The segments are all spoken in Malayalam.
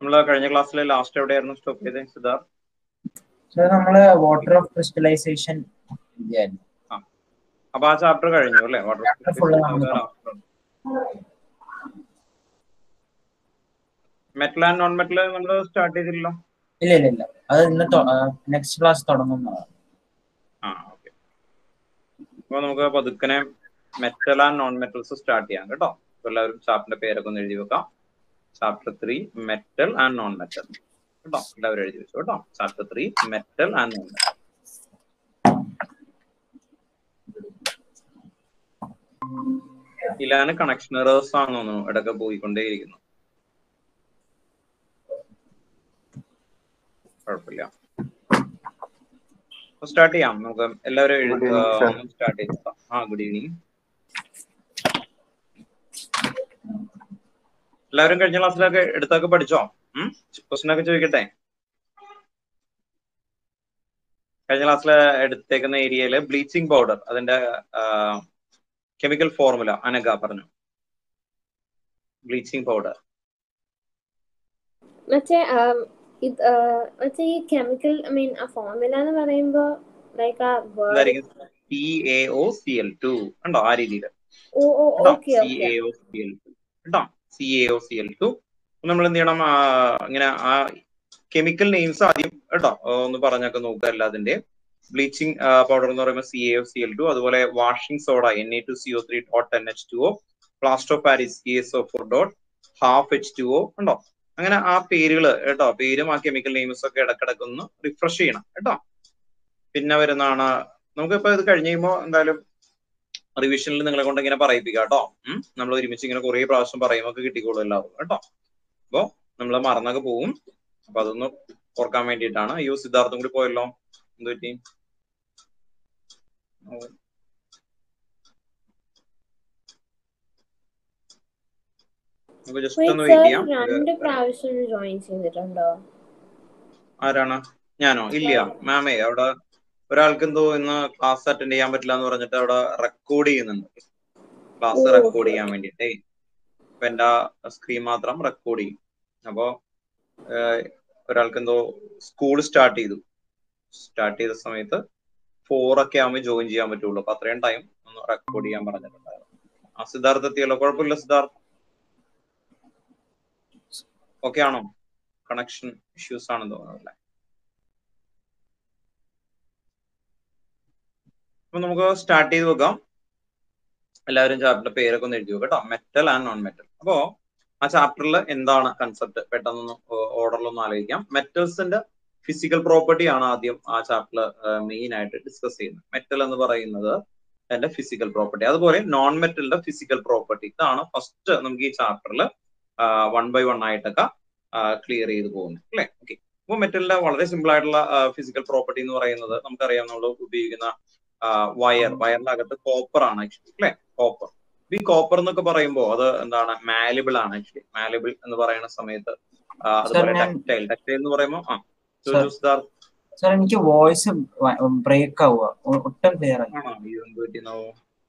നമ്മൾ കഴിഞ്ഞ ക്ലാസ്സിൽ ലാസ്റ്റ് എവിടെയായിരുന്നു സ്റ്റോപ്പ് ചെയ്തത് സിദ്ധാർത്ഥ് സർ നമ്മള് വാട്ടർ ഓഫ് ക്രിസ്റ്റലൈസേഷൻ ഇല്ലായിരുന്നു അപ്പൊ ആ ചാപ്റ്റർ കഴിഞ്ഞു അല്ലേ വാട്ടർ Chapter full ആണ്. മെറ്റൽ ആൻഡ് നോൺ മെറ്റൽ നമ്മൾ സ്റ്റാർട്ട് ചെയ്തില്ലല്ലോ ഇല്ല ഇല്ല ഇല്ല അത് ഇന്ന് നെക്സ്റ്റ് ക്ലാസ് തുടങ്ങുന്നതാണ് ആ ഓക്കെ അപ്പൊ നമുക്ക് പതുക്കനെ metal and non metals start ചെയ്യാം കേട്ടോ അപ്പൊ എല്ലാവരും ചാപ്റ്ററിന്റെ പേരൊക്കെ ഒന്ന് എഴുതി വെക്കാം chapter three metal and non metal കേട്ടോ എല്ലാവരും എഴുതി വെച്ചു കേട്ടോ chapter three metal and non metal ഇലാണ് കണക്ഷൻ എറേഴ്സ് ആണെന്ന് തോന്നുന്നു ഇടയ്ക്ക് പോയിക്കൊണ്ടേയിരിക്കുന്നു കുഴപ്പമില്ല സ്റ്റാർട്ട് ചെയ്യാം നമുക്ക് എല്ലാവരും Good evening, sir. സ്റ്റാർട്ട് ചെയ്തോക്കാം ആ ഗുഡ് ഈവനിങ് എല്ലാവരും കഴിഞ്ഞ ക്ലാസ്സിലൊക്കെ എടുത്തൊക്കെ പഠിച്ചോ ക്വസ്റ്റൻ ഒക്കെ ചോദിക്കട്ടെ കഴിഞ്ഞ ക്ലാസ്സിൽ എടുത്തേക്കുന്ന ഏരിയയില് ബ്ലീച്ചിങ് പൗഡർ അതിന്റെ കെമിക്കൽ ഫോർമുല അനഘ പറഞ്ഞു ബ്ലീച്ചിങ് പൗഡർ മറ്റേ ആം, ഇത് ആ, മറ്റേ ഈ കെമിക്കൽ ഐ മീൻ ആ ഫോർമുല എന്ന് പറയുമ്പോ ലൈക്ക് ആ word- എന്തായിരിക്കും P A O C L two ഉണ്ടോ ആ രീതിയിൽ ഓ ഓ കേട്ടോ okay C okay A O C L two കേട്ടോ C A O C L two നമ്മൾ എന്ത് ചെയ്യണം ആ, ഇങ്ങനെ ആ കെമിക്കൽ നെയിംസ് ആദ്യം കേട്ടോ ഒന്ന് പറഞ്ഞൊക്കെ നോക്കുക എല്ലാതിന്റെ ബ്ലീച്ചിങ് പൗഡർ എന്ന് പറയുമ്പോൾ C A O C L two അതുപോലെ washing soda N A two C O three dot N H two O plaster of Paris E S O four dot half H two O ഉണ്ടോ അങ്ങനെ ആ പേരുകൾ കേട്ടോ പേരും ആ കെമിക്കൽ നെയിംസ് ഒക്കെ ഇടക്കിടക്ക് ഒന്ന് റിഫ്രഷ് ചെയ്യണം കേട്ടോ പിന്നെ വരുന്നതാണ് നമുക്കിപ്പോ ഇത് കഴിഞ്ഞ് കഴിയുമ്പോൾ എന്തായാലും റിവിഷനിൽ നിങ്ങളെ കൊണ്ട് ഇങ്ങനെ പറയിപ്പിക്കാം കേട്ടോ നമ്മൾ ഒരുമിച്ച് ഇങ്ങനെ കുറെ പ്രാവശ്യം പറയുമ്പോൾ കിട്ടിക്കോളും എല്ലാവർക്കും കേട്ടോ അപ്പോ നമ്മൾ മറന്നൊക്കെ പോവും അപ്പൊ അതൊന്ന് ഓർക്കാൻ വേണ്ടിയിട്ടാണ് അയ്യോ സിദ്ധാർത്ഥം കൂടി പോയല്ലോ എന്ത് പറ്റി ഓ. നമുക്ക് ജസ്റ്റ് ഒന്ന് വെയിറ്റ് സർ ചെയ്യാം രണ്ട് പ്രാവശ്യം ജോയിൻ ചെയ്തിട്ടുണ്ടോ ആരാണ് ഞാനോ ഇല്ല മാമേ അവിടെ ഒരാൾക്ക് എന്തോ ഇന്ന് ക്ലാസ് അറ്റൻഡ് ചെയ്യാൻ പറ്റില്ല എന്ന് പറഞ്ഞിട്ട് അവിടെ റെക്കോർഡ് ചെയ്യുന്നുണ്ട് ക്ലാസ് ഓ, റെക്കോർഡ് okay, ചെയ്യാൻ വേണ്ടിട്ടേ അപ്പൊ എന്റെ സ്ക്രീൻ മാത്രം റെക്കോർഡ് ചെയ്യും അപ്പോ ഏഹ്, ഒരാൾക്ക് എന്തോ സ്കൂൾ സ്റ്റാർട്ട് ചെയ്തു സ്റ്റാർട്ട് ചെയ്ത സമയത്ത് ഫോർ ഒക്കെ ആകുമ്പോൾ ജോയിൻ ചെയ്യാൻ പറ്റുള്ളൂ അപ്പൊ അത്രയും ടൈം ഒന്ന് റെക്കോർഡ് ചെയ്യാൻ പറഞ്ഞിട്ടുണ്ടായിരുന്നു ആ സിദ്ധാർത്ഥ എത്തിയല്ലോ കുഴപ്പമില്ല സിദ്ധാർത്ഥ് ഓക്കെ ആണോ കണക്ഷൻ ഇഷ്യൂസ് ആണെന്ന് തോന്നുന്നു അല്ലേ അപ്പൊ നമുക്ക് സ്റ്റാർട്ട് ചെയ്ത് വെക്കാം എല്ലാവരും ചാപ്റ്ററിന്റെ പേരൊക്കെ ഒന്ന് എഴുതി വെക്കാം കേട്ടോ മെറ്റൽ ആൻഡ് നോൺ മെറ്റൽ അപ്പോ ആ ചാപ്റ്ററിൽ എന്താണ് കൺസെപ്റ്റ് പെട്ടെന്ന് ഓർഡറിലൊന്ന് ആലോചിക്കാം മെറ്റൽസിന്റെ ഫിസിക്കൽ പ്രോപ്പർട്ടി ആണ് ആദ്യം ആ ചാപ്റ്ററിൽ മെയിൻ ആയിട്ട് ഡിസ്കസ് ചെയ്യുന്നത് മെറ്റൽ എന്ന് പറയുന്നത് അതിന്റെ ഫിസിക്കൽ പ്രോപ്പർട്ടി അതുപോലെ നോൺ മെറ്റലിന്റെ ഫിസിക്കൽ പ്രോപ്പർട്ടി ഇതാണ് ഫസ്റ്റ് നമുക്ക് ഈ ചാപ്റ്ററിൽ വൺ ബൈ വൺ ആയിട്ടൊക്കെ ക്ലിയർ ചെയ്ത് പോകുന്നത് അല്ലേ ഓക്കെ അപ്പോൾ മെറ്റലിന്റെ വളരെ സിമ്പിൾ ആയിട്ടുള്ള ഫിസിക്കൽ പ്രോപ്പർട്ടി എന്ന് പറയുന്നത് നമുക്കറിയാം നമ്മൾ ഉപയോഗിക്കുന്ന വയർ വയറിന്റെ അകത്ത് കോപ്പർ ആണ് ആക്ച്വലി അല്ലെ കോപ്പർ ഈ കോപ്പർ എന്നൊക്കെ പറയുമ്പോൾ അത് എന്താണ് മാലിബിൾ ആണ് ആക്ച്വലി മാലിബിൾ എന്ന് പറയുന്ന സമയത്ത് ആ, അതുപോലെ ഞാൻ- ടെക്സ്റ്റൈൽ ടെക്സ്റ്റൈൽ എന്ന് പറയുമ്പോൾ ആ Sir. ചോദിച്ചു സിദ്ധാർത്ഥ് സർ എനിക്ക് വോയിസ് ബ്രേക്ക് ആവുക ഒ- ഒട്ടും ക്ലിയർ ആയി ആണോ അയ്യോ എന്ത് പറ്റിയെന്നാവോ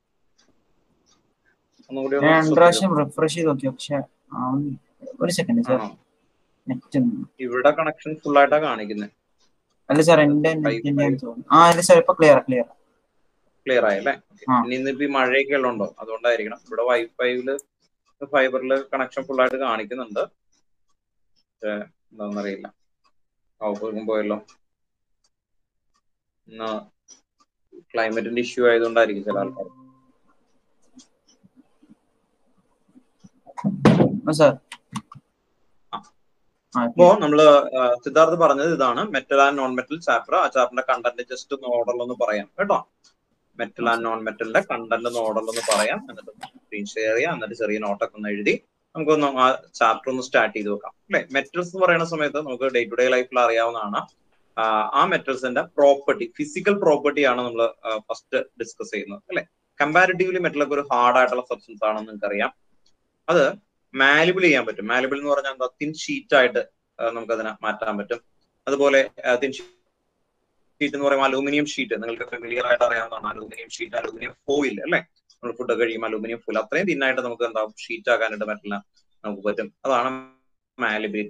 ഒന്നുകൂടി ഞാൻ ഒന്ന് രണ്ട് പ്രാവശ്യം റിഫ്രഷ് ചെയ്ത് നോക്കി പക്ഷെ ആവുന്നില്ല. ഒരു സെക്കൻഡ് സർ ആണോ നെറ്റ് ഇവിടെ കണക്ഷൻ ഫുൾ ആയിട്ടാ കാണിക്കുന്നത് അല്ല സാർ എന്റെ നെറ്റിന്റെ തോന്നുന്നു ആ അല്ല സാർ ഇപ്പൊ ക്ലിയർ ക്ലിയർ ക്ലിയർ ആയല്ലേ ആ. ഇനി ഇന്നിപ്പോ ഈ മഴയൊക്കെ ഉള്ളതുണ്ടോ അതുകൊണ്ടായിരിക്കണം ഇവിടെ വൈഫൈയില് ഫൈബറിൽ കണക്ഷൻ ഫുൾ ആയിട്ട് കാണിക്കുന്നുണ്ട് പക്ഷേ എന്താണെന്നറിയില്ല ഓഫറും പോയല്ലോ ഇന്ന് ക്ലൈമറ്റിന്റെ ഇഷ്യൂ ആയതുകൊണ്ടായിരിക്കും ചില ആൾക്കാർ സാർ ആ. ആ അപ്പോ നമ്മള് ആ, സിദ്ധാർത്ഥ് പറഞ്ഞത് ഇതാണ് metal and non metal chapter ആ ചാപ്റ്ററിന്റെ കണ്ടന്റ് ജസ്റ്റ് ഒന്ന് ഓർഡറിലൊന്ന് പറയാം കേട്ടോ മെറ്റൽ ആൻഡ് നോൺ മെറ്റലിന്റെ കണ്ടന്റ് ഒന്ന് ഓർഡറിലൊന്ന് പറയാം എന്നിട്ട് സ്ക്രീൻ ഷെയർ ചെയ്യാം എന്നിട്ട് ചെറിയ നോട്ടൊക്കെ ഒന്ന് എഴുതി നമുക്കൊന്ന് ആ ചാപ്റ്റർ ഒന്ന് സ്റ്റാർട്ട് ചെയ്ത് വെക്കാം അല്ലെ മെറ്റൽസ് എന്ന് പറയുന്ന സമയത്ത് നമുക്ക് ഡേ ടു ഡേ ലൈഫിൽ അറിയാവുന്നതാണ് ആ, ആ മെറ്റൽസിന്റെ പ്രോപ്പർട്ടി ഫിസിക്കൽ പ്രോപ്പർട്ടി ആണ് നമ്മൾ ഫസ്റ്റ് ഡിസ്കസ് ചെയ്യുന്നത് അല്ലെ കമ്പാരിറ്റീവ്ലി മെറ്റലൊക്കെ ഒരു ഹാർഡ് ആയിട്ടുള്ള സബ്സ്റ്റൻസ് ആണെന്ന് നിങ്ങൾക്കറിയാം അത് മാലിബിൾ ചെയ്യാൻ പറ്റും മാലിബിൾ എന്ന് പറഞ്ഞാൽ എന്താ തിൻ ഷീറ്റ് ആയിട്ട് നമുക്ക് അതിനെ മാറ്റാൻ പറ്റും അതുപോലെ തിൻ ഷീറ്റ് എന്ന് പറയുമ്പോൾ അലൂമിനിയം ഷീറ്റ് നിങ്ങൾക്ക് ഫെമിലിയർ ആയിട്ട് അറിയാവുന്നതാണ് അലൂമിനിയം ഷീറ്റ് അലൂമിനിയം ഫോയിൽ അല്ലെ നമ്മൾ ഫുഡ് കഴിയുമ്പോൾ അലൂമിനിയം ഫോയിൽ അത്രയും തിന്നായിട്ട് നമുക്ക് എന്താ ഷീറ്റ് ആക്കാനായിട്ട് പറ്റില്ല നമുക്ക് പറ്റും അതാണ് മാലിബിലിറ്റി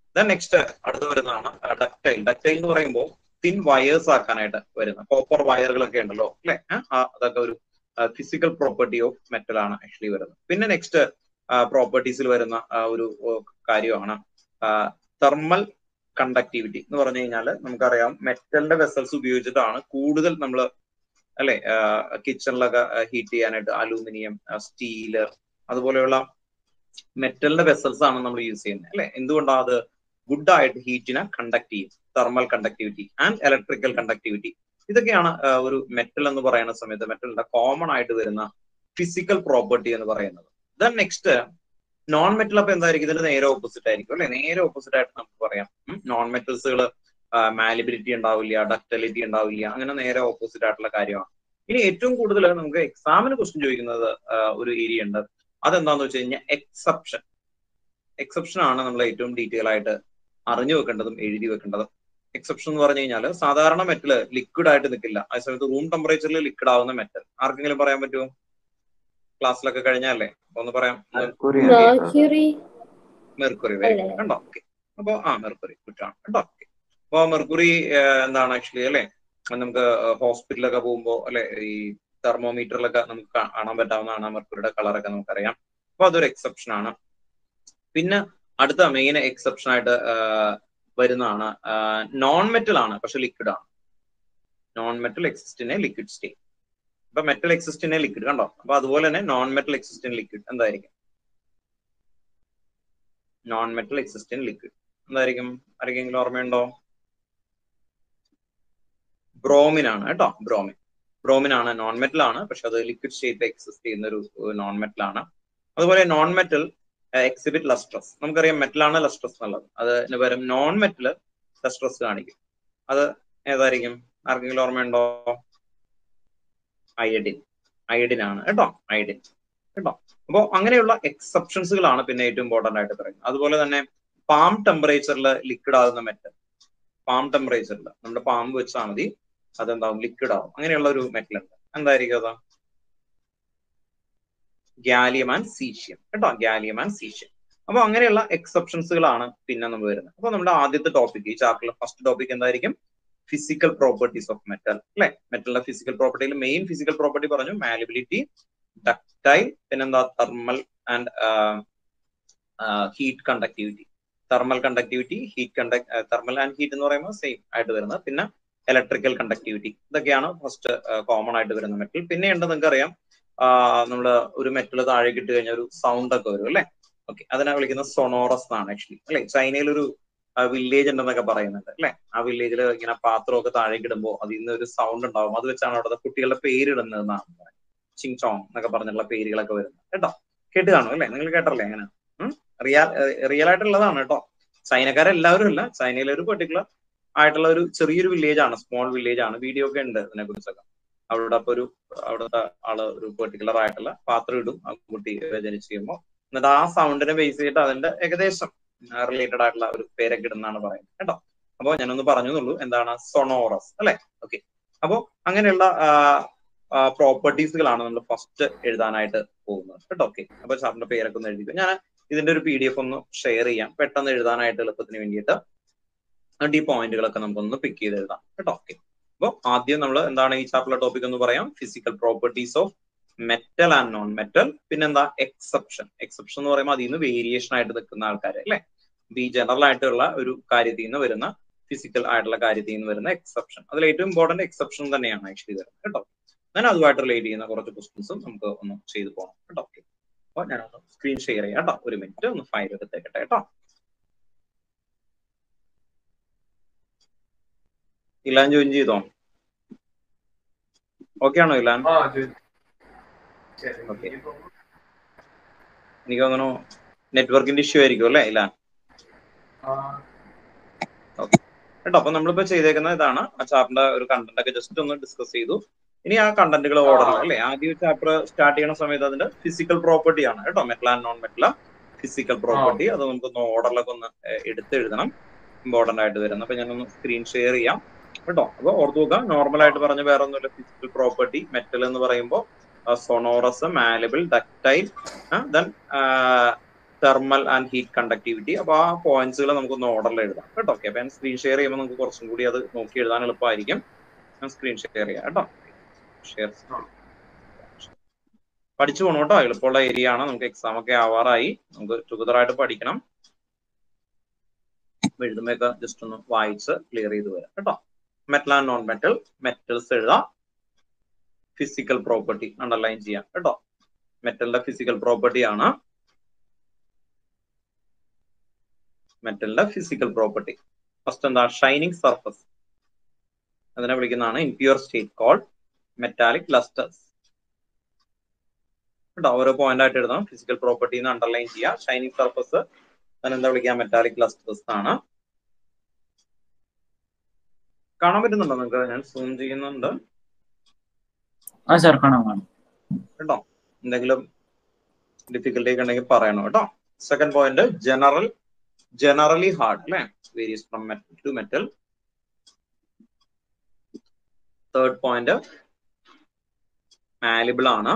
ദെൻ നെക്സ്റ്റ് അടുത്ത് വരുന്നതാണ് ഡക്ടൈൽ ഡക്ടൈൽ എന്ന് പറയുമ്പോൾ തിൻ വയേഴ്സ് ആക്കാനായിട്ട് വരുന്ന കോപ്പർ വയറുകളൊക്കെ ഉണ്ടല്ലോ അല്ലെ അതൊക്കെ ഒരു ഫിസിക്കൽ പ്രോപ്പർട്ടി ഓഫ് മെറ്റൽ ആണ് ആക്ച്വലി വരുന്നത് പിന്നെ നെക്സ്റ്റ് പ്രോപ്പർട്ടീസിൽ വരുന്ന ആ, ഒരു ഓ, കാര്യമാണ് തെർമൽ കണ്ടക്ടിവിറ്റി എന്ന് പറഞ്ഞു കഴിഞ്ഞാൽ നമുക്കറിയാം മെറ്റലിന്റെ വെസൽസ് ഉപയോഗിച്ചിട്ടാണ് കൂടുതൽ നമ്മൾ അല്ലെ കിച്ചണിലൊക്കെ ഹീറ്റ് ചെയ്യാനായിട്ട് അലൂമിനിയം സ്റ്റീല് അതുപോലെയുള്ള മെറ്റലിന്റെ വെസൽസ് ആണ് നമ്മൾ യൂസ് ചെയ്യുന്നത് അല്ലെ എന്തുകൊണ്ടാണ് അത് ഗുഡ് ആയിട്ട് ഹീറ്റിനെ കണ്ടക്ട് ചെയ്യും thermal conductivity and electrical conductivity ഇതൊക്കെയാണ് ആ, ഒരു മെറ്റൽ എന്ന് പറയുന്ന സമയത്ത് മെറ്റലിന്റെ കോമൺ ആയിട്ട് വരുന്ന ഫിസിക്കൽ പ്രോപ്പർട്ടി എന്ന് പറയുന്നത് ദെൻ നെക്സ്റ്റ് നോൺ മെറ്റൽ അപ്പൊ എന്തായിരിക്കും ഇതിന്റെ നേരെ ഓപ്പോസിറ്റ് ആയിരിക്കും അല്ലെ നേരെ ഓപ്പോസിറ്റ് ആയിട്ട് നമുക്ക് പറയാം നോൺ മെറ്റൽസുകൾ മാലിബിലിറ്റി ഉണ്ടാവില്ല ഡക്ടലിറ്റി ഉണ്ടാവില്ല അങ്ങനെ നേരെ ഓപ്പോസിറ്റ് ആയിട്ടുള്ള കാര്യമാണ് ഇനി ഏറ്റവും കൂടുതൽ നമുക്ക് എക്സാമിന് ക്വസ്റ്റ്യൻ ചോദിക്കുന്നത് ആ, ഒരു ഏരിയ ഉണ്ട് അതെന്താന്ന് വെച്ച് കഴിഞ്ഞാൽ എക്സെപ്ഷൻ എക്സെപ്ഷൻ ആണ് നമ്മൾ ഏറ്റവും ഡീറ്റെയിൽ ആയിട്ട് അറിഞ്ഞു വെക്കേണ്ടതും എഴുതി വെക്കേണ്ടതും എക്സെപ്ഷൻ എന്ന് പറഞ്ഞു കഴിഞ്ഞാൽ സാധാരണ മെറ്റൽ ലിക്വിഡ് ആയിട്ട് നിൽക്കില്ല അതേ സമയത്ത് റൂം ടെമ്പറേച്ചറിൽ ലിക്വിഡ് ആവുന്ന മെറ്റൽ ആർക്കെങ്കിലും പറയാൻ പറ്റുമോ ക്ലാസ്സിലൊക്കെ കഴിഞ്ഞല്ലേ ഒന്ന് പറയാം മെർക്കുറി മെർക്യൂറി മെർക്കുറി വെരി അല്ലേ? കണ്ടോ ഓക്കെ അപ്പൊ ആ മെർക്കുറി കുറ്റാണ് കേട്ടോ ഓക്കെ അപ്പൊ മെർക്കുറി എന്താണ് ആക്ച്വലി അല്ലെ നമുക്ക് ഹോസ്പിറ്റലൊക്കെ പോകുമ്പോൾ അല്ലെ ഈ തെർമോമീറ്ററിലൊക്കെ നമുക്ക് കാ- കാണാൻ പറ്റാവുന്നതാണ് ആ മെർക്കുറിയുടെ കളറൊക്കെ നമുക്കറിയാം അപ്പൊ അതൊരു എക്സെപ്ഷൻ ആണ് പിന്നെ അടുത്ത മെയിൻ എക്സെപ്ഷൻ ആയിട്ട് ആ, വരുന്നതാണ് നോൺ മെറ്റൽ ആണ് പക്ഷെ ലിക്വിഡ് ആണ് non metal exist in a liquid state അപ്പൊ മെറ്റൽ എക്സിസ്റ്റിനെ ലിക്വിഡ് കണ്ടോ അപ്പൊ അതുപോലെ തന്നെ നോൺ മെറ്റൽ എക്സിസ്റ്റിൻ ലിക്വിഡ് എന്തായിരിക്കും നോൺ മെറ്റൽ എക്സിസ്റ്റിൻ ലിക്വിഡ് എന്തായിരിക്കും ആരെങ്കിലും ഓർമ്മയുണ്ടോ ബ്രോമിൻ ആണ് കേട്ടോ ബ്രോമിൻ ബ്രോമിൻ ആണ് നോൺ മെറ്റൽ ആണ് പക്ഷെ അത് ലിക്വിഡ് സ്റ്റേറ്റ് എക്സിസ്റ്റ് ചെയ്യുന്ന ഒരു നോൺ മെറ്റൽ ആണ് അതുപോലെ നോൺ മെറ്റൽ എക്സിബിറ്റ് ലസ്ട്രസ് നമുക്കറിയാം മെറ്റൽ ആണ് ലസ്ട്രസ് എന്നുള്ളത് അതിന് പകരം നോൺ മെറ്റൽ ലസ്ട്രസ് കാണിക്കും അത് ഏതായിരിക്കും ആർക്കെങ്കിലും ഓർമ്മയുണ്ടോ അയഡിൻ അയഡിൻ ആണ് കേട്ടോ അയഡിൻ കേട്ടോ അപ്പോൾ അങ്ങനെയുള്ള എക്സെപ്ഷൻസുകളാണ് പിന്നെ ഏറ്റവും ഇമ്പോർട്ടന്റ് ആയിട്ട് പറയുന്നത് അതുപോലെ തന്നെ പാം ടെമ്പറേച്ചറിൽ ലിക്വിഡ് ആകുന്ന മെറ്റൽ പാം ടെമ്പറേച്ചറിൽ നമ്മുടെ പാമ്പ് വെച്ചാൽ മതി അതെന്താവും ലിക്വിഡ് ആവും അങ്ങനെയുള്ള ഒരു മെറ്റൽ ഉണ്ട് എന്തായിരിക്കും അത് ഗാലിയം ആൻഡ് സീഷ്യം കേട്ടോ ഗാലിയം ആൻഡ് സീഷ്യം അപ്പൊ അങ്ങനെയുള്ള എക്സെപ്ഷൻസുകളാണ് പിന്നെ നമ്മൾ വരുന്നത് അപ്പൊ നമ്മുടെ ആദ്യത്തെ ടോപ്പിക് ഈ ചാപ്റ്ററിലെ ഫസ്റ്റ് ടോപ്പിക് എന്തായിരിക്കും ഫിസിക്കൽ പ്രോപ്പർട്ടീസ് ഓഫ് മെറ്റൽ അല്ലെ മെറ്റലിന്റെ ഫിസിക്കൽ പ്രോപ്പർട്ടിയിൽ മെയിൻ ഫിസിക്കൽ പ്രോപ്പർട്ടി പറഞ്ഞു മാലിബിലിറ്റി ഡക്ടൈൽ പിന്നെന്താ thermal and heat conductivity thermal conductivity heat conduct thermal and heat എന്ന് പറയുമ്പോൾ സെയിം ആയിട്ട് വരുന്നത് പിന്നെ ഇലക്ട്രിക്കൽ കണ്ടക്ടിവിറ്റി ഇതൊക്കെയാണ് ഫസ്റ്റ് കോമൺ ആയിട്ട് വരുന്ന മെറ്റൽ പിന്നെ ഉണ്ട് നിങ്ങൾക്ക് അറിയാം നമ്മൾ ഒരു മെറ്റൽ താഴേക്ക് ഇട്ട് കഴിഞ്ഞാൽ ഒരു സൗണ്ട് ഒക്കെ വരും അല്ലെ ഓക്കെ അതിനെ വിളിക്കുന്ന സൊണോറസ് എന്നാണ് ആക്ച്വലി അല്ലെ ചൈനയിൽ ഒരു വില്ലേജ് ഉണ്ടെന്നൊക്കെ പറയുന്നുണ്ട് അല്ലെ ആ വില്ലേജിൽ ഇങ്ങനെ പാത്രമൊക്കെ താഴേക്ക് ഇടുമ്പോൾ അതിൽ നിന്ന് ഒരു സൗണ്ട് ഉണ്ടാവും അത് വെച്ചാണ് അവിടുത്തെ കുട്ടികളുടെ പേരിടുന്നതെന്നാണ് പറയുന്നത് ചിങ് ചോങ് എന്നൊക്കെ പറഞ്ഞിട്ടുള്ള പേരുകളൊക്കെ വരുന്നത് കേട്ടോ കേട്ട് കാണും അല്ലെ നിങ്ങൾ കേട്ടല്ലേ അങ്ങനെ റിയൽ റിയൽ ആയിട്ടുള്ളതാണ് കേട്ടോ ചൈനക്കാരെല്ലാവരും അല്ല ചൈനയിലെ ഒരു പെർട്ടിക്കുലർ ആയിട്ടുള്ള ഒരു ചെറിയൊരു വില്ലേജ് ആണ് സ്മോൾ വില്ലേജ് ആണ് വീഡിയോ ഒക്കെ ഉണ്ട് ഇതിനെ കുറിച്ചൊക്കെ അവിടെ അപ്പൊ ഒരു അവിടുത്തെ ആള് ഒരു പെർട്ടിക്കുലർ ആയിട്ടുള്ള പാത്രം ഇടും ആ കുട്ടി ജനിച്ച് ചെയ്യുമ്പോൾ എന്നിട്ട് ആ സൗണ്ടിനെ ബേസ് ചെയ്തിട്ട് അതിന്റെ ഏകദേശം റിലേറ്റഡ് ആയിട്ടുള്ള ഒരു പേരൊക്കെ ഇടുന്നാണ് പറയുന്നത് കേട്ടോ അപ്പൊ ഞാനൊന്ന് പറഞ്ഞുള്ളൂ എന്താണ് സൊണോറസ് അല്ലെ ഓക്കെ അപ്പോ അങ്ങനെയുള്ള പ്രോപ്പർട്ടീസുകളാണ് നമ്മൾ ഫസ്റ്റ് എഴുതാനായിട്ട് പോകുന്നത് കേട്ടോ ഓക്കെ അപ്പൊ സാറിന്റെ പേരൊക്കെ ഒന്ന് എഴുതിക്കും ഞാൻ ഇതിന്റെ ഒരു പി ഡി എഫ് ഒന്ന് ഷെയർ ചെയ്യാം പെട്ടെന്ന് എഴുതാനായിട്ട് എളുപ്പത്തിന് വേണ്ടിയിട്ട് എന്നിട്ട് ഈ പോയിന്റുകളൊക്കെ നമുക്കൊന്ന് പിക്ക് ചെയ്ത് എഴുതാം കേട്ടോ ഓക്കെ അപ്പോൾ ആദ്യം നമ്മൾ എന്താണ് ഈ ചാപ്റ്ററിലെ ടോപ്പിക് എന്ന് പറയാം physical properties of metal and non metal പിന്നെന്താ എക്സെപ്ഷൻ എക്സെപ്ഷൻ എന്ന് പറയുമ്പോൾ അതിൽ നിന്ന് വേരിയേഷൻ ആയിട്ട് നിൽക്കുന്ന ആൾക്കാർ അല്ലെ ഈ ജനറൽ ആയിട്ടുള്ള ഒരു കാര്യത്തിൽ നിന്ന് വരുന്ന ഫിസിക്കൽ ആയിട്ടുള്ള കാര്യത്തിൽ നിന്ന് വരുന്ന എക്സെപ്ഷൻ അതിൽ ഏറ്റവും ഇമ്പോർട്ടന്റ് എക്സെപ്ഷൻ തന്നെയാണ് ആക്ച്വലി വരുന്നത് കേട്ടോ ഞാൻ അതുമായിട്ട് റിലേറ്റ് ചെയ്യുന്ന കുറച്ച് ക്വസ്റ്റ്യൻസും നമുക്ക് ഒന്ന് ചെയ്തു പോകണം കേട്ടോ ഓക്കെ അപ്പൊ ഞാനൊന്ന് സ്ക്രീൻ ഷെയർ ചെയ്യാം കേട്ടോ ഒരു മിനിറ്റ് ഒന്ന് ഫയൽ എടുത്തേക്കട്ടെ കേട്ടോ ഇലാൻ ജോയിൻ ചെയ്തോ ഓക്കെ ആണോ ഇലാൻ ഓക്കെ എനിക്ക് തോന്നുന്നു നെറ്റ്വർക്കിന്റെ ഇഷ്യൂ ആയിരിക്കും അല്ലേ ഇലാൻ ഓക്കെ കേട്ടോ അപ്പൊ നമ്മളിപ്പോ ചെയ്തേക്കുന്ന ഇതാണ് ആ ചാപ്റ്ററിന്റെ ഒരു കണ്ടന്റ് ഒക്കെ ജസ്റ്റ് ഒന്ന് ഡിസ്കസ് ചെയ്തു ഇനി ആ കണ്ടന്റുകൾ ഓർഡർ അല്ലെ ആദ്യം ചാപ്റ്റർ സ്റ്റാർട്ട് ചെയ്യുന്ന സമയത്ത് അതിന്റെ ഫിസിക്കൽ പ്രോപ്പർട്ടി ആണ് കേട്ടോ metal and non metal physical property അത് നമുക്കൊന്ന് ഓർഡറിലൊക്കെ ഒന്ന് എടുത്ത് എഴുതണം ഇമ്പോർട്ടന്റ് ആയിട്ട് വരുന്നത് അപ്പൊ ഞാനൊന്ന് സ്ക്രീൻ ഷെയർ ചെയ്യാം കേട്ടോ അപ്പൊ ഓർത്തു നോക്കുക നോർമൽ ആയിട്ട് പറഞ്ഞ വേറെ ഒന്നുമില്ല ഫിസിക്കൽ പ്രോപ്പർട്ടി മെറ്റൽ എന്ന് പറയുമ്പോൾ sonorous malleable ductile then thermal and heat conductivity അപ്പൊ ആ പോയിന്റ്സുകൾ നമുക്കൊന്ന് ഓർഡറിൽ എഴുതാം കേട്ടോ ഓക്കെ അപ്പൊ ഞാൻ സ്ക്രീൻ ഷെയർ ചെയ്യുമ്പോൾ നമുക്ക് കുറച്ചും കൂടി അത് നോക്കി എഴുതാൻ എളുപ്പമായിരിക്കും ഞാൻ സ്ക്രീൻ ഷെയർ ചെയ്യാം കേട്ടോ ഷെയർ പഠിച്ചു പോകണം കേട്ടോ എളുപ്പമുള്ള ഏരിയ ആണ് നമുക്ക് എക്സാം ഒക്കെ ആവാറായി നമുക്ക് ടുഗദർ ആയിട്ട് പഠിക്കണം എഴുതുമ്പോഴൊക്കെ ജസ്റ്റ് ഒന്ന് വായിച്ച് ക്ലിയർ ചെയ്ത് വരാം കേട്ടോ metal and non metal metals എഴുതാം ഫിസിക്കൽ പ്രോപ്പർട്ടി അണ്ടർലൈൻ ചെയ്യാം കേട്ടോ മെറ്റലിന്റെ ഫിസിക്കൽ പ്രോപ്പർട്ടി ആണ് മെറ്റലിന്റെ ഫിസിക്കൽ പ്രോപ്പർട്ടി ഫസ്റ്റ് എന്താ ഷൈനിങ് സർഫസ് അതിനെ വിളിക്കുന്നതാണ് impure state called metallic lustres കേട്ടോ ഓരോ പോയിന്റ് ആയിട്ട് എഴുതാം ഫിസിക്കൽ പ്രോപ്പർട്ടി അണ്ടർലൈൻ ചെയ്യാം ഷൈനിങ് സർഫസ് അതിനെന്താ വിളിക്കുക മെറ്റാലിക് ലസ്റ്റേഴ്സ് ആണ് കാണാൻ പറ്റുന്നുണ്ടോ നിങ്ങൾക്ക് ഞാൻ സൂം ചെയ്യുന്നുണ്ട് ആ സാർ കാണാം കാണാം കേട്ടോ എന്തെങ്കിലും ഡിഫിക്കൽട്ടി ഒക്കെ ഉണ്ടെങ്കിൽ പറയണം കേട്ടോ second point general generally hard അല്ലെ varies from metal to metal third point malleable ആണ്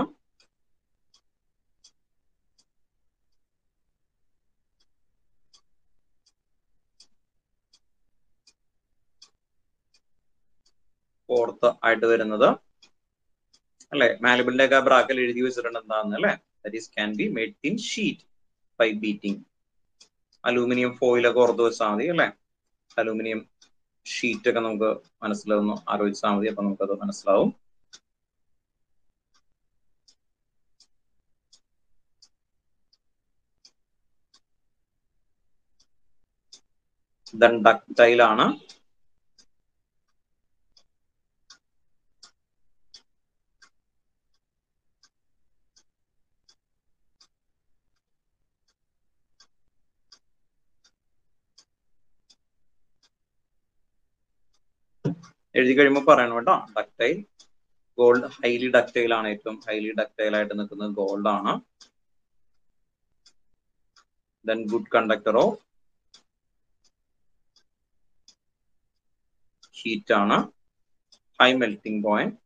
ഫോർത്ത് ആയിട്ട് വരുന്നത് അല്ലെ മാലിബിളിന്റെ ഒക്കെ ബ്രാക്കൽ എഴുതി വെച്ചിട്ടുണ്ട് എന്താന്ന് അല്ലെ that is can be made in sheet by beating aluminium foil ഒക്കെ ഓർത്ത് വെച്ചാൽ മതി അല്ലെ അലൂമിനിയം ഷീറ്റ് ഒക്കെ നമുക്ക് മനസ്സിലാവുന്നു ആലോചിച്ചാൽ മതി അപ്പൊ നമുക്കത് മനസ്സിലാവും ദൻ ഡക്റ്റൈൽ ആണ് എഴുതി കഴിയുമ്പോൾ പറയണം കേട്ടോ ഡക്റ്റൈൽ ഗോൾഡ് ഹൈലി ഡക്റ്റൈൽ ആണ് ഏറ്റവും ഹൈലി ഡക്റ്റൈൽ ആയിട്ട് നിൽക്കുന്നത് ഗോൾഡ് ആണ് then good conductor of heat ആണ് high melting point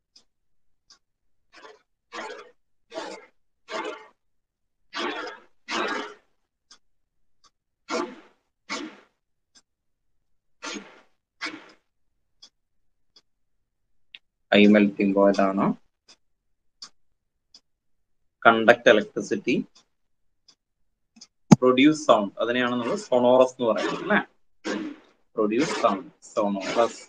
high melting point ആണ് കണ്ടക്ട് ഇലക്ട്രിസിറ്റി പ്രൊഡ്യൂസ് സൗണ്ട് അതിനെയാണ് നമ്മൾ സൊണോറസ് എന്ന് പറയുന്നത് അല്ലേ പ്രൊഡ്യൂസ് സൗണ്ട് സൊണോറസ്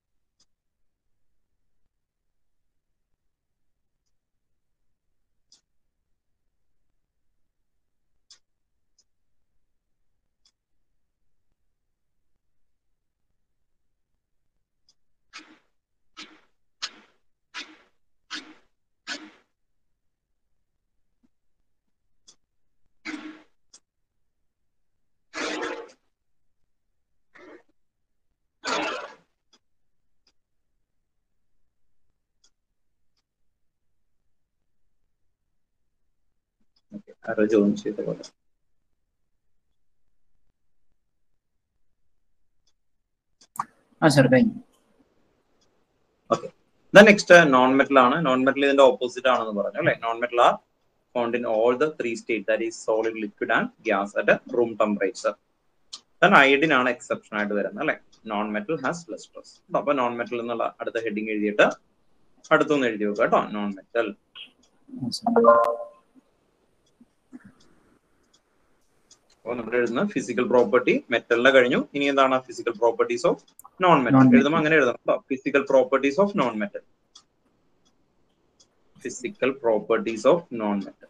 ആരോ ജോയിൻ ചെയ്ത പോലെ ആ സാർ കഴിഞ്ഞു നെക്സ്റ്റ് നോൺ മെറ്റൽ ആണ് നോൺ മെറ്റൽ ഇതിന്റെ ഓപ്പോസിറ്റ് ആണെന്ന് പറഞ്ഞു അല്ലെ non metal are found in all the three states that is solid liquid and gas at a room temperature then iodine ആണ് എക്സെപ്ഷൻ ആയിട്ട് വരുന്നത് അല്ലെ നോൺ മെറ്റൽ ഹാസ് ലസ്റ്റേഴ്സ് അപ്പൊ നോൺ മെറ്റൽ എന്നുള്ള അടുത്ത ഹെഡിങ് എഴുതിയിട്ട് അടുത്തൊന്ന് എഴുതി വെക്കുക കേട്ടോ നോൺ മെറ്റൽ ആ സാർ അപ്പോൾ നമ്മൾ എഴുതുന്ന ഫിസിക്കൽ പ്രോപ്പർട്ടി മെറ്റലിന്റെ കഴിഞ്ഞു ഇനി എന്താണ് physical properties of non metal Non-metal. എഴുതുമ്പോൾ അങ്ങനെ എഴുതണം കേട്ടോ physical properties of non metal physical properties of non metal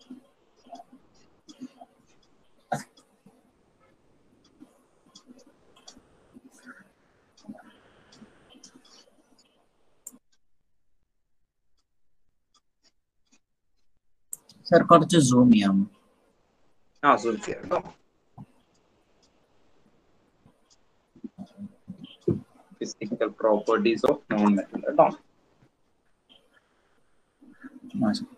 sir കുറച്ച് സൂം ചെയ്യാം ആ സൂം ചെയ്യാം കേട്ടോ physical properties of non metal കേട്ടോ ആ sir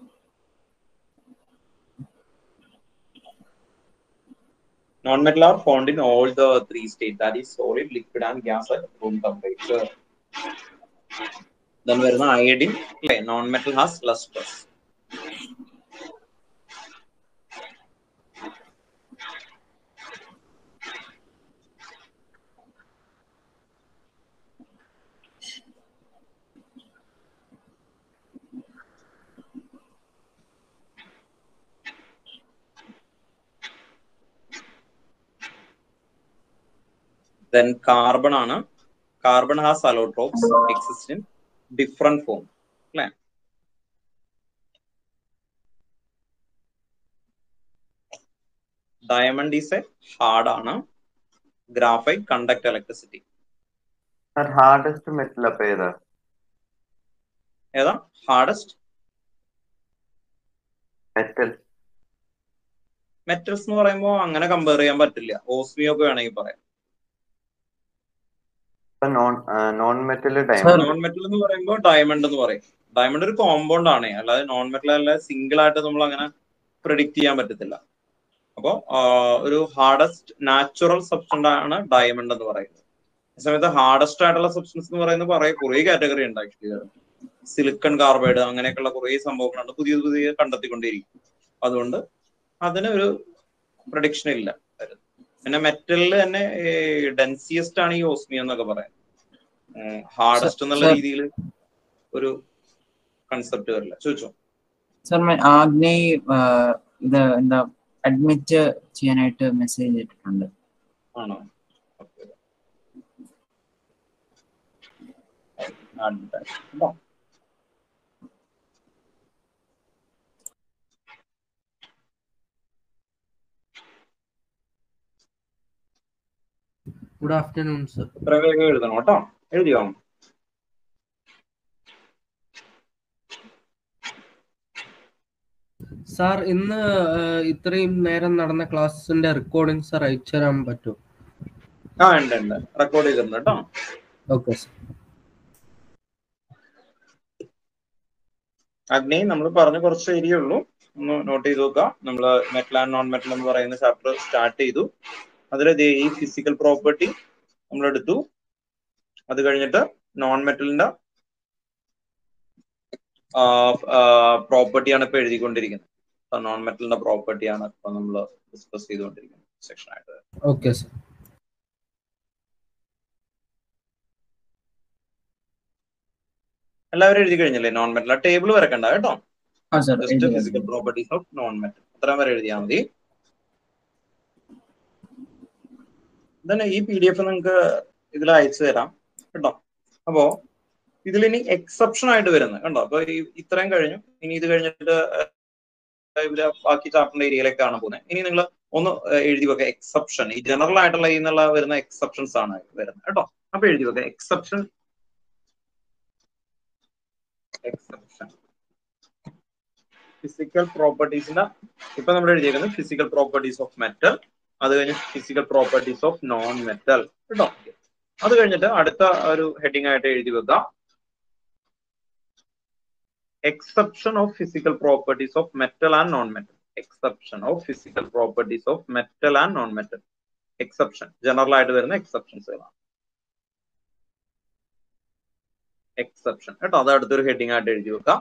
Non-metal are found in all the three states, that is solid, liquid and gas at room temperature. Then വരുന്ന iodine, അല്ലേ non-metal has lustrous. Then carbon ആണ് carbon has allotropes exist in different form അല്ലെ ഡയമണ്ട് ഈസ് എ ഹാർഡ് ആണ് graphite conduct electricity sir hardest metal അപ്പൊ ഏതാ ഏതാ ഹാർഡസ്റ്റ് മെറ്റൽ മെറ്റൽസ് എന്ന് പറയുമ്പോൾ അങ്ങനെ കമ്പയർ ചെയ്യാൻ പറ്റില്ല ഓസ്മിയോ ഒക്കെ വേണമെങ്കിൽ പറയാം non non metal diamond non metal എന്ന് പറയുമ്പോൾ ഡയമണ്ട് എന്ന് പറയും ഡയമണ്ട് ഒരു കോമ്പൗണ്ട് ആണ് അല്ലാതെ നോൺ മെറ്റൽ അല്ല സിംഗിൾ ആയിട്ട് നമ്മൾ അങ്ങനെ പ്രിഡിക്റ്റ് ചെയ്യാൻ പറ്റത്തില്ല അപ്പോൾ ഒരു ഹാർഡസ്റ്റ് നാച്ചുറൽ സബ്സ്റ്റൻസ് ആണ് ഡയമണ്ട് എന്ന് പറയുന്നത് ആ സമയത്ത് ഹാർഡസ്റ്റ് ആയിട്ടുള്ള സബ്സ്റ്റൻസ് എന്ന് പറയുന്നത് പറയ കുറേ കാറ്റഗറി ഉണ്ട് ആക്ച്വലി സിലിക്കൺ കാർബൈഡ് അങ്ങനെയൊക്കെയുള്ള കുറേ സംഭവങ്ങളുണ്ട് പുതിയ പുതിയ കണ്ടെത്തിക്കൊണ്ടിരിക്കും അതുകൊണ്ട് അതിന് ഒരു പ്രഡിക്ഷൻ ഇല്ല പിന്നെ മെറ്റലിൽ തന്നെ ഡെൻസിയസ്റ്റ് ആണ് ഈ ഓസ്മിയ എന്നൊക്കെ പറയാം ഹാർഡസ്റ്റ് എന്നുള്ള Sir. രീതിയിൽ ഒരു കൺസെപ്റ്റ് വരില്ല ചോദിച്ചോ സർ ആഗ്നേയ് ആ, ഇത് എന്താ അഡ്മിറ്റ് ചെയ്യാനായിട്ട് മെസ്സേജ് ഇട്ടിട്ടുണ്ട് ആണോ Okay. അടുത്ത. ഉണ്ടോ? ഗുഡ് ആഫ്റ്റർനൂൺ സർ ഇത്ര വേഗം എഴുതണം കേട്ടോ എഴുതിയോ സാർ ഇന്ന് ഏഹ്, ഇത്രയും നേരം നടന്ന ക്ലാസ്സിന്റെ റെക്കോർഡിംഗ് സാർ അയച്ചു തരാൻ പറ്റുമോ ആ ഉണ്ട് ഉണ്ട് റെക്കോർഡ് ചെയ്തിട്ടുണ്ട് കേട്ടോ ഓക്കെ സാർ അഗ്നി നമ്മൾ പറഞ്ഞ കുറച്ച് ഏരിയ ഉള്ളൂ ഒന്ന് നോട്ട് ചെയ്ത് നോക്കുക നമ്മൾ മെറ്റൽ ആൻഡ് നോൺ മെറ്റൽ എന്ന് പറയുന്ന ചാപ്റ്റർ സ്റ്റാർട്ട് ചെയ്തു അതിൽ ഈ ഫിസിക്കൽ പ്രോപ്പർട്ടി നമ്മൾ എടുത്തു അത് കഴിഞ്ഞിട്ട് നോൺ മെറ്റലിന്റെ പ്രോപ്പർട്ടിയാണ് ഇപ്പൊ എഴുതിക്കൊണ്ടിരിക്കുന്നത് നോൺ മെറ്റലിന്റെ പ്രോപ്പർട്ടിയാണ് ഇപ്പൊ നമ്മൾ ഡിസ്കസ് ചെയ്തുകൊണ്ടിരിക്കുന്നത് സെക്ഷൻ ആയിട്ട് ഓക്കെ സാർ എല്ലാവരും എഴുതി കഴിഞ്ഞല്ലേ നോൺ മെറ്റൽ ടേബിൾ വരക്കണ്ട കേട്ടോ ആ sir just physical properties of non metal അത്രയും വരെ എഴുതിയാൽ മതി തന്നെ ഈ പി ഡി എഫ് നിങ്ങൾക്ക് ഇതിൽ അയച്ചു തരാം കേട്ടോ അപ്പോ ഇതിൽ ഇനി എക്സെപ്ഷൻ ആയിട്ട് വരുന്നത് കണ്ടോ അപ്പൊ ഈ ഇത്രയും കഴിഞ്ഞു ഇനി ഇത് കഴിഞ്ഞിട്ട് ഇതിലെ ബാക്കി ചാപ്റ്ററിന്റെ ഏരിയയിലേക്കാണ് പോകുന്നത് ഇനി നിങ്ങൾ ഒന്ന് ഏഹ്, എഴുതി വെക്കുക എക്സെപ്ഷൻ ഈ ജനറൽ ആയിട്ടുള്ള ഈ നിന്നുള്ള വരുന്ന എക്സെപ്ഷൻസ് ആണ് വരുന്നത് കേട്ടോ അപ്പൊ എഴുതി വെക്കുക എക്സെപ്ഷൻ എക്സെപ്ഷൻ ഫിസിക്കൽ പ്രോപ്പർട്ടീസിന്റെ ഇപ്പൊ നമ്മൾ എഴുതിയിരിക്കുന്നത് ഫിസിക്കൽ പ്രോപ്പർട്ടീസ് ഓഫ് മെറ്റൽ അത് കഴിഞ്ഞ് physical properties of non metal കേട്ടോ അത് കഴിഞ്ഞിട്ട് അടുത്ത ഒരു ഹെഡിങ് ആയിട്ട് എഴുതി വെക്കുക exception of physical properties of metal and non metal exception of physical properties of metal and non metal exception general ആയിട്ട് വരുന്ന എക്സെപ്ഷൻസുകളാണ് എക്സെപ്ഷൻ കേട്ടോ അത് അടുത്തൊരു ഹെഡിങ് ആയിട്ട് എഴുതി വെക്കാം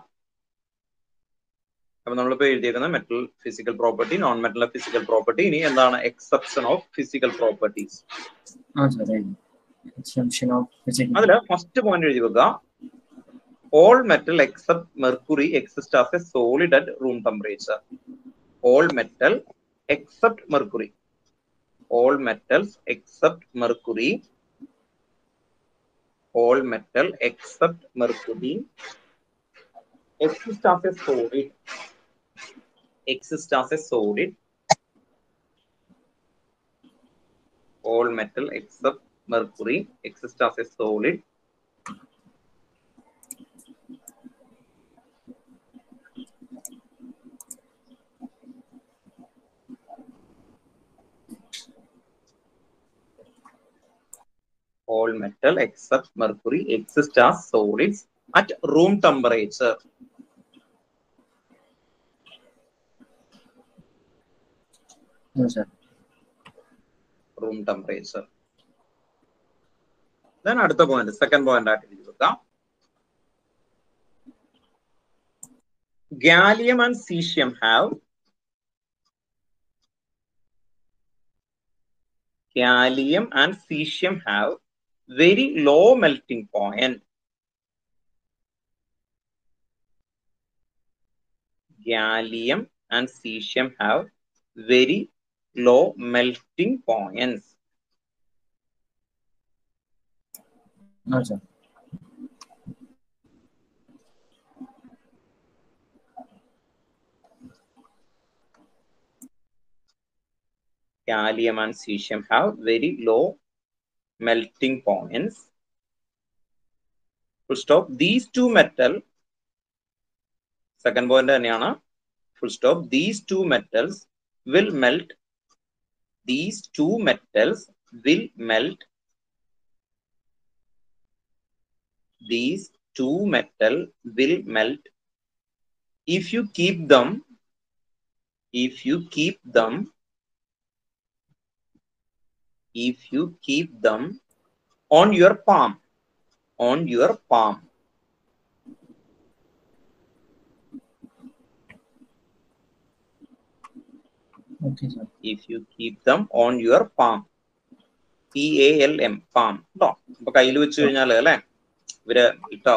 അപ്പൊ നമ്മളിപ്പോ എഴുതിയേക്കുന്നത് metal physical property non metal physical property ഇനി എന്താണ് എക്സെപ്ഷൻ ഓഫ് ഫിസിക്കൽ പ്രോപ്പർട്ടീസ് ആ സർ എക്സെപ്ഷൻ ഓഫ് ഫിസിക്കൽ അതില് ഫസ്റ്റ് പോയിന്റ് എഴുതി വെക്കുക all metal except mercury exist as a solid at room temperature all metal except mercury all metals except mercury all metal except mercury exist as a solid exist as a solid all metal except mercury exist as a solid all metal except mercury exist as solids at room temperature sir room temperature then അടുത്ത പോയിന്റ് സെക്കൻഡ് പോയിന്റ് ആയിട്ട് എഴുതി വെക്കാം gallium and caesium have gallium and cesium have very low melting point. Gallium and cesium have very low melting points. No, sir. Gallium and cesium have very low melting points. Full stop. These two metal, second point തന്നെയാണ് full stop. These two metals will melt. These two metals will melt. These two metal will melt if you keep them. If you keep them if you keep them on your palm on your palm Okay, sir. if you keep them on your palm P A L M palm കേട്ടോ അപ്പൊ കയ്യിൽ വെച്ച് കഴിഞ്ഞാൽ അല്ലെ ഇവര് ഇട്ടോ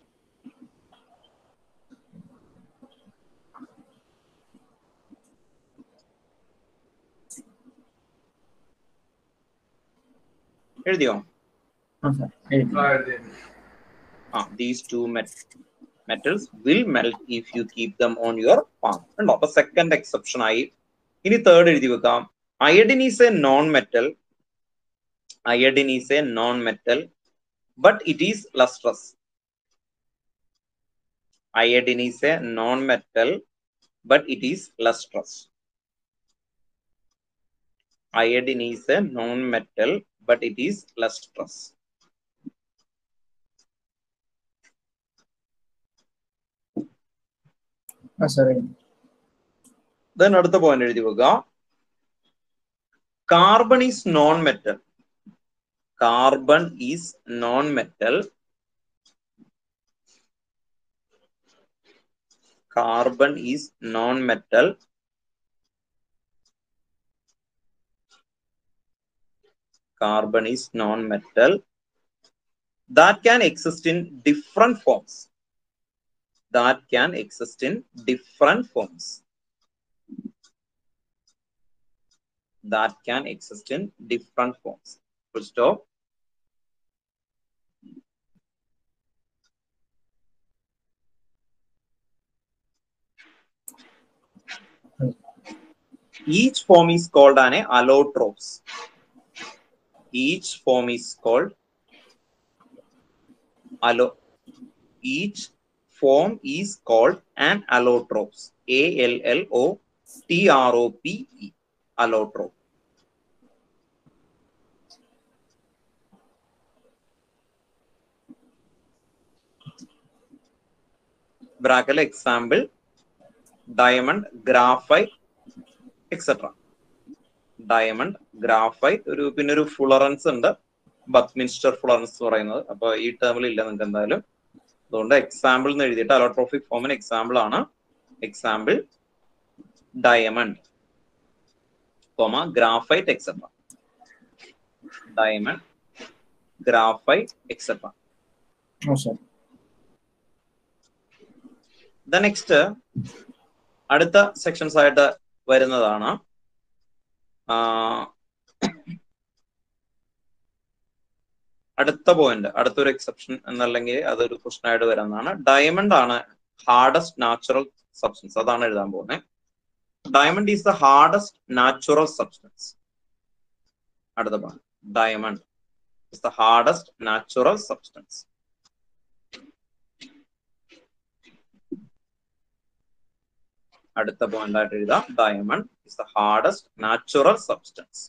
എഴുതിയോ No, sir. Eight. ആ these two metals will melt if you keep them on your palm ഉണ്ടോ അപ്പൊ സെക്കൻഡ് എക്സെപ്ഷൻ ആയി ഇനി തേർഡ് എഴുതി വെക്കാം iodine is a non metal iodine is a non metal but it is lustrous iodine is a non metal but it is lustrous iodine is a non metal but it is lustrous No, sir. Eight. Then അടുത്ത പോയിന്റ് എഴുതി വെക്കുക carbon is non metal carbon is non metal carbon is non metal carbon is non-metal that can exist in different forms that can exist in different forms that can exist in different forms. Full stop. Each form is called an allotropes. Each form is called allo. Each form is called an allotropes. A L L O T R O P E. Allotrope. ബ്രാക്കറ്റിൽ example diamond graphite etcetera diamond graphite ഒരു പിന്നെ ഒരു ഫ്ലുറൻസ് ഉണ്ട് ബത്മിൻസ്റ്റർ ഫ്ലുറൻസ് എന്ന് പറയുന്നത് അപ്പൊ ഈ ടേമിൽ ഇല്ല നിങ്ങൾക്ക് എന്തായാലും അതുകൊണ്ട് എക്സാമ്പിൾ എന്ന് എഴുതിയിട്ട് അലോട്രോഫിക് ഫോമിന് എക്സാമ്പിൾ ആണ് example diamond comma graphite etcetera diamond graphite etcetera No, sir. The next അടുത്ത സെക്ഷൻസ് ആയിട്ട് വരുന്നതാണ് ആ, അടുത്ത പോയിന്റ് അടുത്തൊരു എക്സെപ്ഷൻ എന്നല്ലെങ്കിൽ അതൊരു ക്വസ്റ്റൻ ആയിട്ട് വരുന്നതാണ് ഡയമണ്ട് ആണ് ഹാർഡസ്റ്റ് നാച്ചുറൽ സബ്സ്റ്റൻസ് അതാണ് എഴുതാൻ പോകുന്നത് diamond is the hardest natural substance അടുത്ത point diamond is the hardest natural substance അടുത്ത പോയിന്റ് ആയിട്ട് എഴുതാം diamond is the hardest natural substance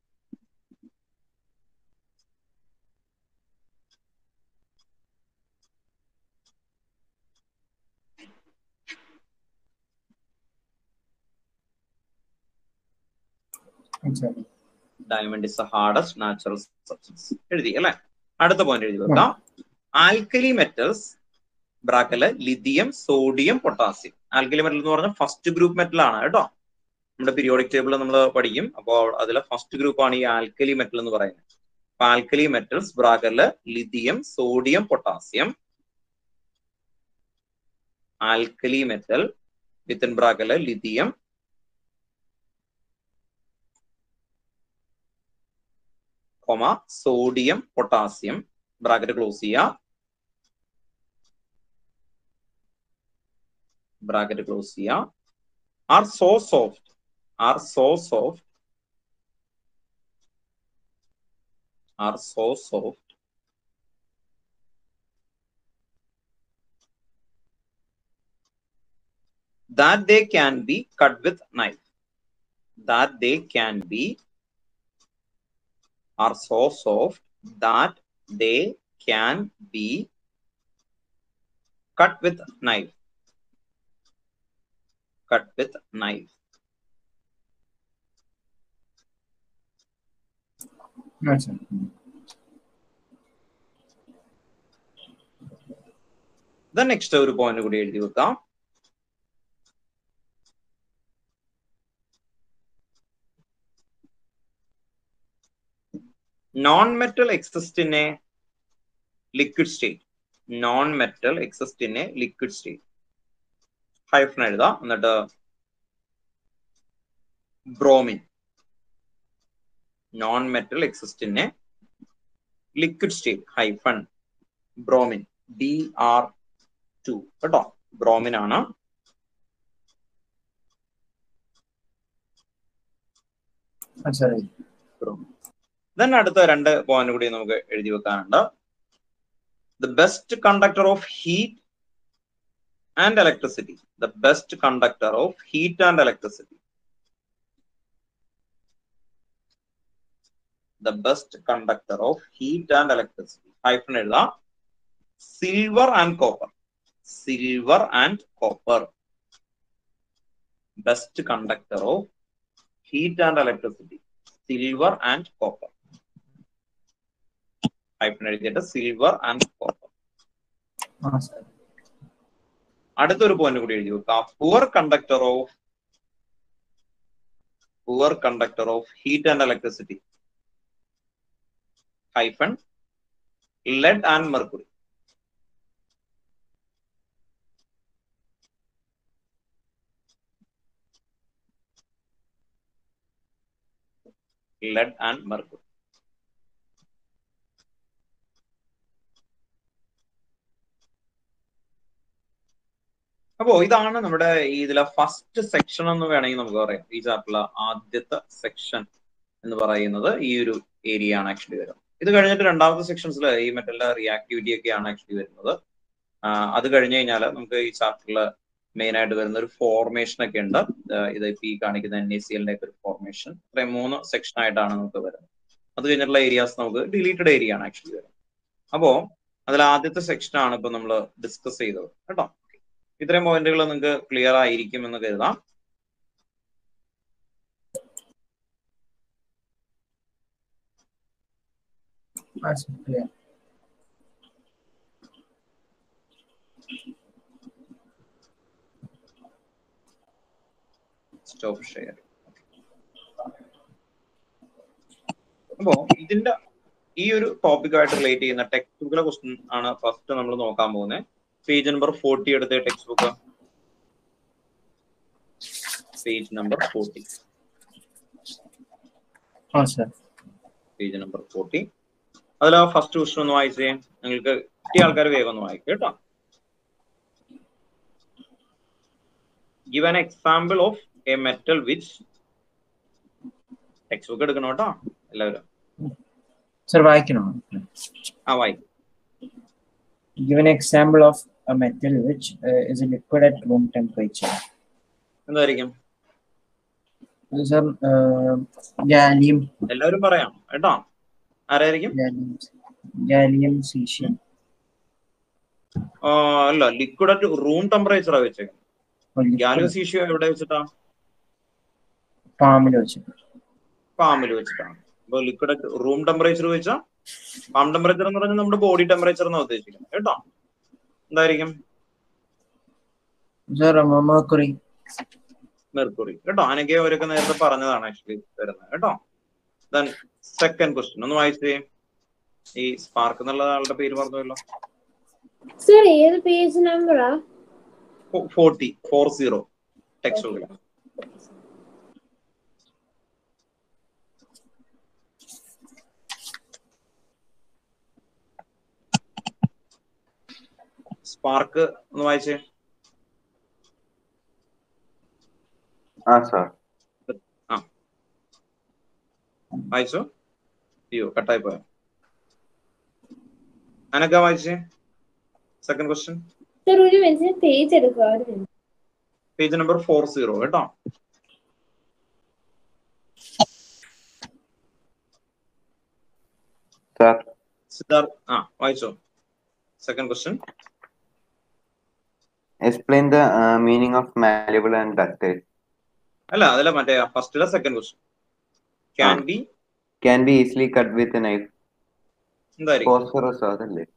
Exactly. Diamond is the hardest natural substance എഴുതി അല്ലെ അടുത്ത പോയിന്റ് എഴുതി വെക്കാം alkali metals bracket lithium sodium potassium alkali metal എന്ന് പറഞ്ഞാൽ ഫസ്റ്റ് ഗ്രൂപ്പ് മെറ്റൽ ആണ് കേട്ടോ നമ്മുടെ പീരിയോഡിക് ടേബിൾ നമ്മൾ പഠിക്കും അപ്പോൾ അതിലെ ഫസ്റ്റ് ഗ്രൂപ്പ് ആണ് ഈ ആൽക്കലി മെറ്റൽ എന്ന് പറയുന്നത് അപ്പൊ alkali metals bracket lithium sodium potassium alkali metal within bracket lithium comma sodium potassium bracket close ചെയ്യാം ബ്രാക്കറ്റ് ക്ലോസ് ചെയ്യാം are so soft are so soft are so soft that they can be cut with knife that they can be are so soft that they can be cut with knife cut with knife മനസ്സിലായി ഉം. then next ഒരു പോയിന്റ് കൂടി എഴുതി വെക്കാം non metal exist in a liquid state non metal exist in a liquid state hyphen എഴുതാം എന്നിട്ട് bromine non metal exist in a liquid state hyphen bromine B R two കേട്ടോ ബ്രോമിൻ ആണ് മനസ്സിലായി ദെൻ അടുത്ത രണ്ട് പോയിന്റ് കൂടി നമുക്ക് എഴുതി വെക്കാനുണ്ട് the best conductor of heat and electricity the best conductor of heat and electricity the best conductor of heat and electricity hyphen എഴുതാം silver and copper silver and copper best conductor of heat and electricity silver and copper hyphen എഴുതിയിട്ട് സിൽവർ ആൻഡ് കോപ്പർ മനസ്സിലായി അടുത്തൊരു പോയിന്റ് കൂടി എഴുതി വെക്കാം poor conductor of poor conductor of heat and electricity hyphen lead and mercury lead and mercury അപ്പോ ഇതാണ് നമ്മുടെ ഈ ഇതിലെ ഫസ്റ്റ് സെക്ഷൻ എന്ന് വേണമെങ്കിൽ നമുക്ക് പറയാം ഈ ചാപ്റ്ററിലെ ആദ്യത്തെ സെക്ഷൻ എന്ന് പറയുന്നത് ഈ ഒരു ഏരിയ ആണ് ആക്ച്വലി വരുന്നത് ഇത് കഴിഞ്ഞിട്ട് രണ്ടാമത്തെ സെക്ഷൻസിൽ ഈ മെറ്റലിന്റെ റിയാക്ടിവിറ്റി ഒക്കെയാണ് ആക്ച്വലി വരുന്നത് ആ, അത് കഴിഞ്ഞ് കഴിഞ്ഞാൽ നമുക്ക് ഈ ചാപ്റ്ററിൽ മെയിൻ ആയിട്ട് വരുന്ന ഒരു ഫോർമേഷൻ ഒക്കെ ഉണ്ട് ആ, ഇത് ഇപ്പൊ ഈ കാണിക്കുന്ന എൻ എ സി എല്ലിന്റെ ഒക്കെ ഒരു ഫോർമേഷൻ ഇത്രയും മൂന്ന് സെക്ഷൻ ആയിട്ടാണ് നമുക്ക് വരുന്നത് അത് കഴിഞ്ഞിട്ടുള്ള ഏരിയാസ് നമുക്ക് ഡിലീറ്റഡ് ഏരിയ ആണ് ആക്ച്വലി വരുന്നത് അപ്പോ അതിൽ ആദ്യത്തെ സെക്ഷൻ ആണ് ഇപ്പൊ നമ്മൾ ഡിസ്കസ് ചെയ്തത് കേട്ടോ ഇത്രയും പോയിന്റുകൾ നിങ്ങൾക്ക് ക്ലിയർ ആയിരിക്കും എന്ന് കരുതാം മനസ്സിലായി സ്റ്റോപ്പ് ഷെയർ അപ്പോ ഇതിന്റെ ഈ ഒരു ടോപ്പിക്കായിട്ട് റിലേറ്റ് ചെയ്യുന്ന ടെക്സ്റ്റ് ബുക്കിലെ ക്വസ്റ്റ്യൻ ആണ് ഫസ്റ്റ് നമ്മൾ നോക്കാൻ പോകുന്നത് പേജ് നമ്പർ ഫോർട്ടി എടുത്ത text book page number forty മനസ്സിലായി പേജ് നമ്പർ ഫോർട്ടി അതിൽ ഫസ്റ്റ് ക്വസ്റ്റ്യൻ ഒന്ന് വായിച്ചേ നിങ്ങൾക്ക് കിട്ടിയ ആൾക്കാർ വേഗം ഒന്ന് വായിക്കും കേട്ടോ give an example of a metal which text book എടുക്കണം കേട്ടോ എല്ലാവരും സർ വായിക്കണോ ആ വായിക്കും Give an example of a metal which uh, is a liquid at room temperature. എന്തായിരിക്കും Sir, uh, gallium, എല്ലാവരും പറയാം കേട്ടോ ആരായിരിക്കും gallium, gallium cesium. ആ, അല്ല ലിക്വിഡ് അറ്റ് റൂം ടെമ്പറേച്ചറാ വെച്ചേക്കുന്നത് or liquid ഗാലോസീഷ്യോ എവിടെ വെച്ചിട്ടാ palm ൽ വെച്ചിട്ട്. പാമിൽ വെച്ചിട്ടാണ് അപ്പൊ ലിക്വിഡ് അറ്റ് റൂം ടെമ്പറേച്ചർ വെച്ചാൽ പാം ടെമ്പറേച്ചർ എന്ന് പറഞ്ഞാൽ നമ്മുടെ ബോഡി ടെമ്പറേച്ചർ എന്നാണ് ഉദ്ദേശിക്കുന്നത് കേട്ടോ എന്തായിരിക്കും Sir, uh, mercury. മെർക്കുറി കേട്ടോ അനക്കെ അവരൊക്കെ നേരത്തെ പറഞ്ഞതാണ് ആക്ച്വലി വരുന്നത് കേട്ടോ ദെൻ സെക്കൻഡ് ക്വസ്റ്റ്യൻ ഒന്ന് വായിച്ചേ ഈ സ്പാർക്ക് എന്നുള്ള ആളുടെ പേര് പറഞ്ഞല്ലോ സർ ഏത് പേജ് നമ്പറാ ഫോർട്ടി ഫോർ സീറോ ടെക്സ്റ്റ് ബുക്കിൽ സ്പാർക്ക് ഒന്ന് വായിച്ചേ ആ സാർ വായിച്ചോ അയ്യോ കട്ടായി പോയോ അനക്ക വായിച്ചേ സെക്കൻഡ് ക്വസ്റ്റ്യൻ സർ ഒരു മിനിറ്റ് പേജ് എടുക്കുക ഒരു minute page number four zero കേട്ടോ സാർ സിദ്ധാർത്ഥ് ആ വായിച്ചോ second question explain the meaning of malleable and ductile അല്ല അതല്ല മറ്റേ ഫസ്റ്റിലെ second question can be can be easily cut with knife എന്തായിരിക്കും ഫോസ്ഫറസ് അതല്ലേ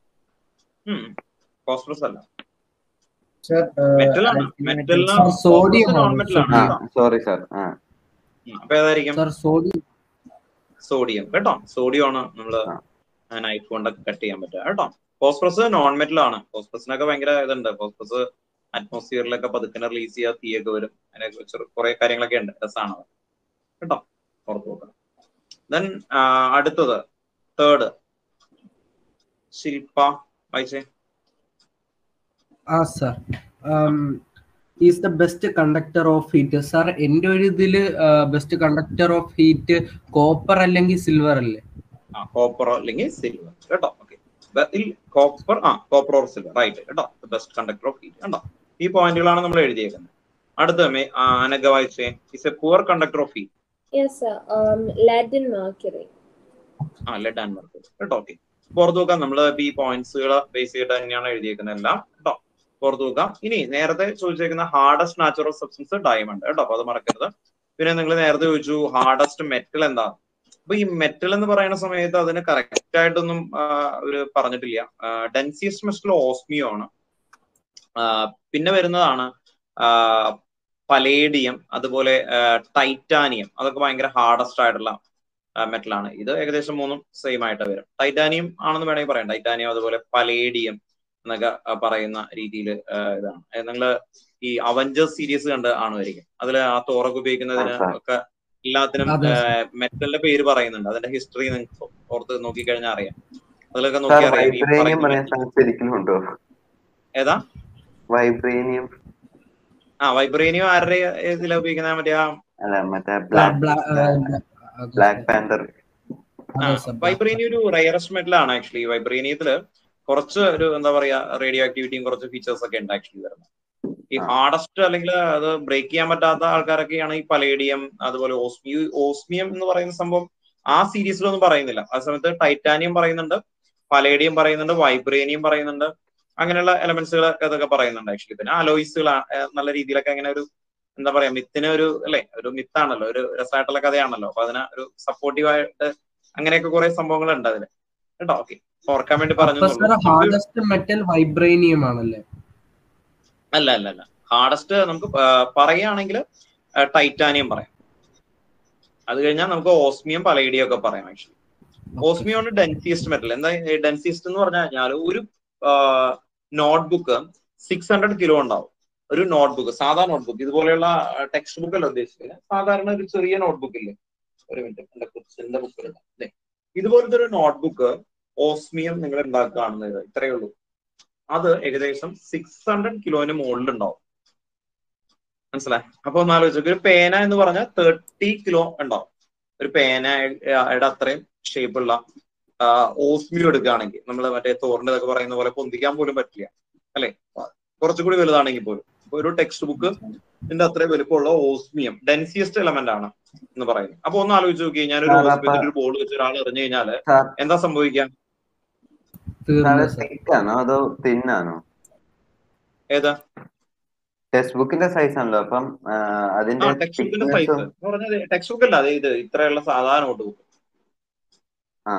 ഫോസ്ഫറസ് അല്ല Sir, uh, മെറ്റൽ ആണ് I'll give an metal example. Sodium non ആണ്. മെറ്റൽ ആണ് ആ കേട്ടോ. സോറി സാർ ആ ഉം, അപ്പൊ ഏതായിരിക്കും സർ സോഡിയം സോഡിയം കേട്ടോ സോഡിയം ആണ് നമ്മള് ആ. നൈഫ് കൊണ്ടൊക്കെ കട്ട് ചെയ്യാൻ പറ്റുക കേട്ടോ ഫോസ്ഫറസ് നോൺ മെറ്റൽ ആണ് ഫോസ്ഫറസിനൊക്കെ ഭയങ്കര ഇതുണ്ട് ഫോസ്ഫറസ് അറ്റ്മോസ്ഫിയറിലൊക്കെ പതുക്കെ റിലീസ് ചെയ്യാൻ തീയൊക്കെ വരും അതിനെ കുറിച്ച് കുറെ കാര്യങ്ങളൊക്കെ ഉണ്ട് രസമാണ് അത്. കേട്ടോ പുറത്ത് നോക്കണം ദെൻ അടുത്തത് തേർഡ് ശില്പ വായിച്ചേ ആ sir is the best conductor of heat sir എൻ്റെ ഒരു ഇതില് best conductor of heat copper അല്ലെങ്കിൽ സിൽവർ അല്ലേ ആ കോപ്പർ അല്ലെങ്കിൽ സിൽവർ കേട്ടോ ഓക്കെ കോപ്പർ ആ കോപ്പർ ഓർ സിൽവർ റൈറ്റ് കേട്ടോ ബെസ്റ്റ് കണ്ടക്ടർ ഓഫ് ഹീറ്റ് കേട്ടോ ഈ പോയിന്റുകളാണ് നമ്മൾ എഴുതിയേക്കുന്നത് അടുത്ത മേ- ആ, അനഘ വായിച്ചേ is a poor conductor of heat yes sir lead and mercury ആ ലെഡ് ആൻഡ് മെർക്കുറി കേട്ടോ ഓക്കെ പുറത്തു നോക്കാം നമ്മൾ ഈ പോയിന്റ്സുകൾ ബേസ് ചെയ്തിട്ട് തന്നെയാണ് എഴുതിയേക്കുന്നത് എല്ലാം കേട്ടോ പുറത്തു നോക്കാം ഇനി നേരത്തെ ചോദിച്ചേക്കുന്ന ഹാർഡസ്റ്റ് നാച്ചുറൽ സബ്സ്റ്റൻസ് ഡയമണ്ട് കേട്ടോ അപ്പൊ അത് മറക്കരുത് പിന്നെ നിങ്ങൾ നേരത്തെ ചോദിച്ചു ഹാർഡസ്റ്റ് മെറ്റൽ എന്താ അപ്പൊ ഈ മെറ്റൽ എന്ന് പറയുന്ന സമയത്ത് അതിന് കറക്റ്റ് ആയിട്ടൊന്നും ആ, ഒരു പറഞ്ഞിട്ടില്ല ഡെൻസിയസ്റ്റ് മെറ്റൽ ഓസ്മിയോ ആണ് ആ, പിന്നെ വരുന്നതാണ് പലേഡിയം അതുപോലെ ടൈറ്റാനിയം അതൊക്കെ ഭയങ്കര ഹാർഡസ്റ്റ് ആയിട്ടുള്ള മെറ്റൽ ആണ് ഇത് ഏകദേശം മൂന്നും സെയിം ആയിട്ട് വരും ടൈറ്റാനിയം ആണെന്ന് വേണമെങ്കിൽ പറയാം ടൈറ്റാനിയം അതുപോലെ പലേഡിയം എന്നൊക്കെ ആ, പറയുന്ന രീതിയിൽ ഇതാണ് നിങ്ങൾ ഈ അവഞ്ചേഴ്സ് സീരീസ് കണ്ട് കാണുമായിരിക്കും അതിൽ ആ തോറൊക്കെ ഉപയോഗിക്കുന്നതിന് ആ, sir. ഒക്കെ എല്ലാത്തിനും അതെ, മെറ്റലിന്റെ പേര് പറയുന്നുണ്ട് അതിന്റെ ഹിസ്റ്ററി നിങ്ങൾക്ക് ഓർത്ത് നോക്കിക്കഴിഞ്ഞാൽ അറിയാം അതിലൊക്കെ സാർ നോക്കി അറിയാം ഈ വൈബ്രേനിയം പറയുന്ന പറയാൻ metal- സാർ ശരിക്കും ഉണ്ടോ ഏതാ വൈബ്രേനിയം ആ വൈബ്രേനിയം ആരുടെ ഇതിലാ ഉപയോഗിക്കുന്ന മറ്റേ ആ അല്ല മറ്റേ ബ്ലാക്ക് ബ്ലാക്ക് പാന്തർ വൈബ്രേനിയം ഒരു റയറസ്റ്റ് മെറ്റൽ ആണ് ആക്ച്വലി വൈബ്രേനിയത്തില് കുറച്ച് ഒരു എന്താ പറയാ റേഡിയോ ആക്ടിവിറ്റിയും കുറച്ച് ഫീച്ചേഴ്സ് ഒക്കെ ഉണ്ട് ആക്ച്വലി വരുന്നത് ഈ ആ. ഹാർഡസ്റ്റ് അല്ലെങ്കിൽ അത് ബ്രേക്ക് ചെയ്യാൻ പറ്റാത്ത ആൾക്കാരൊക്കെയാണ് ഈ പലേഡിയം അതുപോലെ ഓസ്മി ഓസ്മിയം എന്ന് പറയുന്ന സംഭവം ആ സീരീസിലൊന്നും പറയുന്നില്ല ആ സമയത്ത് ടൈറ്റാനിയം പറയുന്നുണ്ട് പലേഡിയം പറയുന്നുണ്ട് വൈബ്രേനിയം പറയുന്നുണ്ട് അങ്ങനെയുള്ള എലമെന്റ്സുകൾ ഇതൊക്കെ പറയുന്നുണ്ട് ആക്ച്വലി പിന്നെ അലോയിസുകൾ നല്ല രീതിയിലൊക്കെ അങ്ങനെ ഒരു എന്താ പറയാ മിത്തിന് ഒരു അല്ലെ ഒരു മിത്താണല്ലോ ഒരു രസമായിട്ടുള്ള കഥയാണല്ലോ അപ്പൊ അതിന് ഒരു സപ്പോർട്ടീവ് ആയിട്ട് അങ്ങനെയൊക്കെ കുറെ സംഭവങ്ങൾ ഉണ്ട് അതില് കേട്ടോ ഓക്കെ ഓർക്കാൻ വേണ്ടി പറഞ്ഞു അപ്പൊ സാർ ഹാർഡസ്റ്റ് മെറ്റൽ വൈബ്രേനിയം ആണല്ലേ അല്ല അല്ല അല്ല ഹാർഡസ്റ്റ് നമുക്ക് പ- പറയുകയാണെങ്കിൽ ടൈറ്റാനിയം പറയാം അത് കഴിഞ്ഞാൽ നമുക്ക് ഓസ്മിയം പലേഡിയം ഒക്കെ പറയാം ആക്ച്വലി ഓസ്മിയം ആണ് ഡെൻസിയസ്റ്റ് മെറ്റൽ എന്താ ഡെൻസിയസ്റ്റ് എന്ന് പറഞ്ഞു കഴിഞ്ഞാൽ ഒരു നോട്ട്ബുക്ക് സിക്സ് ഹൺഡ്രഡ് കിലോ ഉണ്ടാവും ഒരു നോട്ട്ബുക്ക് സാധാ നോട്ട്ബുക്ക് ഇതുപോലെയുള്ള ടെക്സ്റ്റ് ബുക്ക് അല്ല ഉദ്ദേശിക്കുന്നത് സാധാരണ ഒരു ചെറിയ നോട്ട്ബുക്ക് ഇല്ലേ ഒരു മിനിറ്റ് എന്റെ എന്റെ ബുക്കിലുണ്ട് അല്ലേ ഇതുപോലത്തെ ഒരു നോട്ട്ബുക്ക് ഓസ്മിയം നിങ്ങൾ ഉണ്ടാക്കുകയാണെന്നത് ഇത്രയേ ഉള്ളൂ അത് ഏകദേശം സിക്സ് ഹൺഡ്രഡ് കിലോന് മുകളിലുണ്ടാവും മനസ്സിലായി അപ്പൊ ഒന്ന് ആലോചിച്ചു ഒരു പേന എന്ന് പറഞ്ഞാൽ തേർട്ടി കിലോ ഉണ്ടാവും ഒരു പേനയുടെ അത്രയും ഷേപ്പുള്ള ഓസ്മിയോ എടുക്കുകയാണെങ്കിൽ നമ്മൾ മറ്റേ തോറിന്റെ ഇതൊക്കെ പറയുന്ന പോലെ പൊന്തിക്കാൻ പോലും പറ്റില്ല അല്ലെ കുറച്ചുകൂടി വലുതാണെങ്കിൽ പോലും അപ്പൊ ഒരു ടെക്സ്റ്റ് ബുക്ക് ഇതിന്റെ അത്രയും വലുപ്പമുള്ള ഓസ്മിയം ഡെൻസിയസ്റ്റ് എലമെന്റ് ആണ് എന്ന് പറയുന്നത് അപ്പൊ ഒന്ന് ആലോചിച്ച് നോക്കി ഞാൻ ഒരു സാർ, അപ്പൊ- ഹോസ്പിറ്റലിൽ ഒരു ബോർഡ് വെച്ച് ഒരാൾ എറിഞ്ഞു കഴിഞ്ഞാല് സാർ എന്താ സംഭവിക്കുക തീർന്നു സാർ തിക്കാണോ അതോ തിന്നാണോ ഏതാ ടെക്സ്റ്റ് ബുക്കിന്റെ സൈസ് ആണല്ലോ അപ്പം ആ, ആ അതിന്റെ ടെക്സ്റ്റ് ബുക്കിന്റെ thickness സൈസ് ഉം- എന്ന് പറഞ്ഞാൽ ടെക്സ്റ്റ് ബുക്ക് അല്ല അത് ഇത് ഇത്രയുള്ള സാധാരണ നോട്ട് ബുക്ക് ആ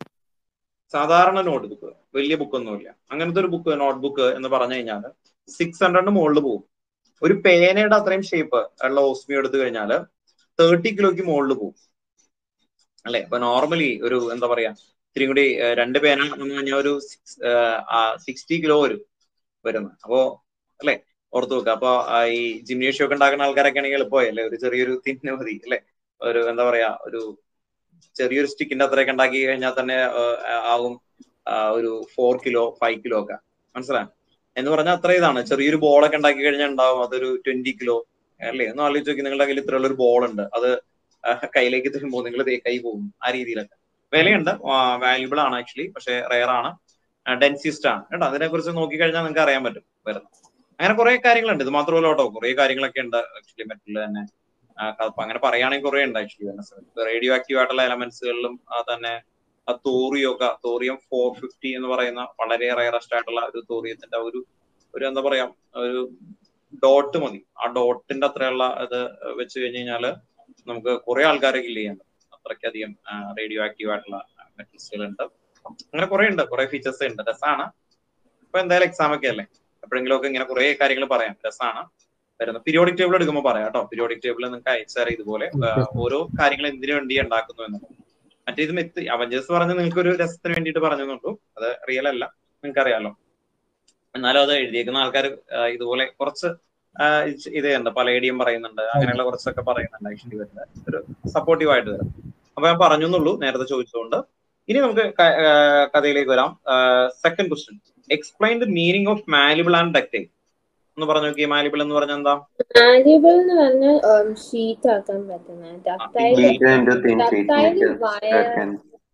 സാധാരണ നോട്ട് ബുക്ക് വലിയ ബുക്കൊന്നുമില്ല അങ്ങനത്തെ ഒരു ബുക്ക് നോട്ട് ബുക്ക് എന്ന് പറഞ്ഞു കഴിഞ്ഞാൽ സിക്സ് ഹൺഡ്രഡിന് മുകളിൽ പോകും ഒരു പേനയുടെ അത്രയും ഷേപ്പ് ഉള്ള ഓസ്മിയോ എടുത്തു കഴിഞ്ഞാൽ തേർട്ടി കിലോയ്ക്ക് മുകളിൽ പോകും അല്ലെ അപ്പൊ നോർമലി ഒരു എന്താ പറയാ ഇത്തിരി കൂടി ഏഹ്, രണ്ട് പേന എന്ന് പറഞ്ഞാൽ ഒരു സിക്സ്റ്റി കിലോ വരും വരുന്നത് അപ്പോ അല്ലെ ഓർത്ത് വെക്കുക അപ്പൊ ആ, ഈ ജിംനേഷ്യം ഒക്കെ ഉണ്ടാക്കുന്ന ആൾക്കാരൊക്കെ ആണെങ്കിൽ എളുപ്പമായി അല്ലെ ഒരു ചെറിയൊരു തിന്ന മതി അല്ലെ ഒരു എന്താ പറയാ ഒരു ചെറിയൊരു സ്റ്റിക്കിന്റെ അത്രയൊക്കെ ഉണ്ടാക്കി കഴിഞ്ഞാൽ തന്നെ ഏഹ്, ആവും ആ, ഒരു ഫോർ കിലോ ഫൈവ് കിലോ ഒക്കെ മനസ്സിലായോ എന്ന് പറഞ്ഞാൽ അത്ര ഇതാണ് ചെറിയൊരു ബോളൊക്കെ ഉണ്ടാക്കി കഴിഞ്ഞാൽ ഉണ്ടാവും അതൊരു ട്വന്റി കിലോ അല്ലേ ഒന്ന് ആലോചിച്ച് നോക്കി നിങ്ങളുടെ കയ്യിൽ ഇത്രയുള്ള ഒരു ബോൾ ഉണ്ട് അത് ആ, കയ്യിലേക്ക് തരുമ്പോൾ നിങ്ങൾ കൈ പോകും ആ രീതിയിലൊക്കെ വിലയുണ്ട് വാല്യുബിൾ ആണ് ആക്ച്വലി പക്ഷെ റെയർ ആണ് ഡെൻസിസ്റ്റ് ആണ് കേട്ടോ അതിനെ കുറിച്ച് നോക്കിക്കഴിഞ്ഞാൽ നിങ്ങൾക്ക് അറിയാൻ പറ്റും വരുന്നത് അങ്ങനെ കുറെ കാര്യങ്ങളുണ്ട് ഇത് മാത്രമല്ല കേട്ടോ കുറെ കാര്യങ്ങളൊക്കെ ഉണ്ട് ആക്ച്വലി മെറ്റൽ തന്നെ ആ, അപ്പൊ അങ്ങനെ പറയുകയാണെങ്കിൽ കുറെ ഉണ്ട് ആക്ച്വലി റേഡിയോ ആക്റ്റീവ് ആയിട്ടുള്ള എലമെന്റ്സുകളിലും തന്നെ ആ തോറിയൊക്കെ തോറിയം ഫോർ ഫിഫ്റ്റി എന്ന് പറയുന്ന വളരെ റയറസ്റ്റ് ആയിട്ടുള്ള ഒരു തോറിയത്തിന്റെ ഒരു ഒരു എന്താ പറയാ ഒരു ഡോട്ട് മതി ആ ഡോട്ടിന്റെ അത്രയുള്ള ഇത് വെച്ച് കഴിഞ്ഞ് കഴിഞ്ഞാല് നമുക്ക് കുറെ ആൾക്കാരെ കില്ല് ചെയ്യാൻ പറ്റും അത്രയ്ക്കധികം റേഡിയോ ആക്റ്റീവ് ആയിട്ടുള്ള മെറ്റൽസുകൾ ഉണ്ട് അങ്ങനെ കുറെ ഉണ്ട് കുറെ ഫീച്ചേഴ്സ് ഉണ്ട് രസമാണ് ഇപ്പൊ എന്തായാലും എക്സാം ഒക്കെ അല്ലേ എപ്പോഴെങ്കിലും ഒക്കെ ഇങ്ങനെ കുറെ കാര്യങ്ങൾ പറയാം രസമാണ് വരുന്നത് പീരിയോഡിക് ടേബിൾ എടുക്കുമ്പോൾ പറയാം കേട്ടോ പീരിയോഡിക് ടേബിൾ നിങ്ങൾക്ക് അയച്ചാൽ ഇതുപോലെ ആ, ഓരോ കാര്യങ്ങൾ എന്തിനു വേണ്ടി ഉണ്ടാക്കുന്നു എന്നുള്ളത് മറ്റേ ഇത് മെത്ത് അവഞ്ചേഴ്സ് പറഞ്ഞ നിങ്ങൾക്ക് ഒരു രസത്തിന് വേണ്ടിയിട്ട് പറഞ്ഞെന്നുള്ളൂ അത് റിയൽ അല്ല നിങ്ങൾക്ക് അറിയാലോ എന്നാലും അത് എഴുതിയേക്കുന്ന ആൾക്കാർ ഇതുപോലെ കുറച്ച് ആ, ഇത് ഇത് ഉണ്ട് പലേഡിയം പറയുന്നുണ്ട് അങ്ങനെയുള്ള കുറച്ചൊക്കെ പറയുന്നുണ്ട് ആക്ച്വലി വരുന്നത് ഒരു സപ്പോർട്ടീവ് ആയിട്ട് വരും അപ്പൊ ഞാൻ പറഞ്ഞു എന്നുള്ളൂ നേരത്തെ ചോദിച്ചുകൊണ്ട് ഇനി നമുക്ക് ക- ആ, കഥയിലേക്ക് വരാം second question explain the meaning of malleable and ductile ഒന്ന് പറഞ്ഞു നോക്കിയേ മാലിബിൾ എന്ന് പറഞ്ഞാൽ എന്താ മാലിയബിൾ എന്ന് പറഞ്ഞാൽ ഷീറ്റ് ആക്കാൻ പറ്റുന്ന ductile Meter into thin sheet Ductile metals wire. that can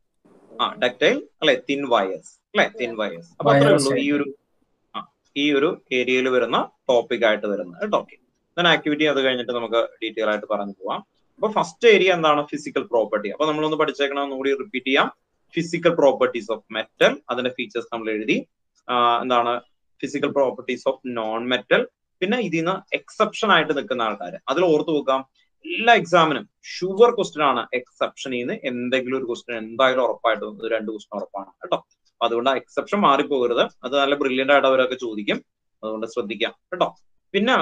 ആ ഡക്റ്റൈൽ അല്ലെ തിൻ വയേഴ്സ് അല്ലെ തിൻ വയേഴ്സ് അപ്പൊ അത്രേ Wires ഉള്ളൂ ഈ ഒരു ആ, ഈ ഒരു ഏരിയയിൽ വരുന്ന ടോപ്പിക് ആയിട്ട് വരുന്നത് കേട്ടോ ഓക്കെ ദെൻ ആക്ടിവിറ്റി അത് കഴിഞ്ഞിട്ട് നമുക്ക് ഡീറ്റെയിൽ ആയിട്ട് പറഞ്ഞു പോവാം അപ്പൊ ഫസ്റ്റ് ഏരിയ എന്താണ് ഫിസിക്കൽ പ്രോപ്പർട്ടി അപ്പൊ നമ്മളൊന്ന് പഠിച്ചേക്കണം ഒന്നുകൂടി റിപ്പീറ്റ് ചെയ്യാം ഫിസിക്കൽ പ്രോപ്പർട്ടീസ് ഓഫ് മെറ്റൽ അതിന്റെ ഫീച്ചേഴ്സ് നമ്മൾ എഴുതി ആ, എന്താണ് physical properties of non metal പിന്നെ ഇതിൽ നിന്ന് എക്സെപ്ഷൻ ആയിട്ട് നിൽക്കുന്ന ആൾക്കാർ അതിൽ ഓർത്ത് നോക്കാം എല്ലാ എക്സാമിനും ഷുവർ ക്വസ്റ്റ്യൻ ആണ് എക്സെപ്ഷനിൽ നിന്ന് എന്തെങ്കിലും ഒരു ക്വസ്റ്റ്യൻ എന്തായാലും ഉറപ്പായിട്ടും ഇത് രണ്ട് ക്വസ്റ്റ്യൻ ഉറപ്പാണ് കേട്ടോ അപ്പൊ അതുകൊണ്ട് ആ എക്സെപ്ഷൻ മാറിപ്പോകരുത് അത് നല്ല ബ്രില്യന്റ് ആയിട്ട് അവരൊക്കെ ചോദിക്കും അതുകൊണ്ട് ശ്രദ്ധിക്കാം കേട്ടോ പിന്നെ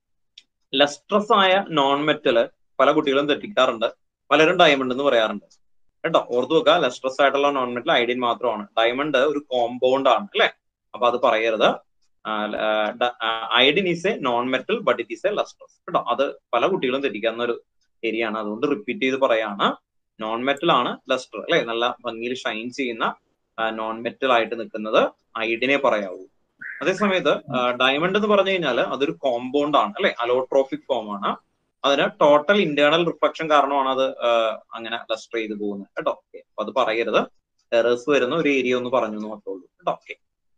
ലസ്ട്രസ് ആയ നോൺ മെറ്റല് പല കുട്ടികളും തെറ്റിക്കാറുണ്ട് പലരും ഡയമണ്ട് എന്ന് പറയാറുണ്ട് കേട്ടോ ഓർത്തു വെക്കുക ലസ്ട്രസ് ആയിട്ടുള്ള നോൺ മെറ്റൽ ഐഡിയൻ മാത്രമാണ് ഡയമണ്ട് ഒരു കോമ്പൗണ്ട് ആണ് അല്ലെ അപ്പൊ അത് പറയരുത് iodine is a non metal but it is a lustrous കേട്ടോ അത് പല കുട്ടികളും തെറ്റിക്കാവുന്ന ഒരു ഏരിയ ആണ് അതുകൊണ്ട് റിപ്പീറ്റ് ചെയ്ത് പറയാണ് നോൺ മെറ്റൽ ആണ് ലസ്റ്റർ അല്ലെ നല്ല ഭംഗിയിൽ ഷൈൻ ചെയ്യുന്ന നോൺ മെറ്റൽ ആയിട്ട് നിൽക്കുന്നത് ഐഡിനെ പറയാവൂ അതേസമയത്ത് ഡയമണ്ട് എന്ന് പറഞ്ഞു കഴിഞ്ഞാൽ അതൊരു കോമ്പൗണ്ട് ആണ് അല്ലെ അലോട്രോഫിക് ഫോം ആണ് അതിന് ടോട്ടൽ ഇന്റേണൽ റിഫ്ലക്ഷൻ കാരണമാണ് അത് ആ, അങ്ങനെ ലസ്റ്റർ ചെയ്ത് പോകുന്നത് കേട്ടോ ഓക്കെ അപ്പൊ അത് പറയരുത് എറേഴ്സ് വരുന്ന ഒരു ഏരിയ ഒന്ന് പറഞ്ഞു എന്ന് മാത്രമേ ഉള്ളൂ കേട്ടോ ഓക്കെ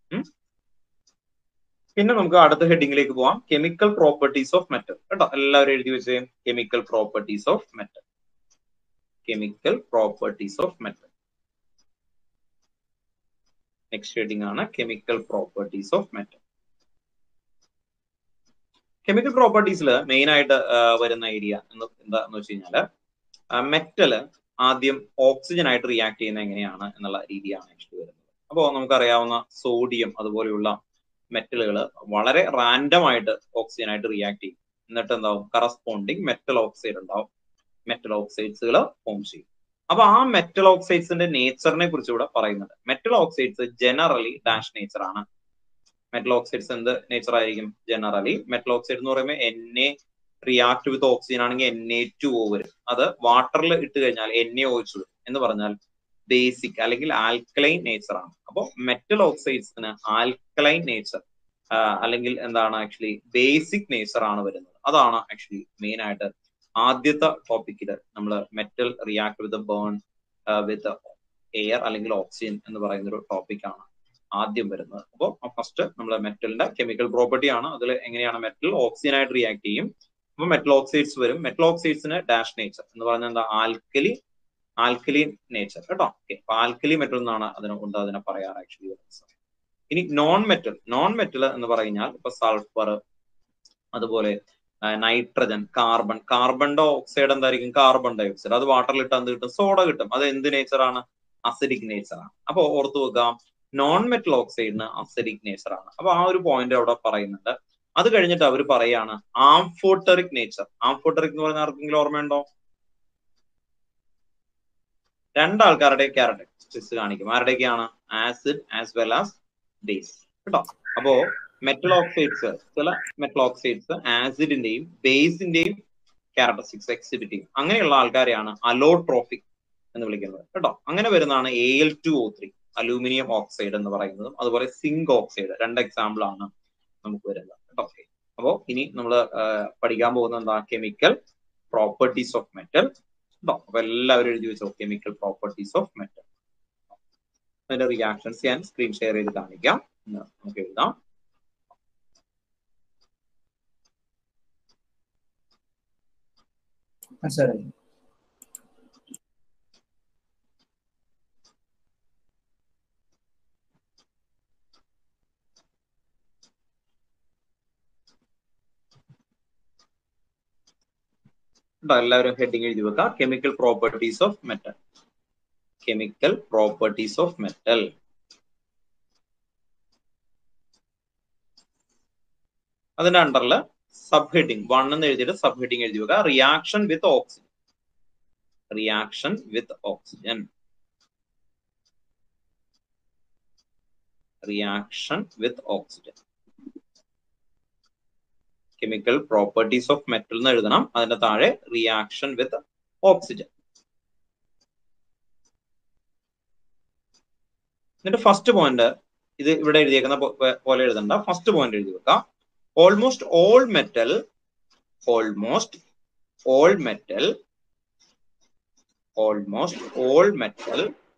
പിന്നെ നമുക്ക് അടുത്ത ഹെഡിങ്ങിലേക്ക് പോവാം കെമിക്കൽ പ്രോപ്പർട്ടീസ് ഓഫ് മെറ്റൽ കേട്ടോ എല്ലാവരും എഴുതി വെച്ചേ chemical properties of metal chemical properties of metal next heading ആണ് കെമിക്കൽ പ്രോപ്പർട്ടീസ് ഓഫ് മെറ്റൽ കെമിക്കൽ പ്രോപ്പർട്ടീസിൽ മെയിൻ ആയിട്ട് ആ, വരുന്ന ഏരിയ എന്ന് എന്താന്ന് വെച്ച് കഴിഞ്ഞാല് മെറ്റല് ആദ്യം ഓക്സിജൻ ആയിട്ട് റിയാക്ട് ചെയ്യുന്നത് എങ്ങനെയാണ് എന്നുള്ള രീതിയാണ് ആക്ച്വലി വരുന്നത് അപ്പോൾ നമുക്കറിയാവുന്ന സോഡിയം അതുപോലെയുള്ള മെറ്റലുകൾ വളരെ റാൻഡം ആയിട്ട് ഓക്സിജൻ ആയിട്ട് റിയാക്ട് ചെയ്യും എന്നിട്ട് എന്താവും കറസ്പോണ്ടിങ് മെറ്റൽ ഓക്സൈഡ് ഉണ്ടാവും മെറ്റൽ ഓക്സൈഡ്സുകൾ ഫോം ചെയ്യും അപ്പൊ ആ മെറ്റൽ ഓക്സൈഡ്സിന്റെ നേച്ചറിനെ കുറിച്ച് ഇവിടെ പറയുന്നുണ്ട് metal oxides generally dash nature ആണ് മെറ്റൽ ഓക്സൈഡ്സ് എന്ത് നേച്ചർ ആയിരിക്കും ജനറലി മെറ്റൽ ഓക്സൈഡ് എന്ന് പറയുമ്പോൾ N A react with oxygen ആണെങ്കിൽ എൻ എ ടു ഒ വരും അത് വാട്ടറിൽ ഇട്ട് കഴിഞ്ഞാൽ എൻ എ ഒഴിച്ചു വരും എന്ന് പറഞ്ഞാൽ ബേസിക് അല്ലെങ്കിൽ ആൽക്കലൈൻ നേച്ചർ ആണ് അപ്പോൾ മെറ്റൽ ഓക്സൈഡ്സിന് ആൽക്കലൈൻ നേച്ചർ അല്ലെങ്കിൽ എന്താണ് ആക്ച്വലി ബേസിക് നേച്ചർ ആണ് വരുന്നത് അതാണ് ആക്ച്വലി മെയിൻ ആയിട്ട് ആദ്യത്തെ ടോപ്പിക്കിൽ നമ്മൾ metal react with burn with air അല്ലെങ്കിൽ ഓക്സിജൻ എന്ന് പറയുന്ന ഒരു ടോപ്പിക്കാണ് ആദ്യം വരുന്നത് അപ്പോൾ ഫസ്റ്റ് നമ്മൾ മെറ്റലിന്റെ കെമിക്കൽ പ്രോപ്പർട്ടി ആണ് അതിൽ എങ്ങനെയാണ് മെറ്റൽ ഓക്സിജൻ ആയിട്ട് റിയാക്ട് ചെയ്യും അപ്പൊ മെറ്റൽ ഓക്സൈഡ്സ് വരും മെറ്റൽ ഓക്സൈഡ്സിന് ഡാഷ് നേച്ചർ എന്ന് പറഞ്ഞാൽ എന്താ ആൽക്കലി ആൽക്കലി നേച്ചർ കേട്ടോ ഓക്കെ അപ്പൊ ആൽക്കലി മെറ്റൽ എന്നാണ് അതിനെ കൊണ്ട് അതിനെ പറയാറ് ആക്ച്വലി വരുന്നത് ഇനി നോൺ മെറ്റൽ നോൺ മെറ്റൽ എന്ന് പറഞ്ഞാൽ ഇപ്പൊ സൾഫർ അതുപോലെ nitrogen carbon carbon dioxide എന്തായിരിക്കും കാർബൺ ഡൈ ഓക്സൈഡ് അത് വാട്ടറിൽ ഇട്ട് എന്ത് കിട്ടും സോഡ കിട്ടും അത് എന്ത് നേച്ചർ ആണ് അസിഡിക് നേച്ചർ ആണ് അപ്പൊ ഓർത്തു വെക്കാം നോൺ മെറ്റൽ ഓക്സൈഡിന് അസിഡിക് നേച്ചർ ആണ് അപ്പൊ ആ ഒരു പോയിന്റ് അവിടെ പറയുന്നുണ്ട് അത് കഴിഞ്ഞിട്ട് അവർ പറയാണ് ആംഫോട്ടറിക് നേച്ചർ ആംഫോട്ടറിക് എന്ന് പറഞ്ഞാൽ ആർക്കെങ്കിലും ഓർമ്മയുണ്ടോ രണ്ടാൾക്കാരുടെ ക്യാരക്ടറിസ്റ്റിക്സ് കാണിക്കും ആരുടെയൊക്കെയാണ് acid as well as base കേട്ടോ അപ്പോ മെറ്റൽ ഓക്സൈഡ്സ് ചില മെറ്റൽ ഓക്സൈഡ്സ് ആസിഡിന്റെയും ബേസിന്റെയും ക്യാരക്ടറിസ്റ്റിക്സ് എക്സിബിറ്റ് ചെയ്യും അങ്ങനെയുള്ള ആൾക്കാരെയാണ് അലോട്രോഫിക് എന്ന് വിളിക്കുന്നത് കേട്ടോ അങ്ങനെ വരുന്നതാണ് A L two O three aluminium oxide എന്ന് പറയുന്നതും അതുപോലെ സിങ്ക് ഓക്സൈഡ് രണ്ട് എക്സാമ്പിൾ ആണ് നമുക്ക് വരുന്നത് കേട്ടോ അപ്പോ ഇനി നമ്മൾ പഠിക്കാൻ പോകുന്നത് എന്താ കെമിക്കൽ പ്രോപ്പർട്ടീസ് ഓഫ് മെറ്റൽ കേട്ടോ അപ്പൊ എല്ലാവരും എഴുതി വെച്ചോ കെമിക്കൽ പ്രോപ്പർട്ടീസ് ഓഫ് മെറ്റൽ അതിന്റെ റിയാക്ഷൻസ് ഞാൻ സ്ക്രീൻ ഷെയർ ചെയ്ത് കാണിക്കാം എന്ന് നമുക്ക് എഴുതാം sorry. കേട്ടോ എല്ലാവരും ഹെഡിങ് എഴുതി വെക്കാം chemical properties of metal chemical properties of metal അതിന്റെ അണ്ടറിൽ സബ് ഹെഡിങ് വൺ എന്ന് എഴുതിയിട്ട് സബ് ഹെഡിങ് എഴുതി വെക്കുക reaction with oxygen reaction with oxygen reaction with oxygen chemical properties of metal എന്ന് എഴുതണം അതിന്റെ താഴെ റിയാക്ഷൻ വിത്ത് ഓക്സിജൻ എന്നിട്ട് ഫസ്റ്റ് പോയിന്റ് ഇത് ഇവിടെ എഴുതിയേക്കുന്ന പോലെ എഴുതണ്ട ഫസ്റ്റ് പോയിന്റ് എഴുതി വെക്കാം almost all metal almost all metal almost all metal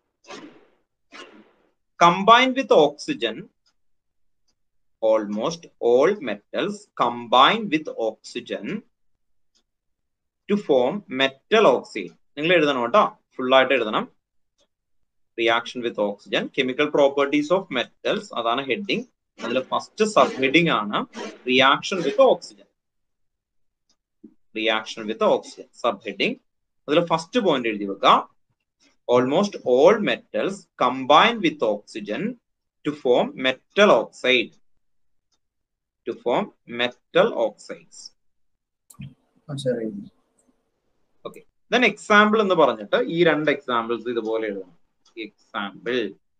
combined with oxygen almost all metals combine with oxygen to form metal oxide നിങ്ങൾ എഴുതണം കേട്ടോ ഫുൾ ആയിട്ട് എഴുതണം reaction with oxygen chemical properties of metals അതാണ് ഹെഡിങ് അതിൽ ഫസ്റ്റ് സബ് ഹെഡിങ് ആണ് reaction with oxygen reaction with oxygen sub heading അതിൽ ഫസ്റ്റ് പോയിന്റ് എഴുതി വെക്കുക almost all metals combine with oxygen to form metal oxide to form metal oxides I'm sorry. then example എന്ന് പറഞ്ഞിട്ട് ഈ രണ്ട് എക്സാമ്പിൾസ് ഇതുപോലെ എഴുതണം എക്സാമ്പിൾ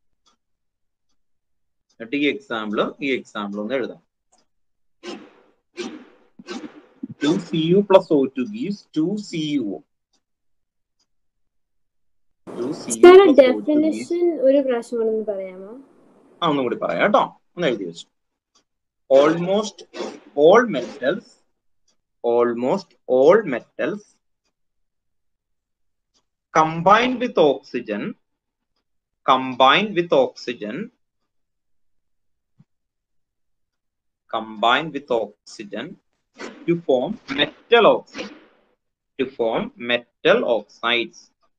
എന്നിട്ട് ഈ എക്സാമ്പിളും ഈ എക്സാമ്പിളും ഒന്ന് എഴുതാം two C U plus O two gives two C U two C U sir plus O two gives definition ഒരു പ്രാവശ്യം കൂടെ ഒന്ന് പറയാമോ ആ ഒന്നും കൂടി പറയാം കേട്ടോ ഒന്ന് എഴുതി വെച്ചു almost all metals almost all metals combined with oxygen combined with oxygen combined with oxygen to form metal oxide to form metal oxides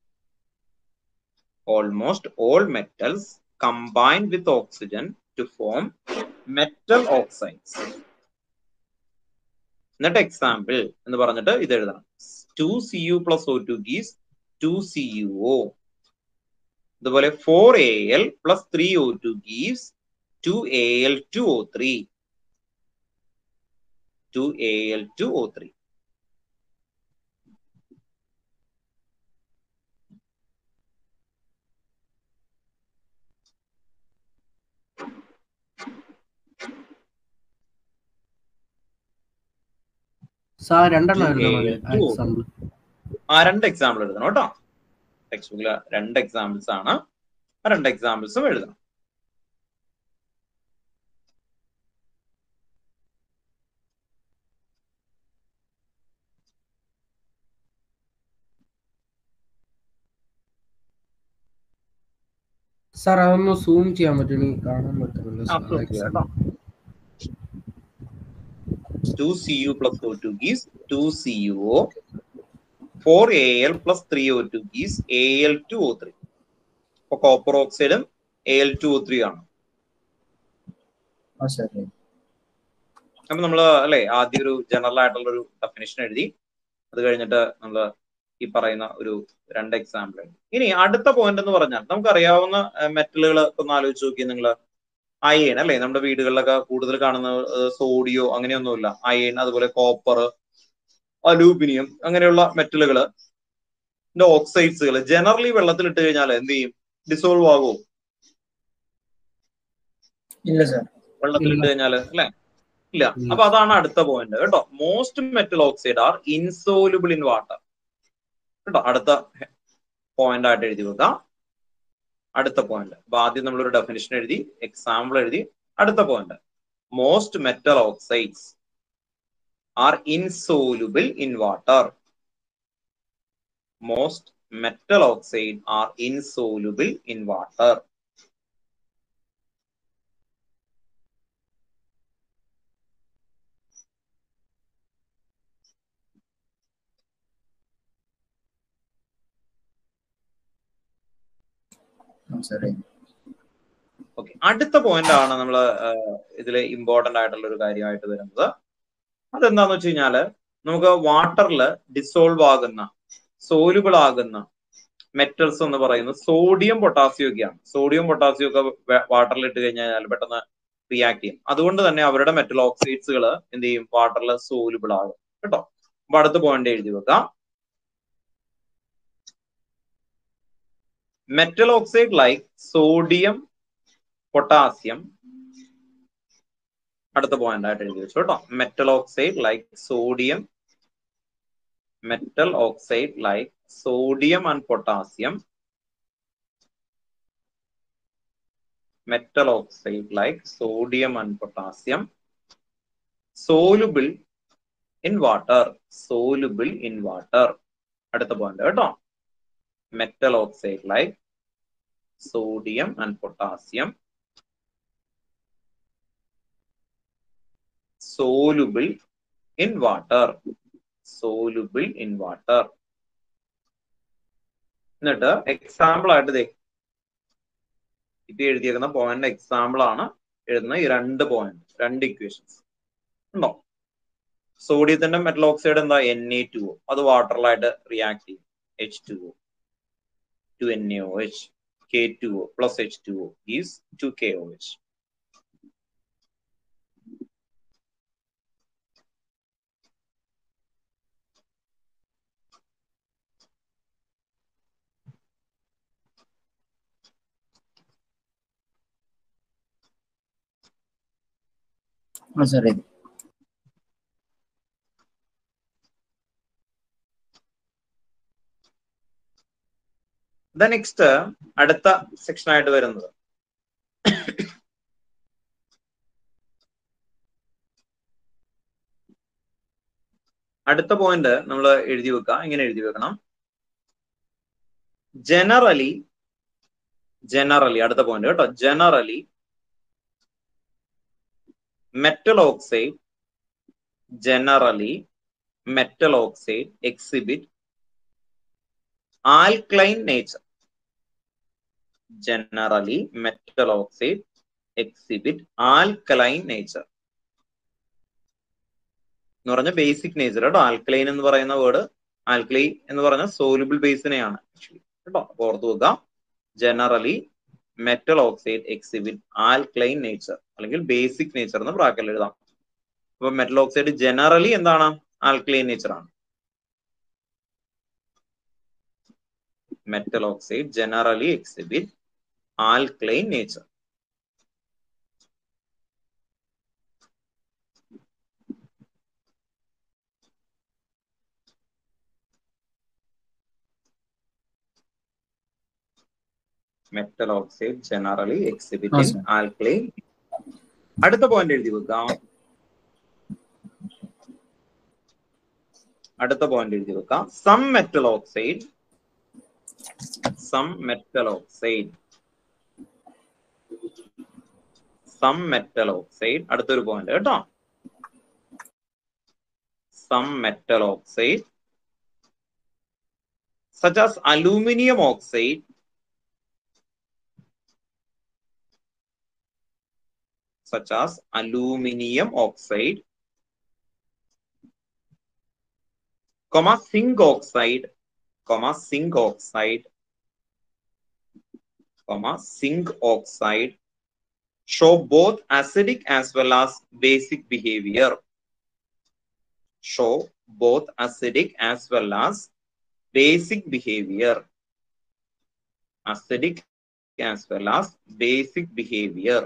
almost all metals combine with oxygen to form metal oxides എന്നിട്ട് എക്സാമ്പിൾ എന്ന് പറഞ്ഞിട്ട് ഇത് എഴുതണം two C U plus O two gives two C U O അതുപോലെ four A L plus three O two gives two A L two O three two A L two O three sir രണ്ടെണ്ണം Okay, എഴുതണം two. എക്സാമ്പിൾ ആ രണ്ട് എക്സാമ്പിൾ എഴുതണം കേട്ടോ ടെക്സ്റ്റ് ബുക്കിൽ രണ്ട് എക്സാമ്പിൾസ് ആണ് ആ രണ്ട് എക്സാമ്പിൾസും എഴുതണം സാർ അതൊന്ന് സൂം ചെയ്യാൻ പറ്റും കാണാൻ പറ്റുന്നില്ല ആ, സാർ zoom ചെയ്യാം കേട്ടോ. 2Cu plus O2 gives 2CuO. 4Al plus 3O2 gives Al2O3. അപ്പൊ കോപ്പർ ഓക്സൈഡും Al2O3 ആണ് Oh, sorry. അപ്പൊ നമ്മൾ അല്ലെ ആദ്യം ഒരു ജനറൽ ആയിട്ടുള്ള ഒരു ഡെഫിനേഷൻ എഴുതി അത് കഴിഞ്ഞിട്ട് നമ്മൾ ഈ പറയുന്ന ഒരു രണ്ട് എക്സാമ്പിൾ എഴുതി ഇനി അടുത്ത പോയിന്റ് എന്ന് പറഞ്ഞാൽ നമുക്കറിയാവുന്ന മെറ്റലുകൾ ഒന്ന് ആലോചിച്ച് നോക്കി നിങ്ങൾ അയൺ അല്ലെ നമ്മുടെ വീടുകളിലൊക്കെ കൂടുതൽ കാണുന്ന സോഡിയോ അങ്ങനെയൊന്നുമില്ല അയൺ അതുപോലെ കോപ്പർ അലൂമിനിയം അങ്ങനെയുള്ള മെറ്റലുകൾ ഓക്സൈഡ്സുകൾ ജനറലി വെള്ളത്തിൽ ഇട്ട് കഴിഞ്ഞാൽ എന്ത് ചെയ്യും ഡിസോൾവ് ആകുമോ ഇല്ല സർ വെള്ളത്തിൽ ഇട്ട് കഴിഞ്ഞാൽ അല്ലെ ഇല്ല ഇല്ല. അപ്പൊ അതാണ് അടുത്ത പോയിന്റ് കേട്ടോ most metal oxide are insoluble in water കേട്ടോ അടുത്ത പോയിന്റ് ആയിട്ട് എഴുതി വെക്കാം അടുത്ത പോയിന്റ് അപ്പൊ ആദ്യം നമ്മളൊരു ഡെഫിനിഷൻ എഴുതി എക്സാമ്പിൾ എഴുതി അടുത്ത point most metal oxides are insoluble in water most metal oxide are insoluble in water. I'm sorry. Okay അടുത്ത പോയിന്റ് ആണ് നമ്മൾ ഇതിൽ ഇമ്പോർട്ടന്റ് ആയിട്ടുള്ള ഒരു കാര്യമായിട്ട് വരുന്നത് അതെന്താന്ന് വെച്ച് കഴിഞ്ഞാല് നമുക്ക് വാട്ടറിൽ ഡിസോൾവ് ആകുന്ന സോലുബിൾ ആകുന്ന മെറ്റൽസ് എന്ന് പറയുന്നത് സോഡിയം പൊട്ടാസ്യം ഒക്കെയാണ് സോഡിയം പൊട്ടാസ്യം ഒക്കെ വാട്ടറിൽ ഇട്ട് കഴിഞ്ഞാൽ പെട്ടെന്ന് റിയാക്ട് ചെയ്യും അതുകൊണ്ട് തന്നെ അവരുടെ മെറ്റൽ ഓക്സൈഡ്സുകൾ എന്ത് ചെയ്യും വാട്ടറിൽ സോലുബിൾ ആകും കേട്ടോ അപ്പൊ അടുത്ത പോയിന്റ് എഴുതി വെക്കാം metal oxide like sodium potassium അടുത്ത പോയിന്റ് ആയിട്ട് എഴുതി വെച്ചു കേട്ടോ metal oxide like sodium metal oxide like sodium and potassium metal oxide like sodium and potassium soluble in water soluble in water അടുത്ത പോയിന്റ് കേട്ടോ metal oxide like sodium and potassium soluble in water soluble in water എന്നിട്ട് എക്സാമ്പിൾ ആയിട്ട് ദേ ഇത് എഴുതിയേക്കുന്ന പോയിന്റ് എക്സാമ്പിൾ ആണ് എഴുതുന്ന ഈ രണ്ട് പോയിന്റ് രണ്ട് ഇക്വേഷൻസ് ഉണ്ടോ സോഡിയത്തിന്റെ മെറ്റൽ ഓക്സൈഡ് എന്താ എൻ എ ടു ഒ അത് വാട്ടറിലായിട്ട് റിയാക്ട് ചെയ്യും H two O two N A O H K two O plus H two O is two K O H I'm sorry. The next അടുത്ത സെക്ഷൻ ആയിട്ട് വരുന്നത് അടുത്ത പോയിന്റ് നമ്മൾ എഴുതി വെക്കുക ഇങ്ങനെ എഴുതി വെക്കണം ജനറലി ജനറലി അടുത്ത പോയിന്റ് കേട്ടോ generally metal oxide generally metal oxide exhibit alkaline nature generally metal oxide exhibit alkaline nature എന്ന് പറഞ്ഞ ബേസിക് നേച്ചർ കേട്ടോ ആൽക്കലൈൻ എന്ന് പറയുന്ന വേർഡ് ആൽക്കലൈ എന്ന് പറഞ്ഞ സോലുബിൾ ബേസിനെയാണ് ആക്ച്വലി കേട്ടോ അപ്പൊ ഓർത്ത് വെക്കുക generally metal oxide exhibit alkaline nature അല്ലെങ്കിൽ ബേസിക് നേച്ചർ എന്ന് ബ്രാക്കറ്റിൽ എഴുതാം അപ്പൊ മെറ്റൽ ഓക്സൈഡ് ജനറലി എന്താണ് ആൽക്ലൈൻ നേച്ചർ ആണ് metal oxide generally exhibit alkaline nature metal oxide generally exhibit ആ, sir. ആൽക്ലൈൻ അടുത്ത പോയിന്റ് എഴുതി വെക്കാം അടുത്ത പോയിന്റ് എഴുതി വെക്കാം some metal oxide some metal oxide some metal oxide അടുത്തൊരു പോയിന്റ് കേട്ടോ some metal oxide such as aluminum oxide such as aluminum oxide, comma zinc oxide, comma zinc oxide, comma zinc oxide show both acidic as well as basic behavior. Show both acidic as well as basic behavior. Acidic as well as basic behavior.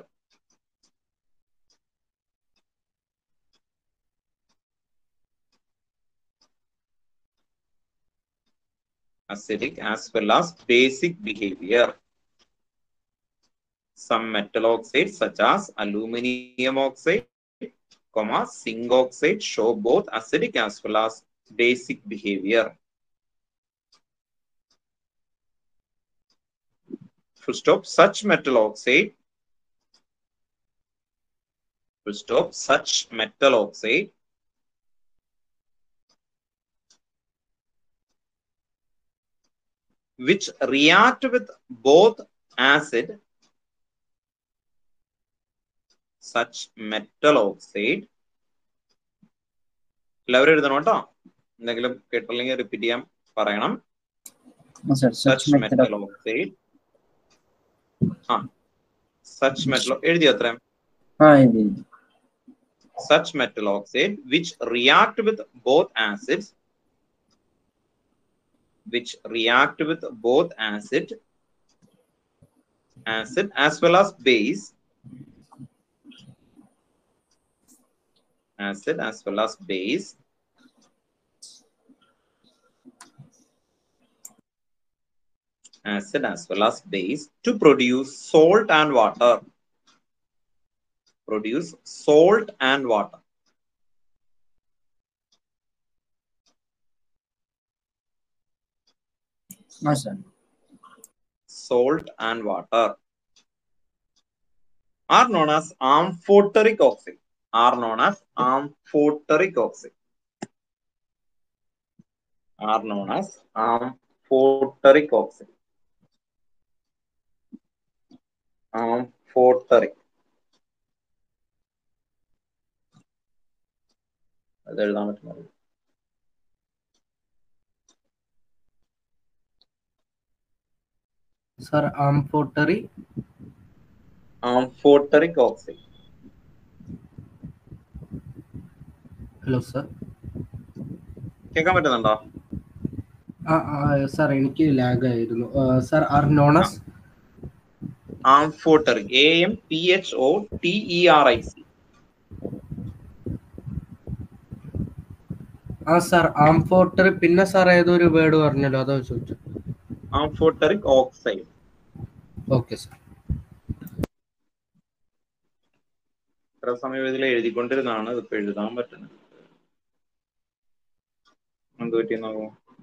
acidic as well as basic behavior. Some metal oxides such as aluminum oxide, comma zinc oxide show both acidic as well as basic behavior full stop such metal oxide full stop such metal oxide which react with both acid such metal oxide എല്ലാവരും എഴുതണം കേട്ടോ എന്തെങ്കിലും കേട്ടില്ലെങ്കിൽ റിപ്പീറ്റ് ചെയ്യാൻ പറയണം Oh, sir, such such method metal of oxide ആ such metal എഴുതി അത്രയും ah, ഇത് ഇത്. such metal oxide which react with both acids which react with both acid acid as well as base acid as well as base acid as well as base to produce salt and water produce salt and water Ah, sir. salt and water are known as amphoteric oxide are known as amphoteric oxide are known as amphoteric oxide amphoteric അത് എഴുതാൻ പറ്റുന്നത് sir amphoteric amphoteric oxide hello sir കേൾക്കാൻ പറ്റുന്നുണ്ടോ സാർ എനിക്ക് ലാഗ് ആയിരുന്നു sir are known as amphoteric a m p h o t e r i c ആ സാർ ആംഫോട്ടറി പിന്നെ സാർ ഏതൊരു വേർഡ് പറഞ്ഞല്ലോ അതോ ചോദിച്ചു amphoteric oxide ഓക്കെ സാർ ഇത്ര സമയം ഇതിൽ എഴുതിക്കൊണ്ടിരുന്നതാണ് ഇതിപ്പോ എഴുതാൻ പറ്റുന്നത് എന്ത് പറ്റിയെന്നാവോ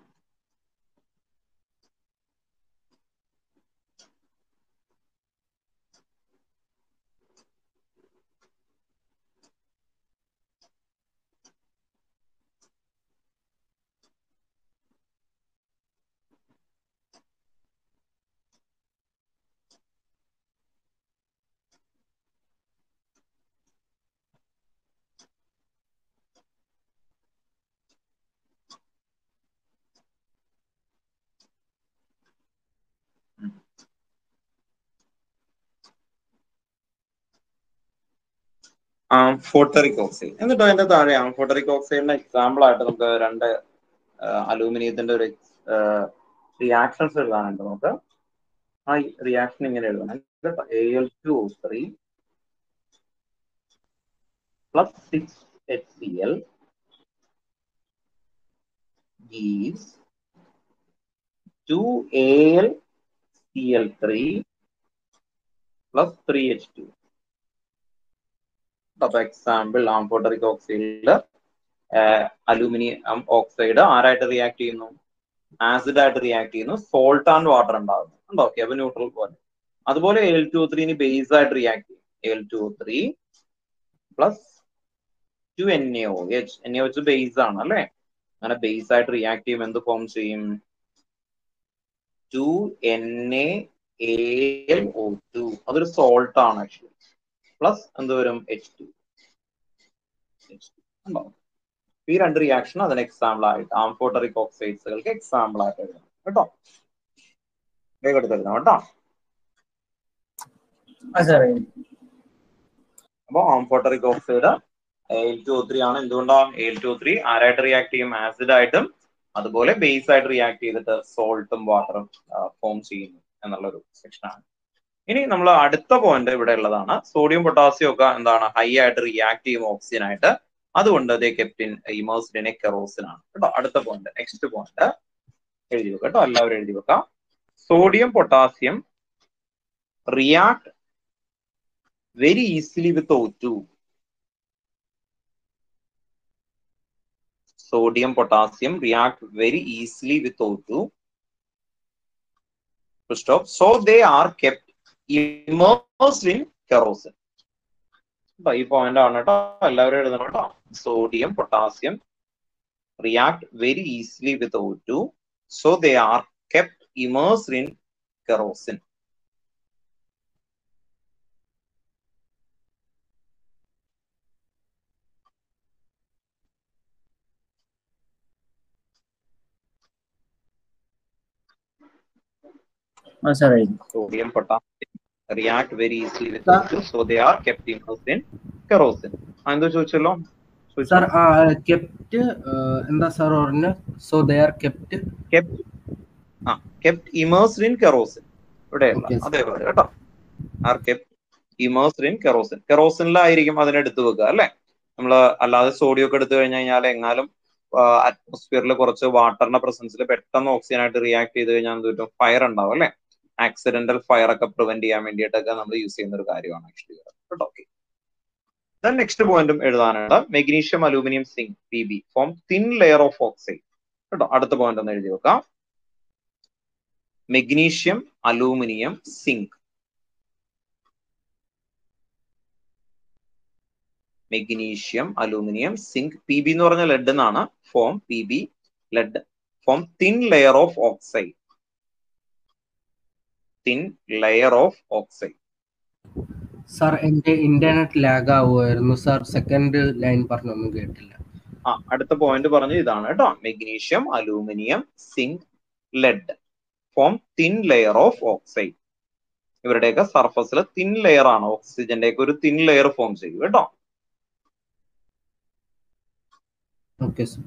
ആംഫോട്ടറിക് ഓക്സൈഡ് എന്നിട്ട് അതിന്റെ താഴെ ആംഫോട്ടറിക് ഓക്സൈഡിന്റെ എക്സാമ്പിൾ ആയിട്ട് നമുക്ക് രണ്ട് അലൂമിനിയത്തിന്റെ ഒരു റിയാക്ഷൻസ് എഴുതാനുണ്ട് നമുക്ക് ആ റിയാക്ഷൻ ഇങ്ങനെ എഴുതണം A L two three plus six H C L gives 2Al Cl3 plus 3H2. അപ്പൊ എക്സാമ്പിൾ ആംഫോട്ടറിക് ഓക്സൈഡിൽ അലൂമിനിയം ഓക്സൈഡ് ആരായിട്ട് റിയാക്ട് ചെയ്യുന്നു ആസിഡ് ആയിട്ട് റിയാക്ട് ചെയ്യുന്നു സോൾട്ട് ആൻഡ് വാട്ടർ ഉണ്ടാകുന്നു ഉണ്ടോ ഓക്കെ അപ്പൊ ന്യൂട്രൽ പോലെ അതുപോലെ എൽ ടു ത്രീന് ബേസ് ആയിട്ട് റിയാക്ട് ചെയ്യും L two three plus two N A O H N A ഒച്ച് ബേസ് ആണ് അല്ലേ അങ്ങനെ ബേസ് ആയിട്ട് റിയാക്ട് ചെയ്യുമ്പോൾ എന്ത് ഫോം ചെയ്യും two N A L O two അതൊരു സോൾട്ട് ആണ് ആക്ച്വലി പ്ലസ് എന്ത് വരും എച്ച് ടു ഈ രണ്ട് റിയാക്ഷൻ അതിന് എക്സാമ്പിൾ ആയിട്ട് ആംഫോട്ടറിക് ഓക്സൈഡ്സുകൾക്ക് എക്സാമ്പിൾ ആയിട്ട് എഴുതണം കേട്ടോ വേഗം എടുത്ത് എഴുതണം കേട്ടോ Ah, sir. അപ്പൊ amphoteric oxide L two three ആണ് എന്തുകൊണ്ടാണ് എൽ ടു ത്രീ ആരായിട്ട് റിയാക്ട് ചെയ്യും ആസിഡ് ആയിട്ടും അതുപോലെ ബേസ് ആയിട്ട് റിയാക്ട് ചെയ്തിട്ട് സോൾട്ടും വാട്ടറും ഫോം ചെയ്യുന്നു എന്നുള്ളൊരു സെക്ഷനാണ് ഇനി നമ്മൾ അടുത്ത പോയിന്റ് ഇവിടെ ഉള്ളതാണ് സോഡിയം പൊട്ടാസ്യം ഒക്കെ എന്താണ് ഹൈ ആയിട്ട് റിയാക്ട് ചെയ്യും ഓക്സിജൻ ആയിട്ട് അതുകൊണ്ട് ദേ കെപ്റ്റിൻ ഇമേഴ്സ്ഡ് കെറോസിൻ ആണ് കേട്ടോ അടുത്ത പോയിന്റ് നെക്സ്റ്റ് പോയിന്റ് എഴുതി വെക്കാം കേട്ടോ എല്ലാവരും എഴുതി വെക്കാം sodium potassium react very easily with O two sodium potassium react very easily with O2 full stop so they are kept immersed in kerosene ട്ടോ, ഈ പോയിന്റ് ആണ് കേട്ടോ എല്ലാവരും എഴുതണം കേട്ടോ sodium potassium react very easily with O two so they are kept immersed in kerosene ആ സാർ എഴുതി sodium potassium react very easily with O2 so they are kept immersed in kerosene ആ, എന്തോ ചോദിച്ചല്ലോ ചോദിച്ചോ? സാർ കെപ്റ്റ് എന്താ സാർ പറഞ്ഞു so they are kept kept ആ kept immersed in kerosene ഇവിടെ Okay, sir. അതേപോലെ കേട്ടോ are kept immersed in kerosene കെറോസിനിലായിരിക്കും അതിനെടുത്ത് വെക്കുക അല്ലെ നമ്മൾ അല്ലാതെ സോഡിയം ഒക്കെ എടുത്തു കഴിഞ്ഞു കഴിഞ്ഞാൽ എങ്ങാനും അറ്റ്മോസ്ഫിയറിൽ കുറച്ച് വാട്ടറിന്റെ പ്രസൻസിൽ പെട്ടെന്ന് ഓക്സിജൻ ആയിട്ട് റിയാക്ട് ചെയ്ത് കഴിഞ്ഞാൽ എന്ത് പറ്റും ഫയർ ഉണ്ടാവും അല്ലെ ആക്സിഡന്റൽ ഫയർ ഒക്കെ പ്രിവെന്റ് ചെയ്യാൻ വേണ്ടിയിട്ടൊക്കെ നമ്മൾ യൂസ് ചെയ്യുന്ന ഒരു കാര്യമാണ് ആക്ച്വലി കേട്ടോ ഓക്കെ ദെൻ നെക്സ്റ്റ് പോയിന്റും എഴുതാനുണ്ട് magnesium aluminium zinc P B form thin layer of oxide കേട്ടോ അടുത്ത പോയിന്റ് ഒന്ന് എഴുതി വെക്കാം magnesium aluminium zinc magnesium aluminium zinc P B എന്ന് പറഞ്ഞ ലെഡ് എന്നാണ് form P B lead form thin layer of oxide thin layer of oxide sir എന്റെ ഇന്റർനെറ്റ് ലാഗ് ആവുമായിരുന്നു സാർ സെക്കൻഡ് ലൈൻ പറഞ്ഞൊന്നും കേട്ടില്ല ആ അടുത്ത പോയിന്റ് പറഞ്ഞത് ഇതാണ് കേട്ടോ magnesium aluminium zinc lead form thin layer of oxide ഇവരുടെയൊക്കെ സർഫസിൽ തിൻ ലെയർ ആണ് ഓക്സിജന്റെ ഒക്കെ ഒരു തിൻ ലെയർ ഫോം ചെയ്യും കേട്ടോ ഓക്കെ സാർ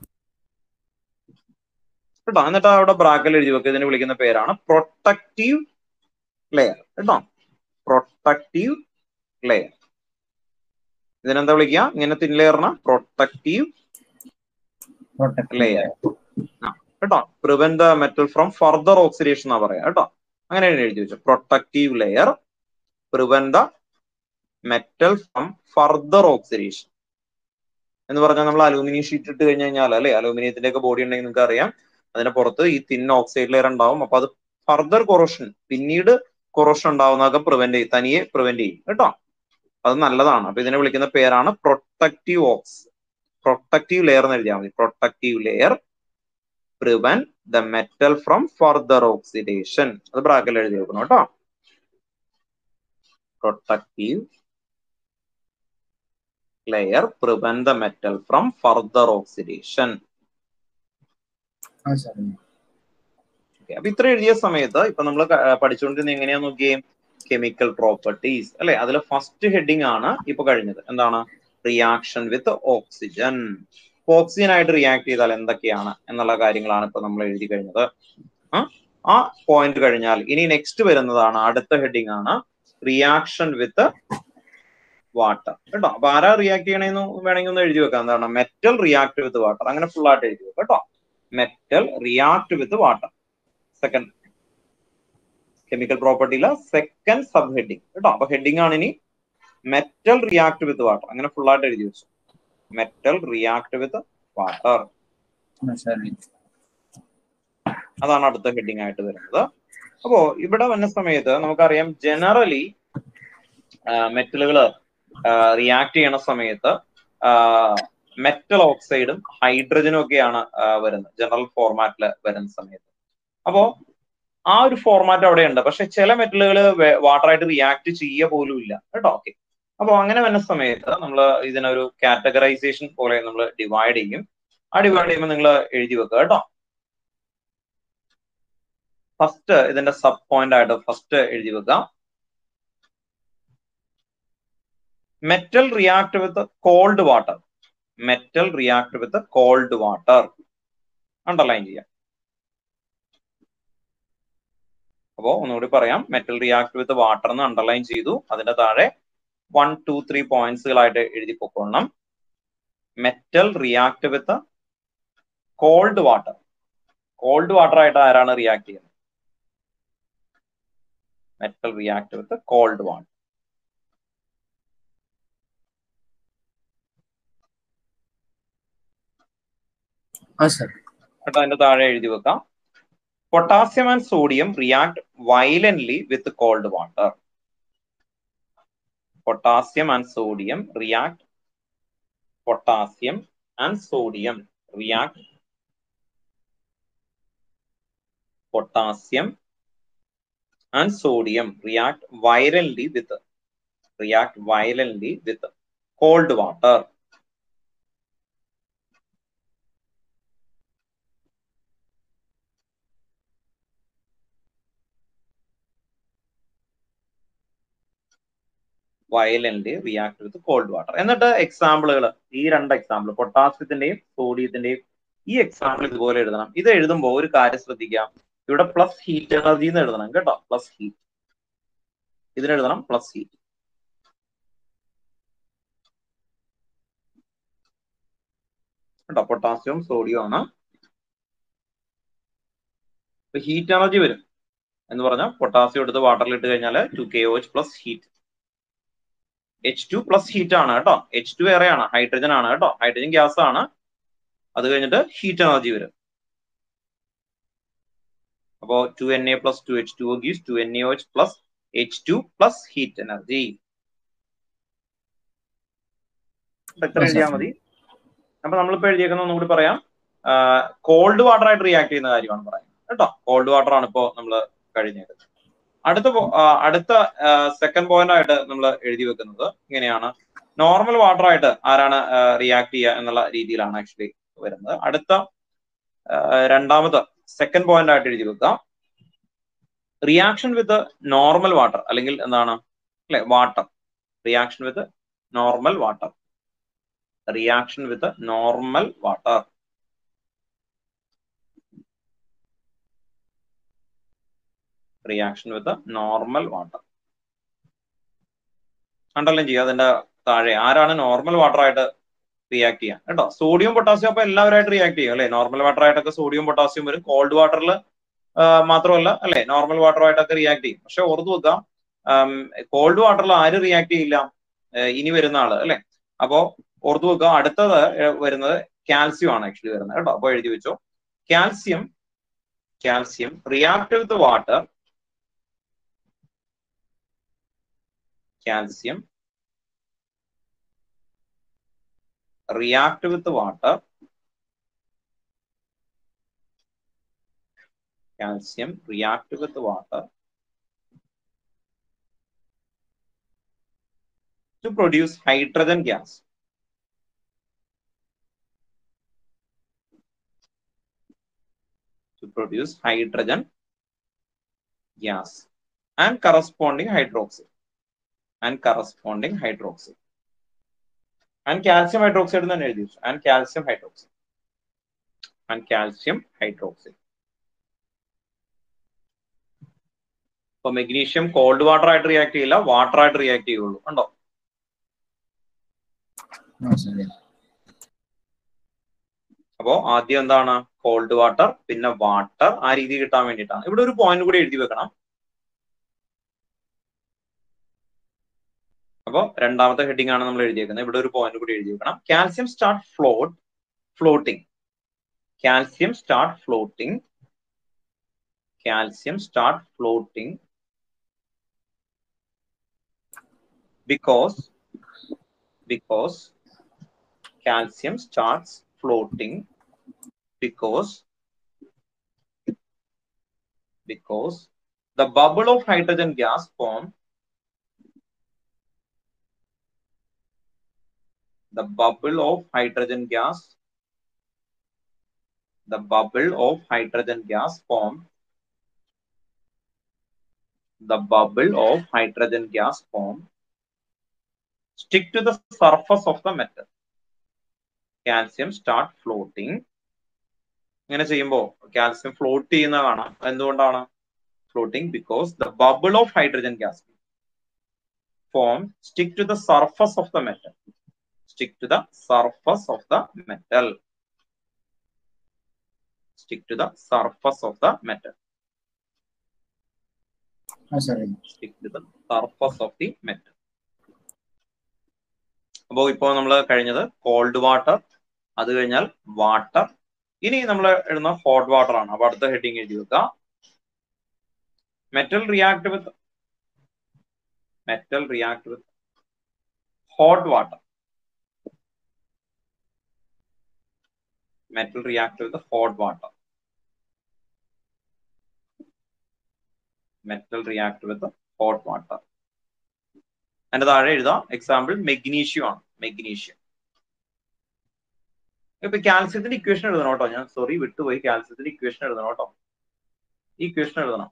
കേട്ടോ എന്നിട്ട് അവിടെ ബ്രാക്കൽ എഴുതി വെക്കുക ഇതിന് വിളിക്കുന്ന പേരാണ് പ്രൊട്ടക്റ്റീവ് ലെയർ കേട്ടോ പ്രൊട്ടക്റ്റീവ് ലെയർ ഇതിനെന്താ വിളിക്കുക ഇങ്ങനെ തിൻ ലെയറിന് പ്രൊട്ടക്റ്റീവ് പ്രൊട്ടക്ട് ലെയർ കേട്ടോ prevent the metal from further oxidation എന്നാ പറയാ കേട്ടോ അങ്ങനെയാണ് എഴുതി വെച്ചു protective layer prevent the metal from further oxidation എന്ന് പറഞ്ഞാൽ നമ്മൾ അലൂമിനിയം ഷീറ്റ് ഇട്ട് കഴിഞ്ഞ് കഴിഞ്ഞാൽ അല്ലെ അലൂമിനിയത്തിന്റെ ഒക്കെ ബോഡി ഉണ്ടെങ്കിൽ നിങ്ങൾക്ക് അറിയാം അതിന് പുറത്ത് ഈ തിൻ ഓക്സൈഡ് ലെയർ ഉണ്ടാവും അപ്പൊ അത് ഫർദർ കൊറോഷൻ പിന്നീട് കൊറോഷൻ ഉണ്ടാവുന്നതൊക്കെ പ്രിവെന്റ് ചെയ്യും തനിയെ പ്രിവെന്റ് ചെയ്യും കേട്ടോ അത് നല്ലതാണ് അപ്പൊ ഇതിനെ വിളിക്കുന്ന പേരാണ് പ്രൊട്ടക്റ്റീവ് ഓക്സ് പ്രൊട്ടക്റ്റീവ് ലെയർ എന്ന് എഴുതിയാൽ മതി protective layer prevent the metal from further oxidation അത് ബ്രാക്കറ്റിൽ എഴുതി വെക്കണം കേട്ടോ protective layer prevent the metal from further oxidation ആ സാർ Okay, അപ്പൊ ഇത്ര എഴുതിയ സമയത്ത് ഇപ്പൊ നമ്മൾ പഠിച്ചുകൊണ്ടിരുന്ന എങ്ങനെയാ നോക്കിയേ കെമിക്കൽ പ്രോപ്പർട്ടീസ് അല്ലെ അതിൽ ഫസ്റ്റ് ഹെഡിങ് ആണ് ഇപ്പൊ കഴിഞ്ഞത് എന്താണ് റിയാക്ഷൻ വിത്ത് ഓക്സിജൻ ഓക്സിജൻ ആയിട്ട് റിയാക്ട് ചെയ്താൽ എന്തൊക്കെയാണ് എന്നുള്ള കാര്യങ്ങളാണ് ഇപ്പൊ നമ്മൾ എഴുതി കഴിഞ്ഞത് ആ? ആ പോയിന്റ് കഴിഞ്ഞാൽ ഇനി നെക്സ്റ്റ് വരുന്നതാണ് അടുത്ത ഹെഡിങ് ആണ് റിയാക്ഷൻ വിത്ത് വാട്ടർ കേട്ടോ അപ്പൊ ആരാ റിയാക്ട് ചെയ്യണേന്ന് വേണമെങ്കിൽ ഒന്ന് എഴുതി വെക്കാം എന്താണ് മെറ്റൽ റിയാക്ട് വിത്ത് വാട്ടർ അങ്ങനെ ഫുൾ ആയിട്ട് എഴുതി വെക്കാം കേട്ടോ metal react with water second chemical പ്രോപ്പർട്ടിയിലെ സെക്കൻഡ് സബ് ഹെഡിങ് കേട്ടോ അപ്പൊ ഹെഡിങ് ആണ് ഇനി മെറ്റൽ റിയാക്ട് വിത്ത് വാട്ടർ അങ്ങനെ ഫുൾ ആയിട്ട് എഴുതി വെച്ചു മെറ്റൽ റിയാക്ട് വിത്ത് വാട്ടർ ആ സാർ അതാണ് അടുത്ത ഹെഡിങ് ആയിട്ട് വരുന്നത് അപ്പോ ഇവിടെ വന്ന സമയത്ത് നമുക്കറിയാം ജനറലി മെറ്റലുകൾ റിയാക്ട് ചെയ്യണ സമയത്ത് മെറ്റൽ ഓക്സൈഡും ഹൈഡ്രജനും ഒക്കെയാണ് ആ, വരുന്നത് ജനറൽ ഫോർമാറ്റിൽ വരുന്ന സമയത്ത് അപ്പോ ആ ഒരു ഫോർമാറ്റ് അവിടെ ഉണ്ട് പക്ഷെ ചില മെറ്റലുകൾ വാട്ടറായിട്ട് റിയാക്ട് ചെയ്യുക പോലും ഇല്ല കേട്ടോ ഓക്കെ അപ്പൊ അങ്ങനെ വരുന്ന സമയത്ത് നമ്മൾ ഇതിനൊരു കാറ്റഗറൈസേഷൻ പോലെ നമ്മൾ ഡിവൈഡ് ചെയ്യും ആ ഡിവൈഡ് ചെയ്യുമ്പോൾ നിങ്ങൾ എഴുതി വെക്കുക കേട്ടോ ഫസ്റ്റ് ഇതിന്റെ സബ് പോയിന്റ് ആയിട്ട് ഫസ്റ്റ് എഴുതി വെക്കാം metal react with cold water metal react with cold water underline ചെയ്യാം അപ്പോ ഒന്നുകൂടി പറയാം മെറ്റൽ റിയാക്ട് വിത്ത് വാട്ടർ എന്ന് അണ്ടർലൈൻ ചെയ്തു അതിന്റെ താഴെ വൺ ടു ത്രീ പോയിന്റ്സുകളായിട്ട് എഴുതി പൊക്കോളണം metal react with cold water cold water ആയിട്ട് ആരാണ് റിയാക്ട് ചെയ്യുന്നത് metal react with cold water ആ സർ കേട്ടോ അതിന്റെ താഴെ എഴുതി വെക്കാം potassium and sodium react violently with cold water potassium and sodium react potassium and sodium react potassium and sodium react violently with react violently with cold water violently react with cold water എന്നിട്ട് എക്സാമ്പിളുകൾ ഈ രണ്ട് എക്സാമ്പിൾ പൊട്ടാസ്യത്തിന്റെയും സോഡിയത്തിന്റെയും ഈ എക്സാമ്പിൾ ഇതുപോലെ എഴുതണം ഇത് എഴുതുമ്പോൾ ഒരു കാര്യം ശ്രദ്ധിക്കാം ഇവിടെ പ്ലസ് ഹീറ്റ് എനർജി എന്ന് എഴുതണം കേട്ടോ പ്ലസ് ഹീറ്റ് ഇതിനെഴുതണം പ്ലസ് ഹീറ്റ് കേട്ടോ പൊട്ടാസ്യവും സോഡിയവും ആണ് ഹീറ്റ് എനർജി വരും എന്ന് പറഞ്ഞാൽ പൊട്ടാസ്യം എടുത്ത് വാട്ടറിൽ ഇട്ട് കഴിഞ്ഞാൽ two K O H plus heat H two plus heat ആണ് കേട്ടോ എച്ച് ടു വേറെയാണ് ഹൈഡ്രജൻ ആണ് കേട്ടോ ഹൈഡ്രജൻ ഗ്യാസ് ആണ് അത് കഴിഞ്ഞിട്ട് ഹീറ്റ് എനർജി വരും അപ്പോ two N A plus two H two O gives two N A H plus H two plus heat energy എത്ര എഴുതിയാൽ മതി അപ്പൊ നമ്മളിപ്പോ എഴുതിയേക്കുന്ന ഒന്നുകൂടി പറയാം കോൾഡ് വാട്ടർ ആയിട്ട് റിയാക്ട് ചെയ്യുന്ന കാര്യമാണ് പറയുന്നത് കേട്ടോ കോൾഡ് വാട്ടർ ആണ് ഇപ്പോ നമ്മൾ കഴിഞ്ഞത് അടുത്ത പോ- ആ, അടുത്ത സെക്കൻഡ് പോയിന്റ് ആയിട്ട് നമ്മൾ എഴുതി വെക്കുന്നത് ഇങ്ങനെയാണ് നോർമൽ വാട്ടർ ആയിട്ട് ആരാണ് റിയാക്ട് ചെയ്യുക എന്നുള്ള രീതിയിലാണ് ആക്ച്വലി വരുന്നത് അടുത്ത ആ, രണ്ടാമത് സെക്കൻഡ് പോയിന്റ് ആയിട്ട് എഴുതി വെക്കുക റിയാക്ഷൻ വിത്ത് നോർമൽ വാട്ടർ അല്ലെങ്കിൽ എന്താണ് അല്ലെ water reaction with normal water reaction with normal water reaction with normal water underline ചെയ്യുക അതിന്റെ താഴെ ആരാണ് നോർമൽ വാട്ടർ ആയിട്ട് റിയാക്ട് ചെയ്യാം കേട്ടോ സോഡിയം പൊട്ടാസ്യം അപ്പൊ എല്ലാവരായിട്ട് റിയാക്ട് ചെയ്യും അല്ലെ നോർമൽ വാട്ടർ ആയിട്ടൊക്കെ സോഡിയം പൊട്ടാസ്യം വരും കോൾഡ് വാട്ടറിൽ മാത്രമല്ല അല്ലെ നോർമൽ വാട്ടർ ആയിട്ടൊക്കെ റിയാക്ട് ചെയ്യും പക്ഷെ ഓർത്തു വെക്കാം കോൾഡ് വാട്ടറിൽ ആര് റിയാക്ട് ചെയ്യില്ല ഏഹ് ഇനി വരുന്ന ആള് അല്ലെ അപ്പോ ഓർത്തു വെക്കുക അടുത്തത് ഏഹ് വരുന്നത് കാൽസ്യം ആണ് ആക്ച്വലി വരുന്നത് കേട്ടോ അപ്പൊ എഴുതി വെച്ചോ calcium calcium react with water calcium react with water calcium react with water to produce hydrogen gas to produce hydrogen gas and corresponding hydroxide and corresponding hydroxide. And calcium hydroxide എന്ന് തന്നെ എഴുതി വെച്ചു and calcium hydroxide. And calcium hydroxide. ഇപ്പൊ മെഗ്നീഷ്യം കോൾഡ് വാട്ടർ ആയിട്ട് റിയാക്ട് ചെയ്യില്ല വാട്ടർ ആയിട്ട് റിയാക്ട് ചെയ്യുള്ളൂ കണ്ടോ ആ സർ അപ്പോ ആദ്യം എന്താണ് കോൾഡ് വാട്ടർ പിന്നെ വാട്ടർ ആ രീതി കിട്ടാൻ വേണ്ടിയിട്ടാണ് ഇവിടെ ഒരു പോയിന്റ് കൂടി എഴുതി വെക്കണം അപ്പോ രണ്ടാമത്തെ ഹെഡിങ് ആണ് നമ്മൾ എഴുതിയേക്കുന്നത് ഇവിടെ ഒരു പോയിന്റ് കൂടി എഴുതി വെക്കണം calcium start float floating calcium start floating calcium start floating because because calcium starts floating because because the bubble of hydrogen gas form the bubble of hydrogen gas the bubble of hydrogen gas form the bubble of hydrogen gas form stick to the surface of the metal calcium start floating ഇങ്ങനെ ചെയ്യുമ്പോൾ കാൽസ്യം ഫ്ലോട്ട് ചെയ്യുന്ന കാണാം എന്തുകൊണ്ടാണ് floating because the bubble of hydrogen gas form stick to the surface of the metal stick to the surface of the metal. Stick to the surface of the metal. ആ sir Stick to the surface of the metal. അപ്പോൾ ഇപ്പോൾ നമ്മൾ കഴിഞ്ഞത് കോൾഡ് വാട്ടർ അത് കഴിഞ്ഞാൽ വാട്ടർ ഇനി നമ്മൾ എഴുതുന്ന ഹോട്ട് വാട്ടർ ആണ് അപ്പൊ അടുത്ത ഹെഡിങ് എഴുതി വെക്കുക metal react with metal react with hot water metal react with the hot water. Metal react with the hot water. അതിന്റെ താഴെ എഴുതാം എക്സാമ്പിൾ മെഗ്നീഷ്യം ആണ് മെഗ്നീഷ്യം ഇപ്പൊ കാൽസ്യത്തിന്റെ ഇക്വേഷൻ എഴുതണം കേട്ടോ ഞാൻ സോറി വിട്ടുപോയി കാൽസ്യത്തിന്റെ ഇക്വേഷൻ എഴുതണം കേട്ടോ ഈ ഇക്വേഷൻ എഴുതണം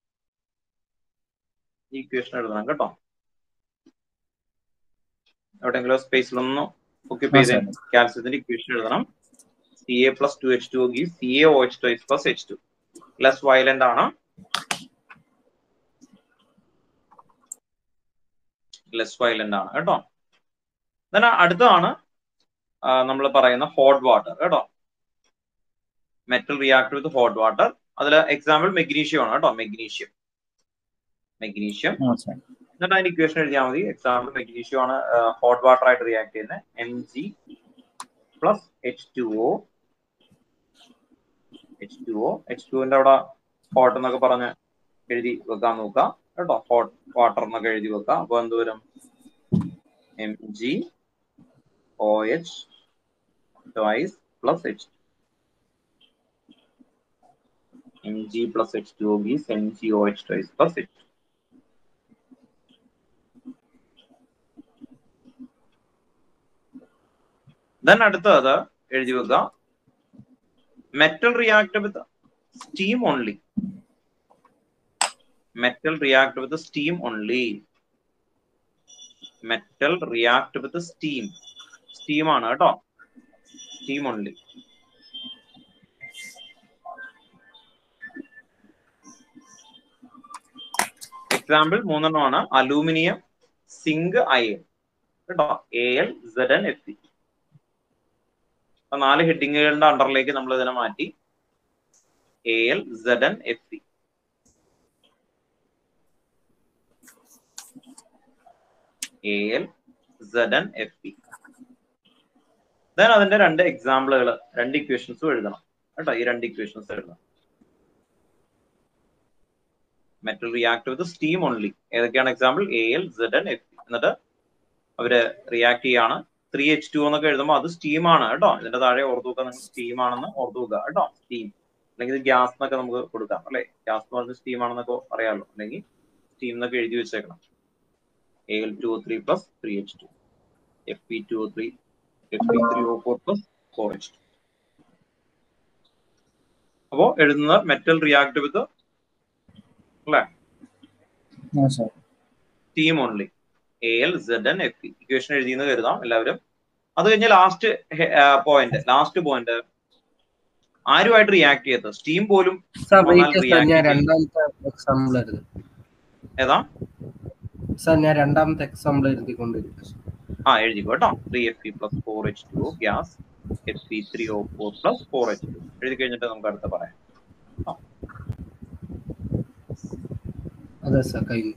ഈ ഇക്വേഷൻ എഴുതണം കേട്ടോ എവിടെയെങ്കിലും സ്പേസിലൊന്നും ഒക്യുപ്പൈ ആ, sir. ചെയ്ത് കാൽസ്യത്തിന്റെ ഇക്വേഷൻ എഴുതണം C A plus two H two give C A O H two H plus H two less violent ആണ് ലെസ് വയലന്റ് ആണ് കേട്ടോ then അടുത്തതാണ് നമ്മൾ പറയുന്ന ഹോട്ട് വാട്ടർ കേട്ടോ metal react with hot water അതിൽ എക്സാമ്പിൾ മെഗ്നീഷ്യം ആണ് കേട്ടോ മെഗ്നീഷ്യം മെഗ്നീഷ്യം ആ സാർ എന്നിട്ട് അതിന്റെ ഇക്വേഷൻ എഴുതിയാൽ മതി എക്സാമ്പിൾ മെഗ്നീഷ്യം ആണ് ഹോട്ട് വാട്ടർ ആയിട്ട് റിയാക്ട് ചെയ്യുന്നത് M G plus H two O H two O H ടുവിന്റെ അവിടെ ഹോട്ട് എന്നൊക്കെ പറഞ്ഞ് എഴുതി വെക്കാൻ നോക്കുക കേട്ടോ ഹോട്ട് വാട്ടർ എന്നൊക്കെ എഴുതി വെക്കാം അപ്പൊ എന്ത് വരും M G O H twice plus H M G plus H two gives M G O H twice plus H then അടുത്തത് എഴുതി വെക്കുക metal react with steam only metal react with steam only metal react with steam steam ആണ് കേട്ടോ സ്റ്റീം ഓൺലി എക്സാമ്പിൾ മൂന്നെണ്ണമാണ് അലൂമിനിയം സിങ്ക് അയൺ കേട്ടോ A L Z N F C നാല് ഹെഡിങ്ങുകളുടെ അണ്ടറിലേക്ക് നമ്മൾ ഇതിനെ മാറ്റി A L Z N F C A L Z N F P then അതിന്റെ രണ്ട് എക്സാമ്പിളുകൾ രണ്ട് ഇക്വേഷൻസും എഴുതണം കേട്ടോ ഈ രണ്ട് ഇക്വേഷൻസ് എഴുതണം metal react with steam only ഏതൊക്കെയാണ് example A L Z N F P എന്നിട്ട് അവര് റിയാക്ട് ചെയ്യാണ് ത്രീ എച്ച് ടു എന്നൊക്കെ എഴുതുമ്പോൾ അത് സ്റ്റീം ആണ് കേട്ടോ ഇതിന്റെ താഴെ ഓർത്തു വെക്കുക നിങ്ങൾ സ്റ്റീം ആണെന്ന് ഓർത്തു വെക്കുക കേട്ടോ സ്റ്റീം അല്ലെങ്കിൽ ഗ്യാസ് എന്നൊക്കെ നമുക്ക് കൊടുക്കാം അല്ലെ ഗ്യാസ് എന്ന് പറഞ്ഞ് സ്റ്റീം ആണെന്നൊക്കെ അറിയാമല്ലോ അല്ലെങ്കിൽ സ്റ്റീം എന്നൊക്കെ എഴുതി വെച്ചേക്കണം A L two O three plus three H two F P two O three F P three O four plus four H two അപ്പോ എഴുതുന്നത് മെറ്റൽ റിയാക്ട് വിത്ത് അല്ലെ ആ sir steam only A L Z N F equation എഴുതിയെന്ന് കരുതാം എല്ലാവരും അത് കഴിഞ്ഞ് ലാസ്റ്റ് പോയിന്റ് ലാസ്റ്റ് പോയിന്റ് ആരുമായിട്ട് റിയാക്ട് ചെയ്തത് സ്റ്റീം പോലും സാർ വന്നാൽ വെയിറ്റ് സാർ react ഞാൻ ചെയ്യും. രണ്ടാമത്തെ എക്സാമ്പിൾ എഴുതി ഏതാ സാർ ഞാൻ രണ്ടാമത്തെ എക്സാമ്പിൾ എഴുതിക്കൊണ്ടിരിക്കും ആ എഴുതിക്കോ കേട്ടോ three F P plus four H two gas F P three O four plus four H two എഴുതി കഴിഞ്ഞിട്ട് നമുക്ക് അടുത്ത പറയാം അതെ സാർ കഴിഞ്ഞു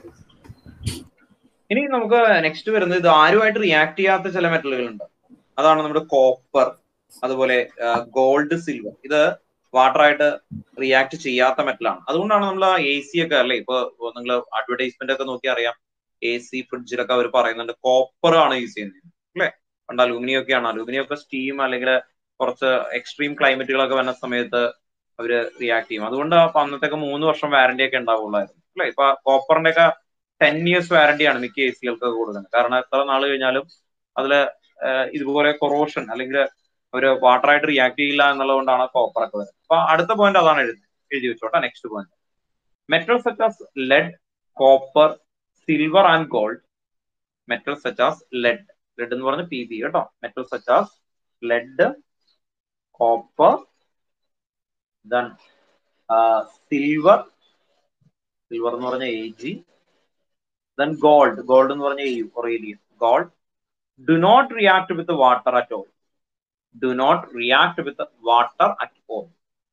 ഇനി നമുക്ക് നെക്സ്റ്റ് വരുന്നത് ഇത് ആരുമായിട്ട് റിയാക്ട് ചെയ്യാത്ത ചില മെറ്റലുകൾ ഉണ്ട് അതാണ് നമ്മുടെ കോപ്പർ അതുപോലെ ഗോൾഡ് സിൽവർ ഇത് വാട്ടറായിട്ട് റിയാക്ട് ചെയ്യാത്ത മെറ്റലാണ് അതുകൊണ്ടാണ് നമ്മൾ എ സി ഒക്കെ അല്ലേ ഇപ്പൊ നിങ്ങൾ അഡ്വർടൈസ്മെന്റ് ഒക്കെ നോക്കി അറിയാം എ സി ഫ്രിഡ്ജിലൊക്കെ അവർ പറയുന്നുണ്ട് കോപ്പർ ആണ് യൂസ് ചെയ്യുന്നത് അല്ലേ പണ്ട് അലൂമിനിയം ഒക്കെയാണ് അലൂമിനിയം ഒക്കെ സ്റ്റീം അല്ലെങ്കിൽ കുറച്ച് എക്സ്ട്രീം ക്ലൈമറ്റുകളൊക്കെ വരുന്ന സമയത്ത് അവര് റിയാക്ട് ചെയ്യും അതുകൊണ്ട് അപ്പൊ അന്നത്തേക്ക് മൂന്ന് വർഷം വാറന്റി ഒക്കെ ഉണ്ടാവുള്ളായിരുന്നു അല്ലെ ഇപ്പൊ കോപ്പറിന്റെ ഒക്കെ ടെൻ ഇയേഴ്സ് വാറന്റി ആണ് മിക്ക എ സികൾക്ക് കൊടുക്കുന്നത് കാരണം എത്ര നാൾ കഴിഞ്ഞാലും അതിൽ ഇതുപോലെ കൊറോഷൻ അല്ലെങ്കിൽ ഒരു വാട്ടറായിട്ട് റിയാക്ട് ചെയ്യില്ല എന്നുള്ളതുകൊണ്ടാണ് കോപ്പർ ഒക്കെ വരുന്നത് അപ്പൊ അടുത്ത പോയിന്റ് അതാണ് എഴുതി എഴുതി വെച്ചോട്ടെ next point metal such as lead copper silver and gold metal such as lead lead എന്ന് പറഞ്ഞ പി ബി കേട്ടോ metal such as lead copper then silver silver എന്ന് പറഞ്ഞ A G then gold gold എന്ന് പറഞ്ഞ എ ഒറേലിയൻ gold do not react with water at all do not react with water at all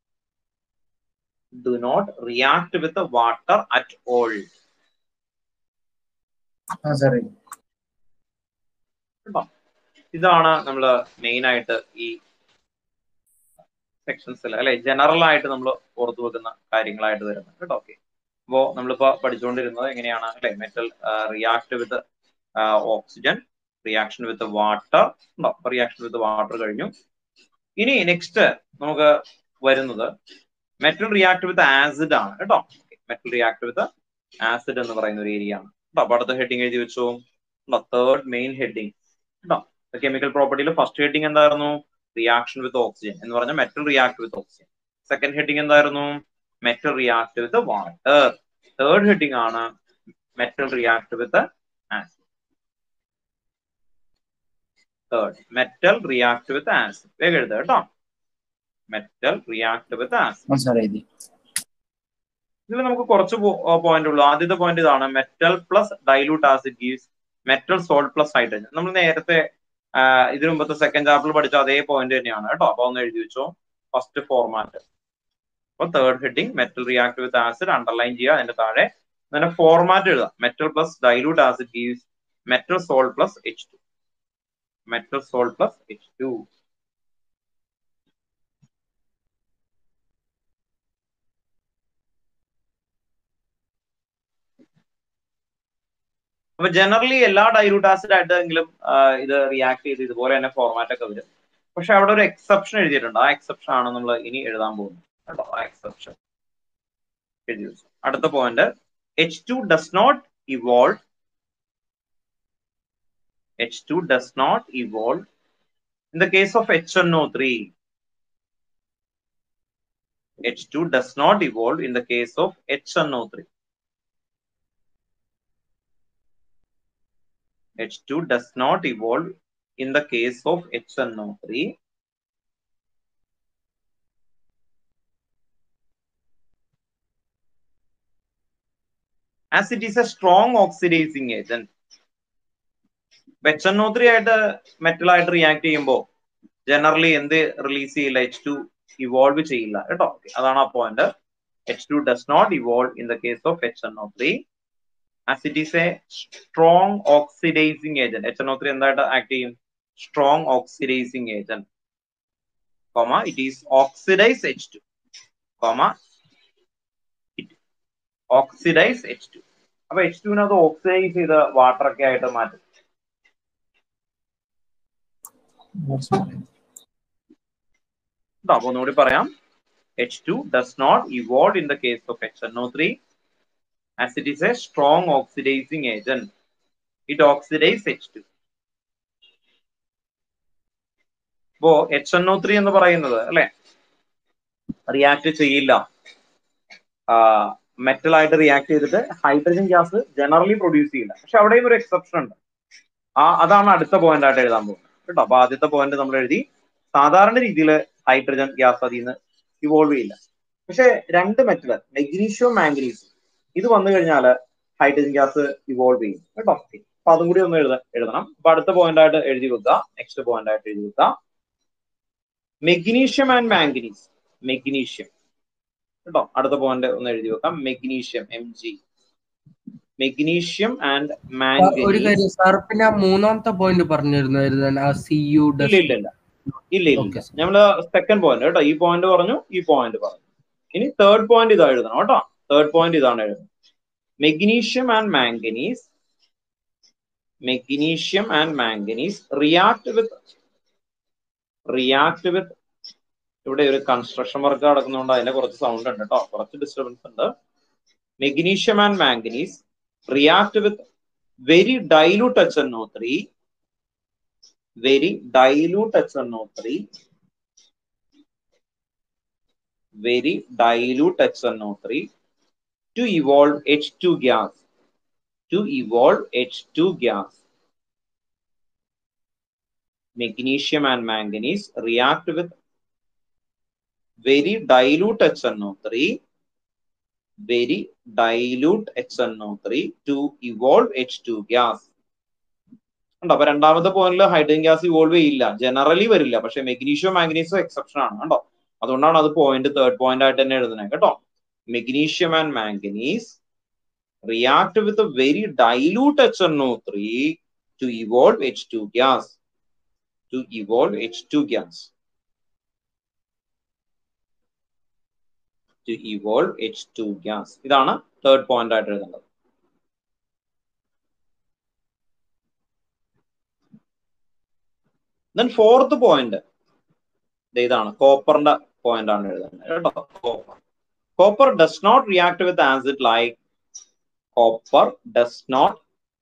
do not react with water at all ആ സാർ കേട്ടോ ഇതാണ് നമ്മൾ മെയിൻ ആയിട്ട് ഈ സെക്ഷൻസിൽ അല്ലെ ജനറൽ ആയിട്ട് നമ്മൾ ഓർത്തു വെക്കുന്ന കാര്യങ്ങളായിട്ട് വരുന്നത് കേട്ടോ ഓക്കെ അപ്പോ നമ്മളിപ്പോ പഠിച്ചുകൊണ്ടിരുന്നത് എങ്ങനെയാണ് അല്ലെ metal react with oxygen reaction with water ഉണ്ടോ റിയാക്ഷൻ വിത്ത് വാട്ടർ കഴിഞ്ഞു ഇനി നെക്സ്റ്റ് നമുക്ക് വരുന്നത് മെറ്റൽ റിയാക്ട് വിത്ത് ആസിഡ് ആണ് കേട്ടോ മെറ്റൽ റിയാക്ട് വിത്ത് ആസിഡ് എന്ന് പറയുന്ന ഒരു ഏരിയ ആണ് കേട്ടോ അപ്പൊ അടുത്ത ഹെഡിങ് എഴുതി വെച്ചു തേർഡ് മെയിൻ ഹെഡിങ് കേട്ടോ കെമിക്കൽ പ്രോപ്പർട്ടിയിൽ ഫസ്റ്റ് ഹെഡിങ് എന്തായിരുന്നു റിയാക്ഷൻ വിത്ത് ഓക്സിജൻ എന്ന് പറഞ്ഞാൽ metal react with oxygen second heading എന്തായിരുന്നു metal react with water third heading ആണ് metal react with acid third metal react with acid വേഗം എഴുതുക കേട്ടോ metal react with acid sir എഴുതി ഇതിൽ നമുക്ക് കുറച്ച് പോയിന്റ് ഉള്ളൂ ആദ്യത്തെ പോയിന്റ് ഇതാണ് metal plus dilute acid gives metal salt plus hydrogen നമ്മൾ നേരത്തെ ഇതിനു മുമ്പത്തെ സെക്കൻഡ് ചാപ്റ്ററിൽ പഠിച്ച അതേ പോയിന്റ് തന്നെയാണ് കേട്ടോ അപ്പൊ ഒന്ന് എഴുതി വെച്ചോ ഫസ്റ്റ് ഫോർമാറ്റ് അപ്പൊ third heading metal react with acid underline ചെയ്യുക അതിന്റെ താഴെ അങ്ങനെ ഫോർമാറ്റ് എഴുതാം metal plus dilute acid gives metal salt plus H two metal salt plus H two അപ്പൊ ജനറലി എല്ലാ ഡൈലൂട്ട് ആസിഡ് ആയിട്ടെങ്കിലും ഇത് റിയാക്ട് ചെയ്ത് ഇതുപോലെ തന്നെ ഫോർമാറ്റ് ഒക്കെ വരും പക്ഷെ അവിടെ ഒരു എക്സെപ്ഷൻ എഴുതിയിട്ടുണ്ട് ആ എക്സെപ്ഷൻ ആണ് നമ്മൾ ഇനി എഴുതാൻ പോകുന്നത് കേട്ടോ ആ എക്സെപ്ഷൻ എഴുതി വെച്ചു അടുത്ത point H two does not evolve H two does not evolve in the case of H N O three H two does not evolve in the case of H N O three H2 does not evolve in the case of HNO3. As it is a strong oxidizing agent. H N O three ആയിട്ട് മെറ്റൽ ആയിട്ട് റിയാക്ട് ചെയ്യുമ്പോൾ ജനറലി എന്ത് റിലീസ് ചെയ്യില്ല എച്ച് ടു ഇവോൾവ് ചെയ്യില്ല കേട്ടോ അതാണ് ആ point H two does not evolve in the case of H N O three as it is a strong oxidizing agent. HNO3 എന്തായിട്ട് ആക്ട് ചെയ്യും strong oxidizing agent comma it is oxidize H two comma oxidize H two അപ്പൊ എച്ച് ടുവിനത് ഓക്സിഡൈസ് ചെയ്ത് വാട്ടർ ഒക്കെ ആയിട്ട് മാറ്റും അപ്പൊ ഒന്നുകൂടി പറയാം H two does not evolve in the case of H N O three as it is a strong oxidizing agent. It oxidizes H2. ഇപ്പോ എച്ച് എൻ ഒ ത്രീ എന്ന് പറയുന്നത് അല്ലെ റിയാക്ട് ചെയ്യില്ല മെറ്റൽ ആയിട്ട് റിയാക്ട് ചെയ്തിട്ട് ഹൈഡ്രജൻ ഗ്യാസ് ജനറലി പ്രൊഡ്യൂസ് ചെയ്യില്ല പക്ഷെ അവിടെയും ഒരു എക്സെപ്ഷൻ ഉണ്ട് ആ അതാണ് അടുത്ത പോയിന്റ് ആയിട്ട് എഴുതാൻ പോകുന്നത് കേട്ടോ അപ്പൊ ആദ്യത്തെ പോയിന്റ് നമ്മൾ എഴുതി സാധാരണ രീതിയിൽ ഹൈഡ്രജൻ ഗ്യാസ് അതിൽ നിന്ന് ഇവോൾവ് ചെയ്യില്ല പക്ഷെ രണ്ട് മെറ്റൽ മെഗ്നീഷ്യം മാംഗനീസ് ഇത് വന്നു കഴിഞ്ഞാൽ ഹൈഡ്രജൻ ഗ്യാസ് ഇവോൾവ് ചെയ്യും കേട്ടോ അപ്പൊ അതും കൂടി ഒന്ന് എഴുത എഴുതണം അപ്പൊ അടുത്ത പോയിന്റ് ആയിട്ട് എഴുതി വെക്കുക നെക്സ്റ്റ് പോയിന്റ് ആയിട്ട് എഴുതി വെക്കുക മെഗ്നീഷ്യം ആൻഡ് മാംഗനീസ് മെഗ്നീഷ്യം കേട്ടോ അടുത്ത പോയിന്റ് ഒന്ന് എഴുതി വെക്കാം magnesium M G magnesium and ഒരു മാംഗനീസ് കാര്യം സാർ പിന്നെ ആ മൂന്നാമത്തെ പോയിന്റ് പറഞ്ഞിരുന്നു ആ സി യു ഇല്ല ഇല്ല ഇല്ല ഇല്ല ഇല്ല Okay, sir. നമ്മള് സെക്കൻഡ് പോയിന്റ് കേട്ടോ ഈ പോയിന്റ് പറഞ്ഞു ഈ പോയിന്റ് പറഞ്ഞു ഇനി തേർഡ് പോയിന്റ് ഇതാ എഴുതണം കേട്ടോ തേർഡ് പോയിന്റ് ഇതാണ് എഴുതുന്നത് magnesium and manganese magnesium and manganese react with react with ഇവിടെ ഒരു കൺസ്ട്രക്ഷൻ വർക്ക് നടക്കുന്നതുകൊണ്ട് അതിന്റെ കുറച്ച് സൗണ്ട് ഉണ്ട് കേട്ടോ കുറച്ച് ഡിസ്റ്റർബൻസ് ഉണ്ട് magnesium and manganese react with very dilute H N O three very dilute HNO3 very dilute HNO3 to evolve H2 gas to evolve H2 gas magnesium and manganese react with very dilute HNO3 very dilute HNO3 to evolve H2 gas ഉണ്ടോ അപ്പൊ രണ്ടാമത്തെ പോയിന്റിൽ ഹൈഡ്രജൻ ഗ്യാസ് ഇവോൾവ് ചെയ്യില്ല ജനറലി വരില്ല പക്ഷെ മെഗ്നീഷ്യോ മാംഗനീസോ എക്സെപ്ഷൻ ആണ് കണ്ടോ അതുകൊണ്ടാണ് അത് പോയിന്റ് തേർഡ് പോയിന്റ് ആയിട്ട് തന്നെ എഴുതുന്നത് കേട്ടോ magnesium and manganese react with very dilute H N O three to evolve H two gas to evolve H two gas to evolve H two gas ഇതാണ് തേർഡ് പോയിന്റ് ആയിട്ട് എഴുതേണ്ടത് ദെൻ ഫോർത്ത് പോയിന്റ് ഇതാണ് കോപ്പറിന്റെ പോയിന്റ് ആണ് എഴുതുന്നത് കേട്ടോ copper copper does not react with acid like copper does not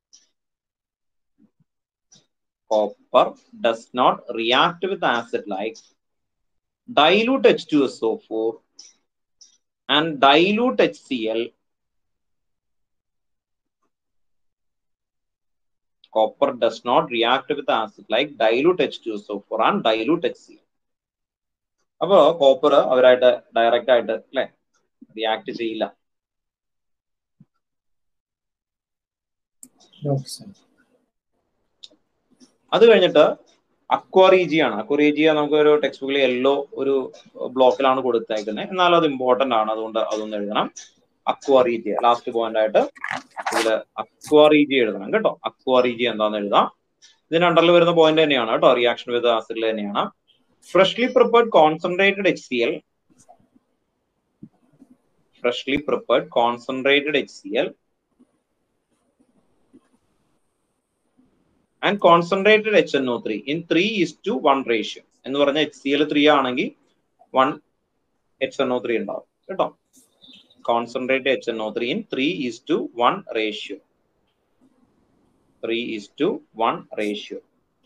copper does not react with acid like dilute H2SO4 and dilute HCl. Copper does not react with acid like dilute H2SO4 and dilute HCl. അപ്പോ കോപ്പർ അവരായിട്ട് ഡയറക്റ്റ് ആയിട്ട് അല്ലെ റിയാക്ട് ചെയ്യില്ല Okay, sir. അത് കഴിഞ്ഞിട്ട് അക്വറീജി ആണ് അക്വറീജിയ നമുക്ക് ഒരു ടെക്സ്റ്റ് ബുക്കിൽ യെല്ലോ ഒരു ബ്ലോക്കിലാണ് കൊടുത്തേക്കുന്നത് എന്നാൽ അത് ഇമ്പോർട്ടന്റ് ആണ് അതുകൊണ്ട് അതൊന്ന് എഴുതണം അക്വറീജിയ ലാസ്റ്റ് പോയിന്റ് ആയിട്ട് ഇതിൽ അക്വറീജി എഴുതണം കേട്ടോ അക്വറീജി എന്താന്ന് എഴുതാം ഇതിന് അണ്ടറിൽ വരുന്ന പോയിന്റ് തന്നെയാണ് കേട്ടോ റിയാക്ഷൻ വിത്ത് ആസിഡിൽ തന്നെയാണ് freshly prepared concentrated H C L freshly prepared concentrated H C L and concentrated H N O three in three is to one ratio എന്ന് പറഞ്ഞാൽ എച്ച് സി എൽ ത്രീ ആണെങ്കിൽ one H N O three ഉണ്ടാവും കേട്ടോ concentrate H N O three in three is to one ratio three is to one ratio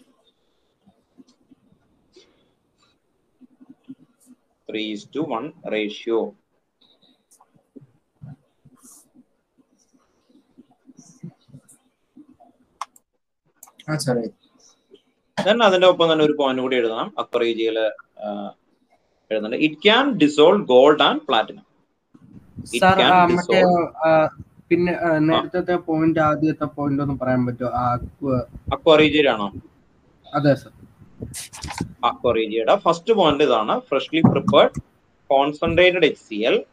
three is to one ratio Ah, sorry. Then അതിന്റെ ഒപ്പം തന്നെ ഒരു പോയിന്റ് കൂടി എഴുതണം അക്വറേജിയിൽ എഴുതുന്നുണ്ട് it can dissolve gold and platinum It sir can മറ്റേ dissolve. ആ, പിന്നെ ആ, നേരത്തെ പോയിന്റ് ആദ്യത്തെ പോയിന്റ് ഒന്ന് പറയാൻ പറ്റുമോ ആ, അക്വ- അക്വറേജിയിലാണോ അതെ സർ അക്വറേജിയുടെ ഫസ്റ്റ് പോയിന്റ് ഇതാണ് freshly prepared concentrated H C L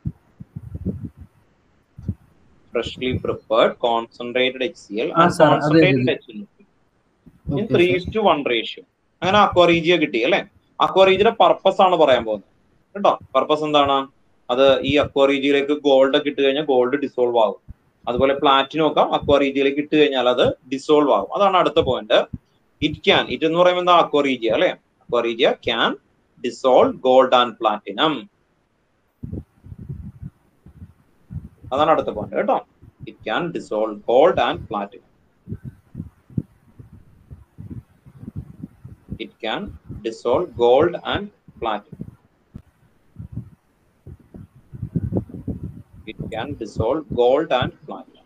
freshly prepared concentrated H C L ആ, ആൻഡ് sir, അതെ, കോൺസെൻട്രേറ്റഡ് അതെ. H in okay three is to one ratio അങ്ങനെ അക്വറീജിയ കിട്ടി അല്ലെ അക്വറീജിയുടെ പർപ്പസ് ആണ് പറയാൻ പോകുന്നത് കേട്ടോ പർപ്പസ് എന്താണ് അത് ഈ അക്വറീജിയിലേക്ക് ഗോൾഡ് ഒക്കെ ഇട്ട് കഴിഞ്ഞാൽ ഗോൾഡ് ഡിസോൾവ് ആകും അതുപോലെ പ്ലാറ്റിനം ഒക്കെ അക്വറീജിയിലേക്ക് ഇട്ട് കഴിഞ്ഞാൽ അത് ഡിസോൾവ് ആകും അതാണ് അടുത്ത പോയിന്റ് ഇറ്റ് ക്യാൻ ഇറ്റ് എന്ന് പറയുമ്പോൾ എന്താ അക്വറീജിയ അല്ലെ aqua regia can dissolve gold and platinum അതാണ് അടുത്ത പോയിന്റ് കേട്ടോ it can dissolve gold and platinum it can dissolve gold and platinum. It can dissolve gold and platinum.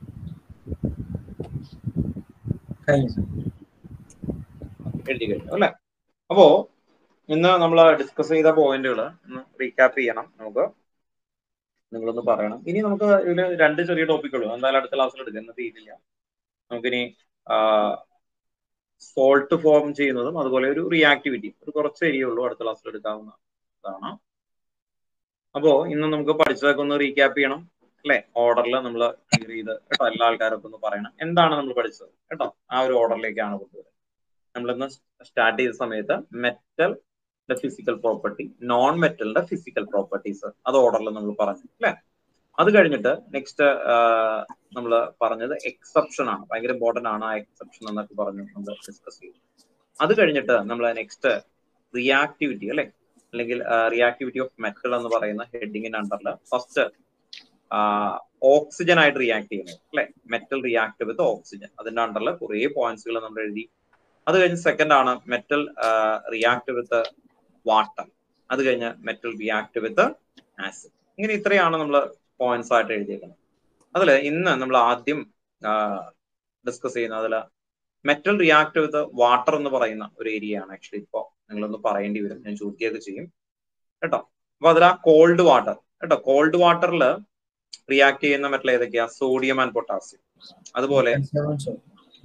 കഴിഞ്ഞു sir. എഴുതി കഴിഞ്ഞു അല്ലെ അപ്പോ ഇന്ന് നമ്മൾ ഡിസ്കസ് ചെയ്ത പോയിന്റുകൾ ഒന്ന് റീക്യാപ്പ് ചെയ്യണം നമുക്ക് നിങ്ങളൊന്ന് പറയണം ഇനി നമുക്ക് ഇതില് രണ്ട് ചെറിയ ടോപ്പിക്കുള്ളൂ എന്തായാലും അടുത്ത ക്ലാസ്സിൽ എടുക്കാം ഇന്ന് തീരില്ല നമുക്കിനി സോൾട്ട് ഫോം ചെയ്യുന്നതും അതുപോലെ ഒരു റിയാക്ടിവിറ്റി ഒരു കുറച്ച് ഏരിയ ഉള്ളൂ അടുത്ത ക്ലാസ്സിൽ എടുക്കാവുന്നതാണ് അപ്പോ ഇന്ന് നമുക്ക് പഠിച്ചതൊക്കെ ഒന്ന് റീക്യാപ്പ് ചെയ്യണം അല്ലെ ഓർഡറിൽ നമ്മൾ ക്ലിയർ ചെയ്ത് കേട്ടോ എല്ലാ ആൾക്കാരൊക്കെ ഒന്ന് പറയണം എന്താണ് നമ്മൾ പഠിച്ചത് കേട്ടോ ആ ഒരു ഓർഡറിലേക്കാണ് കൊണ്ടുവരുന്നത് നമ്മളിന്ന് സ്റ്റാർട്ട് ചെയ്ത സമയത്ത് മെറ്റലിന്റെ ഫിസിക്കൽ പ്രോപ്പർട്ടി നോൺ മെറ്റലിന്റെ ഫിസിക്കൽ പ്രോപ്പർട്ടീസ് അത് ഓർഡറിൽ നമ്മൾ പറഞ്ഞു അല്ലെ അത് കഴിഞ്ഞിട്ട് നെക്സ്റ്റ് നമ്മൾ പറഞ്ഞത് എക്സെപ്ഷൻ ആണ് ഭയങ്കര ഇമ്പോർട്ടന്റ് ആണ് ആ എക്സെപ്ഷൻ എന്നൊക്കെ പറഞ്ഞു നമ്മൾ ഡിസ്കസ് ചെയ്തു അത് കഴിഞ്ഞിട്ട് നമ്മൾ നെക്സ്റ്റ് റിയാക്ടിവിറ്റി അല്ലെ അല്ലെങ്കിൽ റിയാക്ടിവിറ്റി ഓഫ് മെറ്റൽ എന്ന് പറയുന്ന ഹെഡിങ്ങിന് അണ്ടറിൽ ഫസ്റ്റ് ഓക്സിജൻ ആയിട്ട് റിയാക്ട് ചെയ്യുന്നത് അല്ലെ മെറ്റൽ റിയാക്ട് വിത്ത് ഓക്സിജൻ അതിന്റെ അണ്ടറിൽ കുറെ പോയിന്റ്സുകൾ നമ്മൾ എഴുതി അത് കഴിഞ്ഞ് സെക്കൻഡ് ആണ് മെറ്റൽ റിയാക്ട് വിത്ത് വാട്ടർ അത് കഴിഞ്ഞ് മെറ്റൽ റിയാക്ട് വിത്ത് ആസിഡ് ഇങ്ങനെ ഇത്രയാണ് നമ്മൾ പോയിന്റ്സ് ആയിട്ട് എഴുതിയേക്കുന്നത് അതിൽ ഇന്ന് നമ്മൾ ആദ്യം ഡിസ്കസ് ചെയ്യുന്നത് അതിൽ മെറ്റൽ റിയാക്ട് വിത്ത് വാട്ടർ എന്ന് പറയുന്ന ഒരു ഏരിയ ആണ് ആക്ച്വലി ഇപ്പോ നിങ്ങളൊന്ന് പറയേണ്ടി വരും ഞാൻ ചോദിക്കുകയൊക്കെ ചെയ്യും കേട്ടോ അപ്പൊ അതിൽ ആ കോൾഡ് വാട്ടർ കേട്ടോ കോൾഡ് വാട്ടറിൽ റിയാക്ട് ചെയ്യുന്ന മെറ്റൽ ഏതൊക്കെയാ സോഡിയം ആൻഡ് പൊട്ടാസ്യം അതുപോലെ Seven, sir.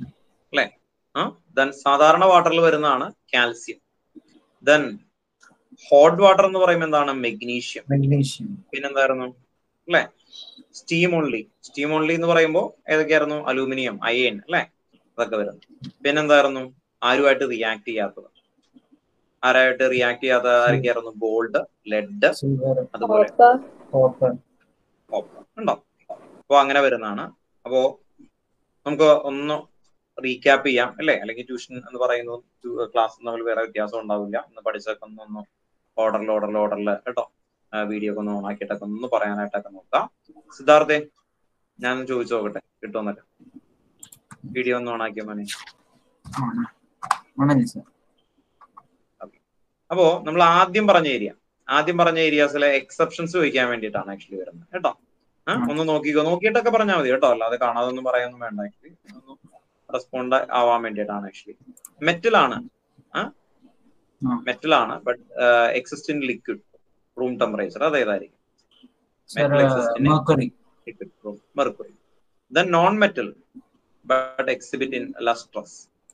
ദെൻ സാധാരണ വാട്ടറിൽ വരുന്നതാണ് കാൽസ്യം ദെൻ ഹോട്ട് വാട്ടർ എന്ന് പറയുമ്പോൾ എന്താണ് മെഗ്നീഷ്യം Magnesium. പിന്നെന്തായിരുന്നു അല്ലെ സ്റ്റീം ഓൺലി സ്റ്റീം ഓൺലി എന്ന് പറയുമ്പോൾ ഏതൊക്കെയായിരുന്നു അലൂമിനിയം അയൺ അല്ലെ അതൊക്കെ വരുന്നു പിന്നെന്തായിരുന്നു ആരുമായിട്ട് റിയാക്ട് ചെയ്യാത്തത് ആരായിട്ട് റിയാക്ട് ചെയ്യാത്ത ആരൊക്കെയായിരുന്നു ഗോൾഡ് ലെഡ് Silver. അതുപോലെ copper, copper. കോപ്പർ ഉണ്ടോ അപ്പൊ അങ്ങനെ വരുന്നതാണ് അപ്പോ നമുക്ക് ഒന്ന് റീക്യാപ്പ് ചെയ്യാം അല്ലേ അല്ലെങ്കിൽ ട്യൂഷൻ എന്ന് പറയുന്നത് ക്ലാസ് തമ്മിൽ വേറെ വ്യത്യാസം ഉണ്ടാവില്ല ഒന്ന് പഠിച്ചൊക്കെ ഒന്ന് ഒന്ന് ഓർഡറിൽ ഓർഡറിൽ ഓർഡറിൽ കേട്ടോ വീഡിയോ ഒക്കെ ഒന്ന് ഓൺ ആക്കിയിട്ടൊക്കെ ഒന്ന് പറയാനായിട്ടൊക്കെ നോക്കാം സിദ്ധാർത്ഥേ ഞാൻ ഒന്ന് ചോദിച്ചു നോക്കട്ടെ കിട്ടുമെന്നൊക്കെ വീഡിയോ ഒന്ന് ഓൺ ആക്കിയ മോനെ ആണല്ലേ സർ അപ്പോ നമ്മൾ ആദ്യം പറഞ്ഞ ഏരിയ ആദ്യം പറഞ്ഞ ഏരിയാസിലെ എക്സെപ്ഷൻസ് ചോദിക്കാൻ വേണ്ടിയിട്ടാണ് ആക്ച്വലി വരുന്നത് കേട്ടോ ആ, ഒന്ന് നോക്കിക്കോ നോക്കിയിട്ടൊക്കെ പറഞ്ഞാൽ മതി കേട്ടോ അല്ലാതെ കാണാതൊന്നും പറയാനൊന്നും വേണ്ട ആക്ച്വലി ഒന്ന് റെസ്പോണ്ട് ആവാൻ വേണ്ടിയിട്ടാണ് ആക്ച്വലി മെറ്റലാണ് ആ. മെറ്റലാണ് but exist in liquid room temperature അതേതായിരിക്കും sir Metal exists in a- mercury liquid room mercury then non metal but exhibit in lustrous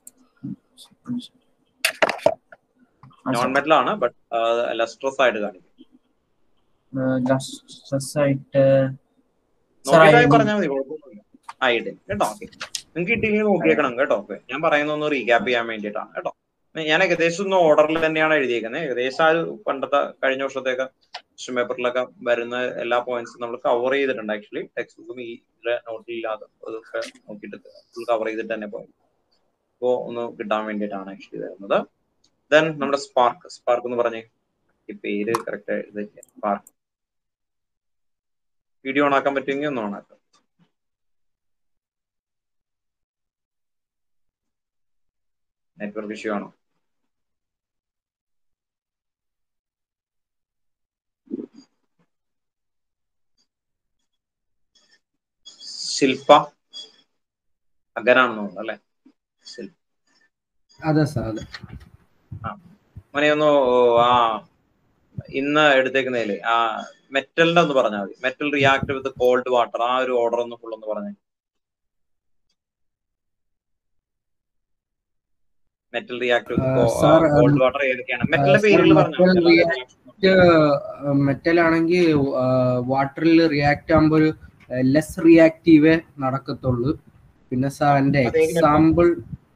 non metal ആണ് ബട്ട് ലസ്ട്രസ് ആയിട്ട് കാണിക്കും lustrous ആയിട്ട് സർ നോക്കിയതായി പറഞ്ഞാൽ മതി കുഴപ്പമൊന്നുമില്ല ഐഡിൻ കേട്ടോ ഓക്കെ നിങ്ങൾക്ക് കിട്ടിയില്ലെങ്കിൽ നോക്കിയേക്കണം കേട്ടോ ഓക്കെ ഞാൻ പറയുന്ന ഒന്ന് റീക്യാപ്പ് ചെയ്യാൻ വേണ്ടിയിട്ടാണ് കേട്ടോ ഞാൻ ഏകദേശം ഒന്ന് ഓർഡറിൽ തന്നെയാണ് എഴുതിയേക്കുന്നത് ഏകദേശം ആ ഒരു പണ്ടത്തെ കഴിഞ്ഞ വർഷത്തേക്ക് ക്വസ്റ്റ്യൻ പേപ്പറിലൊക്കെ വരുന്ന എല്ലാ പോയിന്റ്സും നമ്മൾ കവർ ചെയ്തിട്ടുണ്ട് ആക്ച്വലി ടെക്സ്റ്റ് ബുക്കും ഈ നോട്ടിലില്ലാതെ അതൊക്കെ നോക്കിയിട്ട് ഫുൾ കവർ ചെയ്തിട്ട് തന്നെ പോയി അപ്പോ ഒന്ന് കിട്ടാൻ വേണ്ടിയിട്ടാണ് ആക്ച്വലി വരുന്നത് ദെൻ നമ്മുടെ സ്പാർക്ക് സ്പാർക്ക് എന്ന് പറഞ്ഞേ ഈ പേര് കറക്റ്റ് എഴുതില്ല സ്പാർക്ക് വീഡിയോ ഓൺ ആക്കാൻ പറ്റുമെങ്കിൽ ഒന്ന് ഓൺ ആക്കാം നെറ്റ്വർക്ക് ഇഷ്യൂ ആണോ ശില്പ അഗനാണെന്ന് തോന്നുന്നു അല്ലെ ശില്പ അതെ സാർ അതെ മോനെ ഒന്ന് ആ ഇന്ന് എടുത്തേക്കുന്നതില് ആ മെറ്റലിന്റെ ഒന്ന് പറഞ്ഞാൽ മതി metal react with cold water ആ ഒരു ഓർഡർ ഒന്ന് ഫുൾ ഒന്ന് പറഞ്ഞേ മെറ്റൽ റിയാക്ട് ആ, with sir, cold um, water ഏതൊക്കെയാണ് മെറ്റലിന്റെ sir, പേരുകൾ metal മെറ്റൽ ആണെങ്കിൽ വാട്ടറിൽ റിയാക്ട് ആകുമ്പോൾ ലെസ് റിയാക്റ്റീവേ നടക്കത്തുള്ളൂ പിന്നെ സാർ എന്റെ അതെ, ഇങ്ങനെ എക്സാമ്പിൾ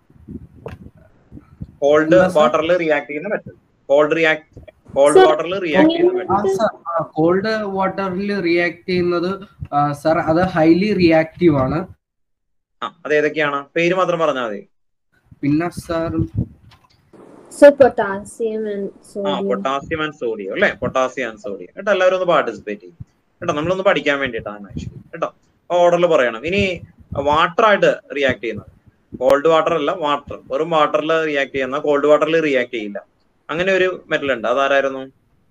കോൾഡ് എന്താ sir? വാട്ടറിൽ റിയാക്ട് ചെയ്യുന്ന metal cold react cold Sir, വാട്ടറിൽ റിയാക്ട് ചെയ്യുന്ന മെറ്റൽ കോൾഡ് വാട്ടറിൽ റിയാക്ട് ചെയ്യുന്നത് സാർ അത് ഹൈലി റിയാക്റ്റീവ് ആണ് ആ അത് ഏതൊക്കെയാണ് പേര് മാത്രം പറഞ്ഞാൽ മതി പിന്നെ സാർ So potassium and ആ sodium. പൊട്ടാസ്യം ആൻഡ് സോഡിയം അല്ലെ പൊട്ടാസ്യം ആൻഡ് സോഡിയം കേട്ടോ എല്ലാവരും ഒന്ന് പാർട്ടിസിപ്പേറ്റ് ചെയ്യും കേട്ടോ നമ്മളൊന്ന് പഠിക്കാൻ വേണ്ടിയിട്ടാണ് ആക്ച്വലി കേട്ടോ ഓർഡറിൽ പറയണം ഇനി വാട്ടർ ആയിട്ട് റിയാക്ട് ചെയ്യുന്നത് കോൾഡ് വാട്ടർ അല്ല വാട്ടർ വെറും വാട്ടറിൽ റിയാക്ട് ചെയ്യുന്ന കോൾഡ് വാട്ടറിൽ റിയാക്ട് ചെയ്യില്ല അങ്ങനെ ഒരു മെറ്റൽ ഉണ്ട് അതാരായിരുന്നു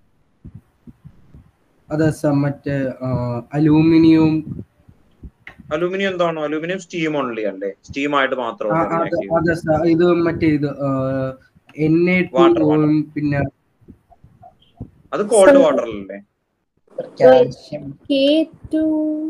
അതെ സാർ മറ്റേ അലൂമിനിയം അലൂമിനിയം എന്താണോ അലൂമിനിയം സ്റ്റീം ഓൺലി അല്ലേ സ്റ്റീം ആയിട്ട് മാത്രമേ റിയാക്ട് ചെയ്യൂ അതെ സാർ ഇത് മറ്റേ ഇത് എൻ എ Water, water. പിന്നെ അത് കോൾഡ് വാട്ടറിലല്ലേ കാൽഷ്യം K2.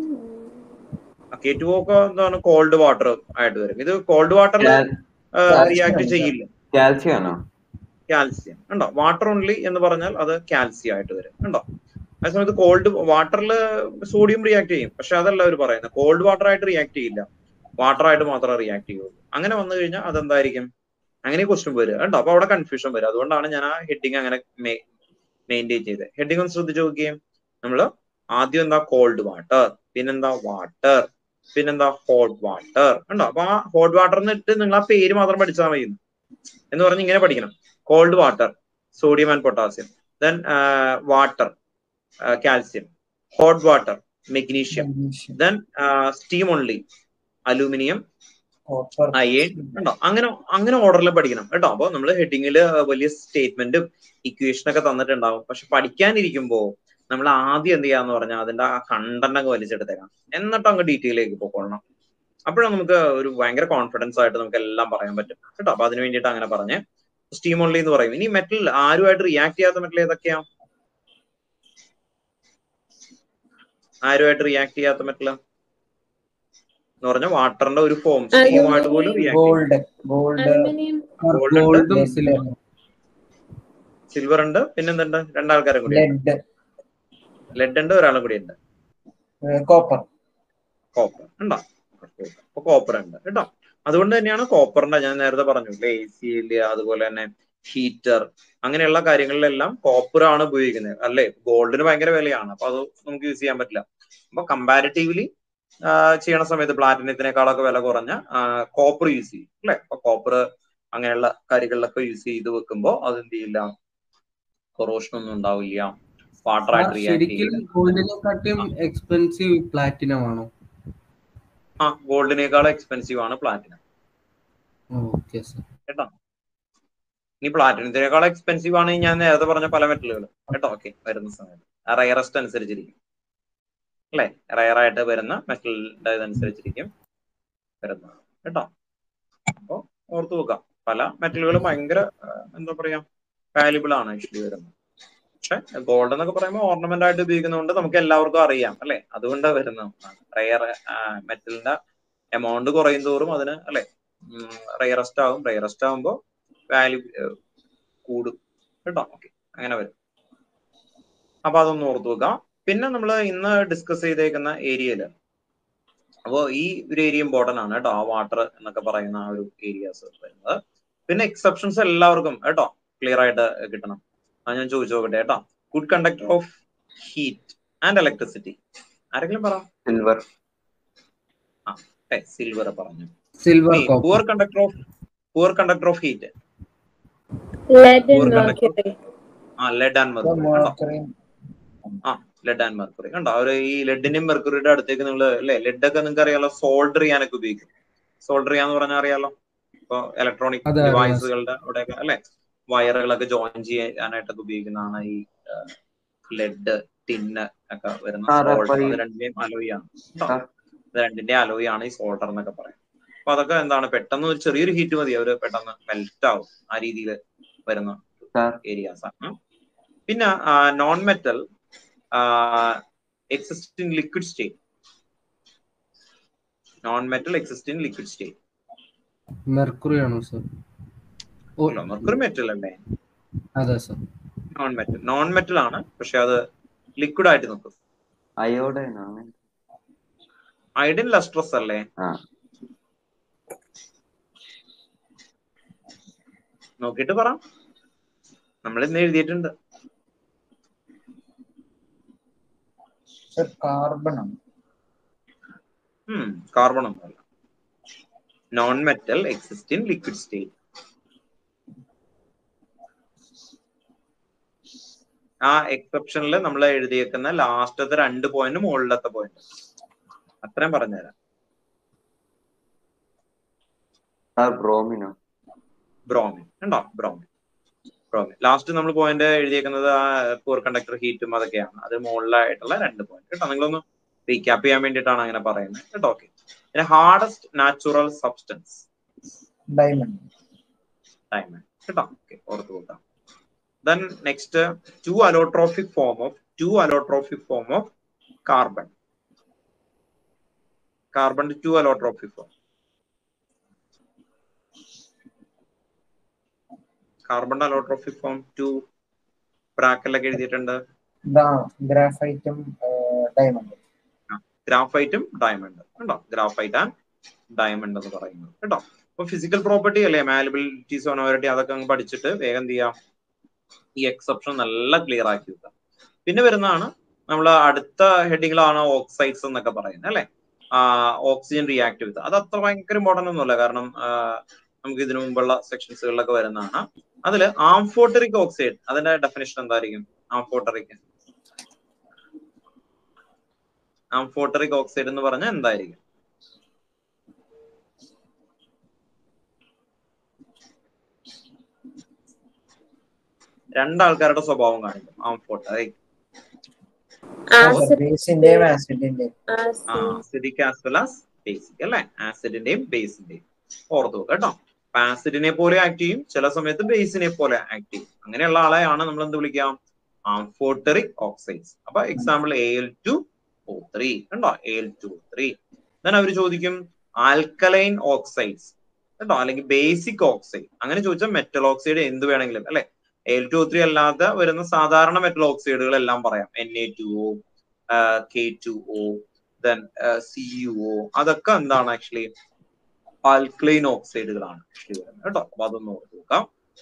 കെ ടു ഒക്കെ എന്താണ് കോൾഡ് വാട്ടർ ആയിട്ട് വരും ഇത് കോൾഡ് വാട്ടറിൽ റിയാക്ട് ചെയ്യില്ല കാൽസ്യം ആണോ കാൽസ്യം ഉണ്ടോ വാട്ടർ ഓൺലി എന്ന് പറഞ്ഞാൽ അത് കാൽസ്യം ആയിട്ട് വരും ഉണ്ടോ അതേസമയത്ത് കോൾഡ് വാട്ടറിൽ സോഡിയം റിയാക്ട് ചെയ്യും പക്ഷെ അതല്ല അവർ പറയുന്നത് കോൾഡ് വാട്ടർ ആയിട്ട് റിയാക്ട് ചെയ്യില്ല വാട്ടർ ആയിട്ട് മാത്രമേ റിയാക്ട് ചെയ്യുള്ളൂ അങ്ങനെ വന്നു കഴിഞ്ഞാൽ അതെന്തായിരിക്കും അങ്ങനെ ക്വസ്റ്റ്യൻ വരിക കേട്ടോ അപ്പൊ അവിടെ കൺഫ്യൂഷൻ വരും അതുകൊണ്ടാണ് ഞാൻ ആ ഹെഡിങ് അങ്ങനെ മെയിൻറ്റെയിൻ ചെയ്തത് ഹെഡിങ് ഒന്ന് ശ്രദ്ധിച്ചു നോക്കിയേ നമ്മള് ആദ്യം എന്താ കോൾഡ് വാട്ടർ പിന്നെന്താ വാട്ടർ പിന്നെന്താ ഹോട്ട് വാട്ടർ ഉണ്ടോ അപ്പൊ ആ ഹോട്ട് വാട്ടർ എന്നിട്ട് നിങ്ങൾ ആ പേര് മാത്രം പഠിച്ചാൽ മതി എന്ന് പറഞ്ഞ് ഇങ്ങനെ പഠിക്കണം cold water sodium and potassium then water calcium hot water magnesium magnesium, then steam only aluminium copper, iron ഉണ്ടോ അങ്ങനെ അങ്ങനെ ഓർഡറിൽ പഠിക്കണം കേട്ടോ അപ്പൊ നമ്മൾ ഹെഡിങ്ങിൽ വലിയ സ്റ്റേറ്റ്മെന്റും ഇക്വേഷൻ ഒക്കെ തന്നിട്ടുണ്ടാവും പക്ഷെ പഠിക്കാനിരിക്കുമ്പോ നമ്മൾ ആദ്യം എന്ത് ചെയ്യാന്ന് പറഞ്ഞാൽ അതിന്റെ ആ കണ്ടന്റ് അങ്ങ് വലിച്ചെടുത്തേക്കാം എന്നിട്ട് അങ്ങ് ഡീറ്റെയിലേക്ക് പോയിക്കൊള്ളണം അപ്പോഴാണ് നമുക്ക് ഒരു ഭയങ്കര കോൺഫിഡൻസ് ആയിട്ട് നമുക്ക് എല്ലാം പറയാൻ പറ്റും കേട്ടോ അപ്പൊ അതിന് വേണ്ടിയിട്ട് അങ്ങനെ പറഞ്ഞേ സ്റ്റീം ഓൺലി എന്ന് പറയും ഇനി മെറ്റൽ ആരുമായിട്ട് റിയാക്ട് ചെയ്യാത്ത മെറ്റൽ ഏതൊക്കെയാ ആരുമായിട്ട് റിയാക്ട് ചെയ്യാത്ത മെറ്റൽ എന്ന് പറഞ്ഞാൽ വാട്ടറിന്റെ ഒരു ഫോം സ്റ്റീമായിട്ട് പോലും react gold, gold, Aluminium. Gold ഉണ്ട്. ഗോൾഡും lead, സിൽവർ സിൽവർ ഉണ്ട് പിന്നെന്തുണ്ട് രണ്ടാൾക്കാരും കൂടി lead, ലെഡ് ഉണ്ട് ഒരാളും കൂടി ഉണ്ട് uh, copper. കോപ്പർ ഉണ്ടോ അപ്പൊ കോപ്പർ ഉണ്ട് കേട്ടോ അതുകൊണ്ട് തന്നെയാണ് കോപ്പറിന്റെ ഞാൻ നേരത്തെ പറഞ്ഞു എ സിയിൽ അതുപോലെ തന്നെ ഹീറ്റർ അങ്ങനെയുള്ള കാര്യങ്ങളിലെല്ലാം കോപ്പർ ആണ് ഉപയോഗിക്കുന്നത് അല്ലെ ഗോൾഡിന് ഭയങ്കര വിലയാണ് അപ്പൊ അത് നമുക്ക് യൂസ് ചെയ്യാൻ പറ്റില്ല അപ്പൊ കമ്പാരിറ്റീവ്ലി ചെയ്യണ സമയത്ത് പ്ലാറ്റിനത്തിനേക്കാളൊക്കെ വില കുറഞ്ഞ കോപ്പർ യൂസ് ചെയ്യും അല്ലെ അപ്പൊ കോപ്പർ അങ്ങനെയുള്ള കാര്യങ്ങളിലൊക്കെ യൂസ് ചെയ്ത് വെക്കുമ്പോൾ അത് എന്ത് ചെയ്യില്ല കൊറോഷൻ ഒന്നും ഉണ്ടാവില്ല വാട്ടർ ആയിട്ട് റിയാക്ട് ശരിക്കും ചെയ്യില്ല ഗോൾഡിനെക്കാട്ടിയും എക്സ്പെൻസീവ് പ്ലാറ്റിനം ആണോ ആ ഗോൾഡിനേക്കാൾ എക്സ്പെൻസീവ് ആണ് പ്ലാറ്റിനം ഓക്കെ സർ കേട്ടോ ഇനി പ്ലാറ്റിനത്തിനേക്കാൾ എക്സ്പെൻസീവ് ആണ് ഞാൻ നേരത്തെ പറഞ്ഞ പല മെറ്റലുകൾ കേട്ടോ ഓക്കെ വരുന്ന സമയത്ത് ആ റയറസ്റ്റ് അനുസരിച്ചിരിക്കും അല്ലെ റയർ ആയിട്ട് വരുന്ന മെറ്റലിന്റെ ഇതനുസരിച്ചിരിക്കും വരുന്നത് കേട്ടോ അപ്പൊ ഓർത്ത് വെക്കാം പല മെറ്റലുകളും ഭയങ്കര ആ, എന്താ പറയാ വാല്യുബിൾ ആണ് ആക്ച്വലി വരുന്നത് പക്ഷെ ഗോൾഡ് എന്നൊക്കെ പറയുമ്പോൾ ഓർണമെന്റ് ആയിട്ട് ഉപയോഗിക്കുന്നതുകൊണ്ട് നമുക്ക് എല്ലാവർക്കും അറിയാം അല്ലെ അതുകൊണ്ടാണ് വരുന്നത് റയർ മെറ്റലിന്റെ എമൗണ്ട് കുറയും തോറും അതിന് അല്ലെ റയറസ്റ്റ് ആകും റയറസ്റ്റ് ആകുമ്പോൾ വാല്യൂ കൂടും കേട്ടോ ഓക്കെ അങ്ങനെ വരും അപ്പൊ അതൊന്ന് ഓർത്ത് വെക്കാം പിന്നെ നമ്മൾ ഇന്ന് ഡിസ്കസ് ചെയ്തേക്കുന്ന ഏരിയയില് അപ്പോൾ ഈ ഒരു ഏരിയ ഇമ്പോർട്ടന്റ് ആണ് കേട്ടോ ആ വാട്ടർ എന്നൊക്കെ പറയുന്ന ആ ഒരു ഏരിയാസ് വരുന്നത് പിന്നെ എക്സെപ്ഷൻസ് എല്ലാവർക്കും കേട്ടോ ക്ലിയർ ആയിട്ട് കിട്ടണം അത് ഞാൻ ചോദിച്ചു നോക്കട്ടെ കേട്ടോ good conductor of heat and electricity ആരെങ്കിലും പറ സിൽവർ സിൽവർ പറഞ്ഞു silver poor copper conductor of poor conductor of heat lead and Poor conductor. mercury. ആ ലെഡ് ആൻഡ് The മെർക്കുറി കേട്ടോ mercury. ലെഡ് ആൻഡ് മെർക്കുറി കണ്ടോ അവര് ഈ ലെഡിന്റെയും മെർക്കുറിയുടെ അടുത്തേക്ക് നിങ്ങൾ അല്ലെ ലെഡ് ഒക്കെ നിങ്ങൾക്ക് അറിയാലോ സോൾഡർ ചെയ്യാനൊക്കെ ഉപയോഗിക്കും സോൾഡർ ചെയ്യാന്ന് പറഞ്ഞാൽ അറിയാലോ ഇപ്പൊ ഇലക്ട്രോണിക് അതെ, അറിയാം. ഡിവൈസുകളുടെ അവിടെയൊക്കെ അല്ലെ വയറുകളൊക്കെ ജോയിൻ ചെയ്യാനായിട്ടൊക്കെ ഉപയോഗിക്കുന്നതാണ് ഈ ലെഡ് ടിന്ന് ഒക്കെ വരുന്ന സാറേ, സോൾഡർ അപ്പൊ ഈ- അത് രണ്ടിന്റെയും അലോയി ആണ് കേട്ടോ ആ. ഇത് രണ്ടിന്റെയും അലോയി ആണ് ഈ സോൾഡർ എന്നൊക്കെ പറയാം അപ്പൊ അതൊക്കെ എന്താണ് പെട്ടെന്ന് ഒരു ചെറിയൊരു ഹീറ്റ് മതി അവര് പെട്ടെന്ന് മെൽറ്റ് ആവും ആ രീതിയിൽ വരുന്ന സാർ ഏരിയാസ് ആണ് പിന്നെ non metal exist in liquid state non metal exist in liquid state mercury ആണോ സർ ഓ മെർക്കുറി മെറ്റൽ അല്ലേ അതെ sir non metal non metal ആണ് പക്ഷെ അത് ലിക്വിഡ് ആയിട്ട് നിൽക്കും അയോഡൈൻ ആണ് ഐഡിൻ ലസ്ട്രസ് അല്ലേ ആ നോക്കിയിട്ട് പറ നമ്മൾ ഇന്ന് എഴുതിയിട്ടുണ്ട് Sir, carbon ആണ്. കാർബൺ ഒന്നുമല്ല non metal exist in liquid state ആ എക്സെപ്ഷനിൽ നമ്മൾ എഴുതിയേക്കുന്ന ലാസ്റ്റത്തെ രണ്ട് പോയിന്റ് മുകളിലത്തെ പോയിന്റ് അത്രയും പറഞ്ഞുതരാം സാർ ബ്രോമിനോ ബ്രോമിൻ ഉണ്ടോ ബ്രോമിൻ ബ്രോമിൻ ലാസ്റ്റ് നമ്മൾ പോയിന്റ് എഴുതിയേക്കുന്നത് ആ പൂർ കണ്ടക്ടർ ഹീറ്റും അതൊക്കെയാണ് അത് മുകളിലായിട്ടുള്ള രണ്ട് പോയിന്റ് കേട്ടോ നിങ്ങളൊന്ന് റീക്യാപ്പ് ചെയ്യാൻ വേണ്ടിയിട്ടാണ് അങ്ങനെ പറയുന്നത് കേട്ടോ ഓക്കെ പിന്നെ hardest natural substance Diamond. diamond കേട്ടോ ഓക്കെ ഓർത്ത് കൂട്ടാം then next two allotropic form of two allotropic form of carbon carbon two allotropic form carbon allotropic form two ബ്രാക്കലൊക്കെ എഴുതിയിട്ടുണ്ട് The graphite ഉം, uh, diamond. ഗ്രാഫൈറ്റും ഡയമണ്ട് കേട്ടോ ഗ്രാഫൈറ്റ് ആൻഡ് ഡയമണ്ട് എന്ന് പറയുന്നത് കേട്ടോ അപ്പൊ ഫിസിക്കൽ പ്രോപ്പർട്ടി അല്ലേ മാലബിലിറ്റി സോണോറിറ്റി അതൊക്കെ അങ്ങ് പഠിച്ചിട്ട് വേഗം എന്ത് ചെയ്യാം ഈ എക്സെപ്ഷൻ നല്ല ക്ലിയർ ആക്കി വെക്കാം പിന്നെ വരുന്നതാണ് നമ്മൾ അടുത്ത ഹെഡിങ്ങിലാണ് ഓക്സൈഡ്സ് എന്നൊക്കെ പറയുന്നത് അല്ലെ ഓക്സിജൻ റിയാക്ട് വിത്ത് അത് അത്ര ഭയങ്കര ഇമ്പോർട്ടന്റ് ഒന്നുമല്ല കാരണം ആ, നമുക്ക് ഇതിനു മുമ്പുള്ള സെക്ഷൻസുകളിലൊക്കെ വരുന്നതാണ് അതിൽ ആംഫോട്ടറിക് ഓക്സൈഡ് അതിന്റെ ഡെഫിനേഷൻ എന്തായിരിക്കും ആംഫോട്ടറിക് ആംഫോട്ടറിക് ഓക്സൈഡ് എന്ന് പറഞ്ഞാൽ എന്തായിരിക്കും രണ്ടാൾക്കാരുടെ സ്വഭാവം കാണിക്കും ആംഫോട്ടറിക് Sir, Acid. base ന്റെയും acid ന്റെയും. Acid. Acidic as well as basic അല്ലെ ആസിഡിന്റെയും ബേസിന്റെയും ഓർത്തു വെക്കുക കേട്ടോ ആസിഡിനെ പോലെ ആക്ട് ചെയ്യും ചില സമയത്ത് ബേസിനെ പോലെ ആക്ട് ചെയ്യും അങ്ങനെയുള്ള ആളെയാണ് നമ്മൾ എന്ത് വിളിക്കാം ആംഫോട്ടറിക് ഓക്സൈഡ്സ് അപ്പൊ example A L two O three കണ്ടോ A L two three then അവർ ചോദിക്കും ആൽക്കലൈൻ ഓക്സൈഡ്സ് കേട്ടോ അല്ലെങ്കിൽ ബേസിക് ഓക്സൈഡ് അങ്ങനെ ചോദിച്ചാൽ മെറ്റൽ ഓക്സൈഡ് എന്ത് വേണമെങ്കിലും അല്ലെ എൽ ടു ത്രീ അല്ലാതെ വരുന്ന സാധാരണ മെറ്റൽ ഓക്സൈഡുകൾ എല്ലാം പറയാം N A two O K two O then C U O അതൊക്കെ എന്താണ് ആക്ച്വലി ആൽക്ലൈൻ ഓക്സൈഡുകളാണ് ആക്ച്വലി വരുന്നത് കേട്ടോ അപ്പൊ അതൊന്ന് ഓർത്ത് നോക്കാം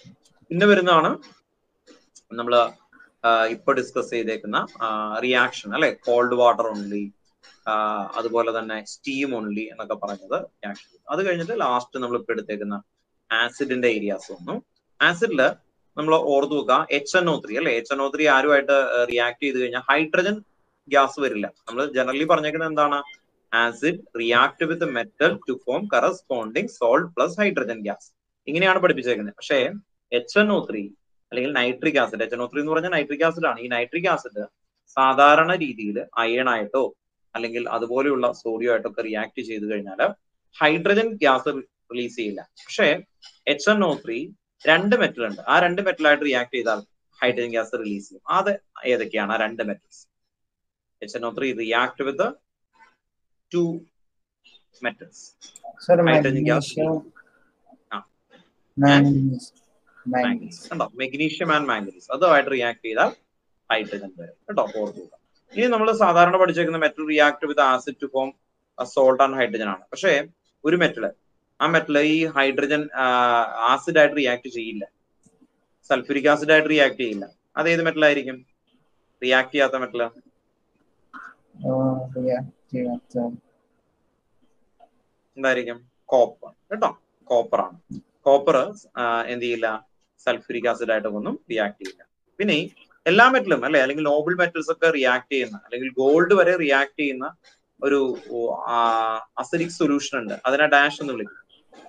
പിന്നെ വരുന്നതാണ് നമ്മൾ ഇപ്പൊ ഡിസ്കസ് ചെയ്തേക്കുന്ന റിയാക്ഷൻ അല്ലെ കോൾഡ് വാട്ടർ ഓൺലി അതുപോലെ തന്നെ സ്റ്റീം ഓൺലി എന്നൊക്കെ പറഞ്ഞത് റിയാക്ഷൻ അത് കഴിഞ്ഞിട്ട് ലാസ്റ്റ് നമ്മൾ ഇപ്പൊ എടുത്തേക്കുന്ന ആസിഡിന്റെ ഏരിയാസ് വന്നു ആസിഡില് നമ്മൾ ഓർത്തു നോക്കുക എച്ച് എൻ ഒ ത്രീ അല്ലെ എച്ച് എൻ ഒ ത്രീ ആരുമായിട്ട് റിയാക്ട് ചെയ്ത് കഴിഞ്ഞാൽ ഹൈഡ്രജൻ ഗ്യാസ് വരില്ല നമ്മൾ ജനറലി പറഞ്ഞേക്കുന്നത് എന്താണ് acid react with metal to form corresponding salt plus hydrogen gas ഇങ്ങനെയാണ് പഠിപ്പിച്ചേക്കുന്നത് പക്ഷേ എച്ച് എൻ ഒ ത്രീ അല്ലെങ്കിൽ nitric acid H N O three എന്ന് പറഞ്ഞാൽ നൈട്രിക് ആസിഡ് ആണ് ഈ നൈട്രിക് ആസിഡ് സാധാരണ രീതിയിൽ അയൺ ആയിട്ടോ അല്ലെങ്കിൽ അതുപോലെയുള്ള സോഡിയോ ആയിട്ടോ ഒക്കെ റിയാക്ട് ചെയ്ത് കഴിഞ്ഞാൽ ഹൈഡ്രജൻ ഗ്യാസ് റിലീസ് ചെയ്യില്ല പക്ഷേ എച്ച് എൻ ഒ ത്രീ രണ്ട് മെറ്റൽ ഉണ്ട് ആ രണ്ട് മെറ്റലായിട്ട് റിയാക്ട് ചെയ്താൽ ഹൈഡ്രജൻ ഗ്യാസ് റിലീസ് ചെയ്യും അത് ഏതൊക്കെയാണ് ആ രണ്ട് metals H N O three react with two metals Sir, Hydrogen gas. magnesium, Ah. manganese, manganese. Manganese കണ്ടോ മെഗ്നീഷ്യം ആൻഡ് മാംഗനീസ് അതുമായിട്ട് റിയാക്ട് ചെയ്താൽ ഹൈഡ്രജൻ വരും കേട്ടോ ഓർത്തു വെക്കുക ഇനി നമ്മൾ സാധാരണ പഠിച്ചേക്കുന്ന metal react with acid to form salt and hydrogen ആണ് പക്ഷേ ഒരു മെറ്റല് ആ മെറ്റല് ഈ ഹൈഡ്രജൻ ആസിഡ് ആയിട്ട് റിയാക്ട് ചെയ്യില്ല സൾഫ്യൂരിക് ആസിഡ് ആയിട്ട് റിയാക്ട് ചെയ്യില്ല അത് ഏത് മെറ്റൽ ആയിരിക്കും റിയാക്ട് ചെയ്യാത്ത metal Oh, yeah, yeah, so, എന്തായിരിക്കും കോപ്പർ കേട്ടോ കോപ്പർ ആണ് കോപ്പർ എന്ത് ചെയ്യില്ല സൾഫ്യൂരിക് ആസിഡ് ആയിട്ട് ഒന്നും റിയാക്ട് ചെയ്യില്ല പിന്നെ ഈ എല്ലാ മെറ്റലും അല്ലെ അല്ലെങ്കിൽ നോബിൾ മെറ്റൽസ് ഒക്കെ റിയാക്ട് ചെയ്യുന്ന അല്ലെങ്കിൽ ഗോൾഡ് വരെ റിയാക്ട് ചെയ്യുന്ന ഒരു അസിഡിക് സൊല്യൂഷൻ ഉണ്ട് അതിനെ ഡാഷ് എന്ന് വിളിക്കും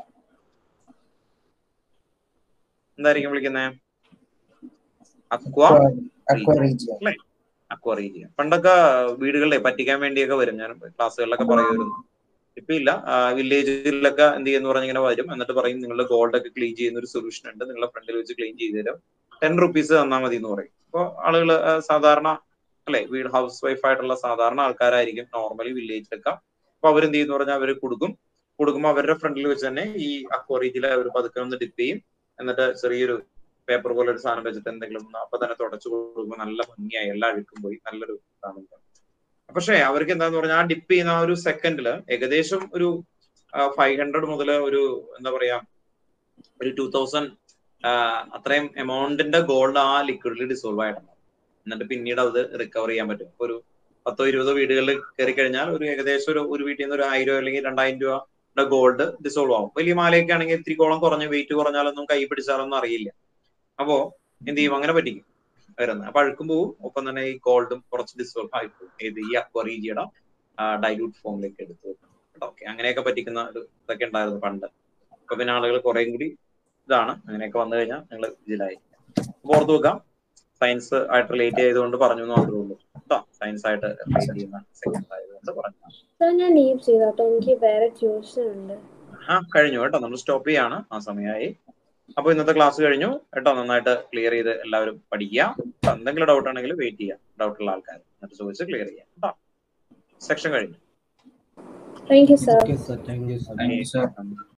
എന്തായിരിക്കും വിളിക്കുന്നത് aqua aqua, aqua regia. Aqua regia പണ്ടൊക്കെ വീടുകളിലെ പറ്റിക്കാൻ വേണ്ടിയൊക്കെ വരും ഞാൻ ക്ലാസ്സുകളിലൊക്കെ പറയുമായിരുന്നു ഇപ്പൊ ഇല്ല വില്ലേജിലൊക്കെ എന്ത് ചെയ്യുന്ന പറഞ്ഞ് ഇങ്ങനെ വരും എന്നിട്ട് പറയും നിങ്ങളുടെ ഗോൾഡ് ഒക്കെ ക്ലീൻ ചെയ്യുന്ന ഒരു സൊല്യൂഷൻ ഉണ്ട് നിങ്ങളുടെ ഫ്രണ്ടിൽ വെച്ച് ക്ലീൻ ചെയ്ത് തരും ടെൻ റുപ്പീസ് തന്നാൽ മതി എന്ന് പറയും അപ്പോൾ ആളുകൾ സാധാരണ അല്ലെ വീട് ഹൗസ് വൈഫ് ആയിട്ടുള്ള സാധാരണ ആൾക്കാരായിരിക്കും നോർമലി വില്ലേജിലൊക്കെ അപ്പൊ അവരെന്ത് ചെയ്യുന്ന പറഞ്ഞാൽ അവർ കൊടുക്കും കൊടുക്കുമ്പോൾ അവരുടെ ഫ്രണ്ടിൽ വെച്ച് തന്നെ ഈ അക്വറീജിൽ അവർ പതുക്കെ ഒന്ന് ഡിപ്പ് ചെയ്യും എന്നിട്ട് ചെറിയൊരു പേപ്പർ പോലെ ഒരു സാധനം വെച്ചിട്ട് എന്തെങ്കിലും ഒന്ന് അപ്പൊ തന്നെ തുടച്ചു കൊടുക്കുമ്പോൾ നല്ല ഭംഗിയായി എല്ലാ അഴുക്കും പോയി നല്ലൊരു ഇതാണ് പക്ഷേ അവർക്ക് എന്താന്ന് പറഞ്ഞാൽ ആ ഡിപ്പ് ചെയ്യുന്ന ആ ഒരു സെക്കൻഡില് ഏകദേശം ഒരു ഫൈവ് ഹൺഡ്രഡ് മുതൽ ഒരു എന്താ പറയാ ഒരു ടൂ തൗസൻഡ് അത്രയും എമൗണ്ടിന്റെ ഗോൾഡ് ആ ലിക്വിഡിൽ ഡിസോൾവ് ആയിട്ടുണ്ട് എന്നിട്ട് പിന്നീട് അത് റിക്കവർ ചെയ്യാൻ പറ്റും ഒരു പത്തോ ഇരുപതോ വീടുകളിൽ കയറി കഴിഞ്ഞാൽ ഒരു ഏകദേശം ഒരു ഒരു വീട്ടിൽ നിന്ന് ഒരു ആയിരം അല്ലെങ്കിൽ രണ്ടായിരം രൂപയുടെ ഗോൾഡ് ഡിസോൾവ് ആവും വലിയ മാലയൊക്കെ ആണെങ്കിൽ ഇത്തിരി കോളം കുറഞ്ഞ് വെയിറ്റ് കുറഞ്ഞാലൊന്നും കൈ പിടിച്ചാലൊന്നും അറിയില്ല അപ്പോ എന്ത് ചെയ്യും അങ്ങനെ പറ്റിക്കും വരുന്നത് അപ്പൊ അഴുക്കും പോവും ഒപ്പം തന്നെ ഈ ഗോൾഡും കുറച്ച് ഡിസോൾവ് ആയി പോകും ഏത് ഈ അക്വറീജിയുടെ ഡൈല്യൂട്ട് ഫോമിലേക്ക് എടുത്ത് വെക്കും ഓക്കെ അങ്ങനെയൊക്കെ പറ്റിക്കുന്ന ഒരു ഇതൊക്കെ ഉണ്ടായിരുന്നു പണ്ട് അപ്പൊ പിന്നെ ആളുകൾ കുറേം കൂടി ഇതാണ് അങ്ങനെയൊക്കെ വന്നു കഴിഞ്ഞാൽ നിങ്ങൾ ഇതിലായി അപ്പൊ ഓർത്ത് വെക്കാം സയൻസ് ആയിട്ട് റിലേറ്റ് ചെയ്തുകൊണ്ട് പറഞ്ഞു എന്ന് മാത്രമേ ഉള്ളൂ കേട്ടോ സയൻസ് ആയിട്ട് റിലേറ്റ് ചെയ്യുന്ന സെക്കൻഡ് ആയതുകൊണ്ട് പറഞ്ഞു സാർ ഞാൻ ലീവ് ചെയ്തോട്ടെ എനിക്ക് വേറെ ട്യൂഷൻ ഉണ്ട് ആ കഴിഞ്ഞു കേട്ടോ നമ്മൾ സ്റ്റോപ്പ് ചെയ്യാണ് ആ സമയമായി അപ്പൊ ഇന്നത്തെ ക്ലാസ് കഴിഞ്ഞു കേട്ടോ നന്നായിട്ട് ക്ലിയർ ചെയ്ത് എല്ലാവരും പഠിക്കുക ട്ടോ, എന്തെങ്കിലും ഡൗട്ട് ആണെങ്കിൽ വെയിറ്റ് ചെയ്യാം ഡൗട്ട് ഉള്ള ആൾക്കാർ എന്നിട്ട് ചോദിച്ച് ക്ലിയർ ചെയ്യാം കേട്ടോ സെക്ഷൻ കഴിഞ്ഞു thank you sir Okay, sir. Thank you, sir. Thank you, sir. Thank you.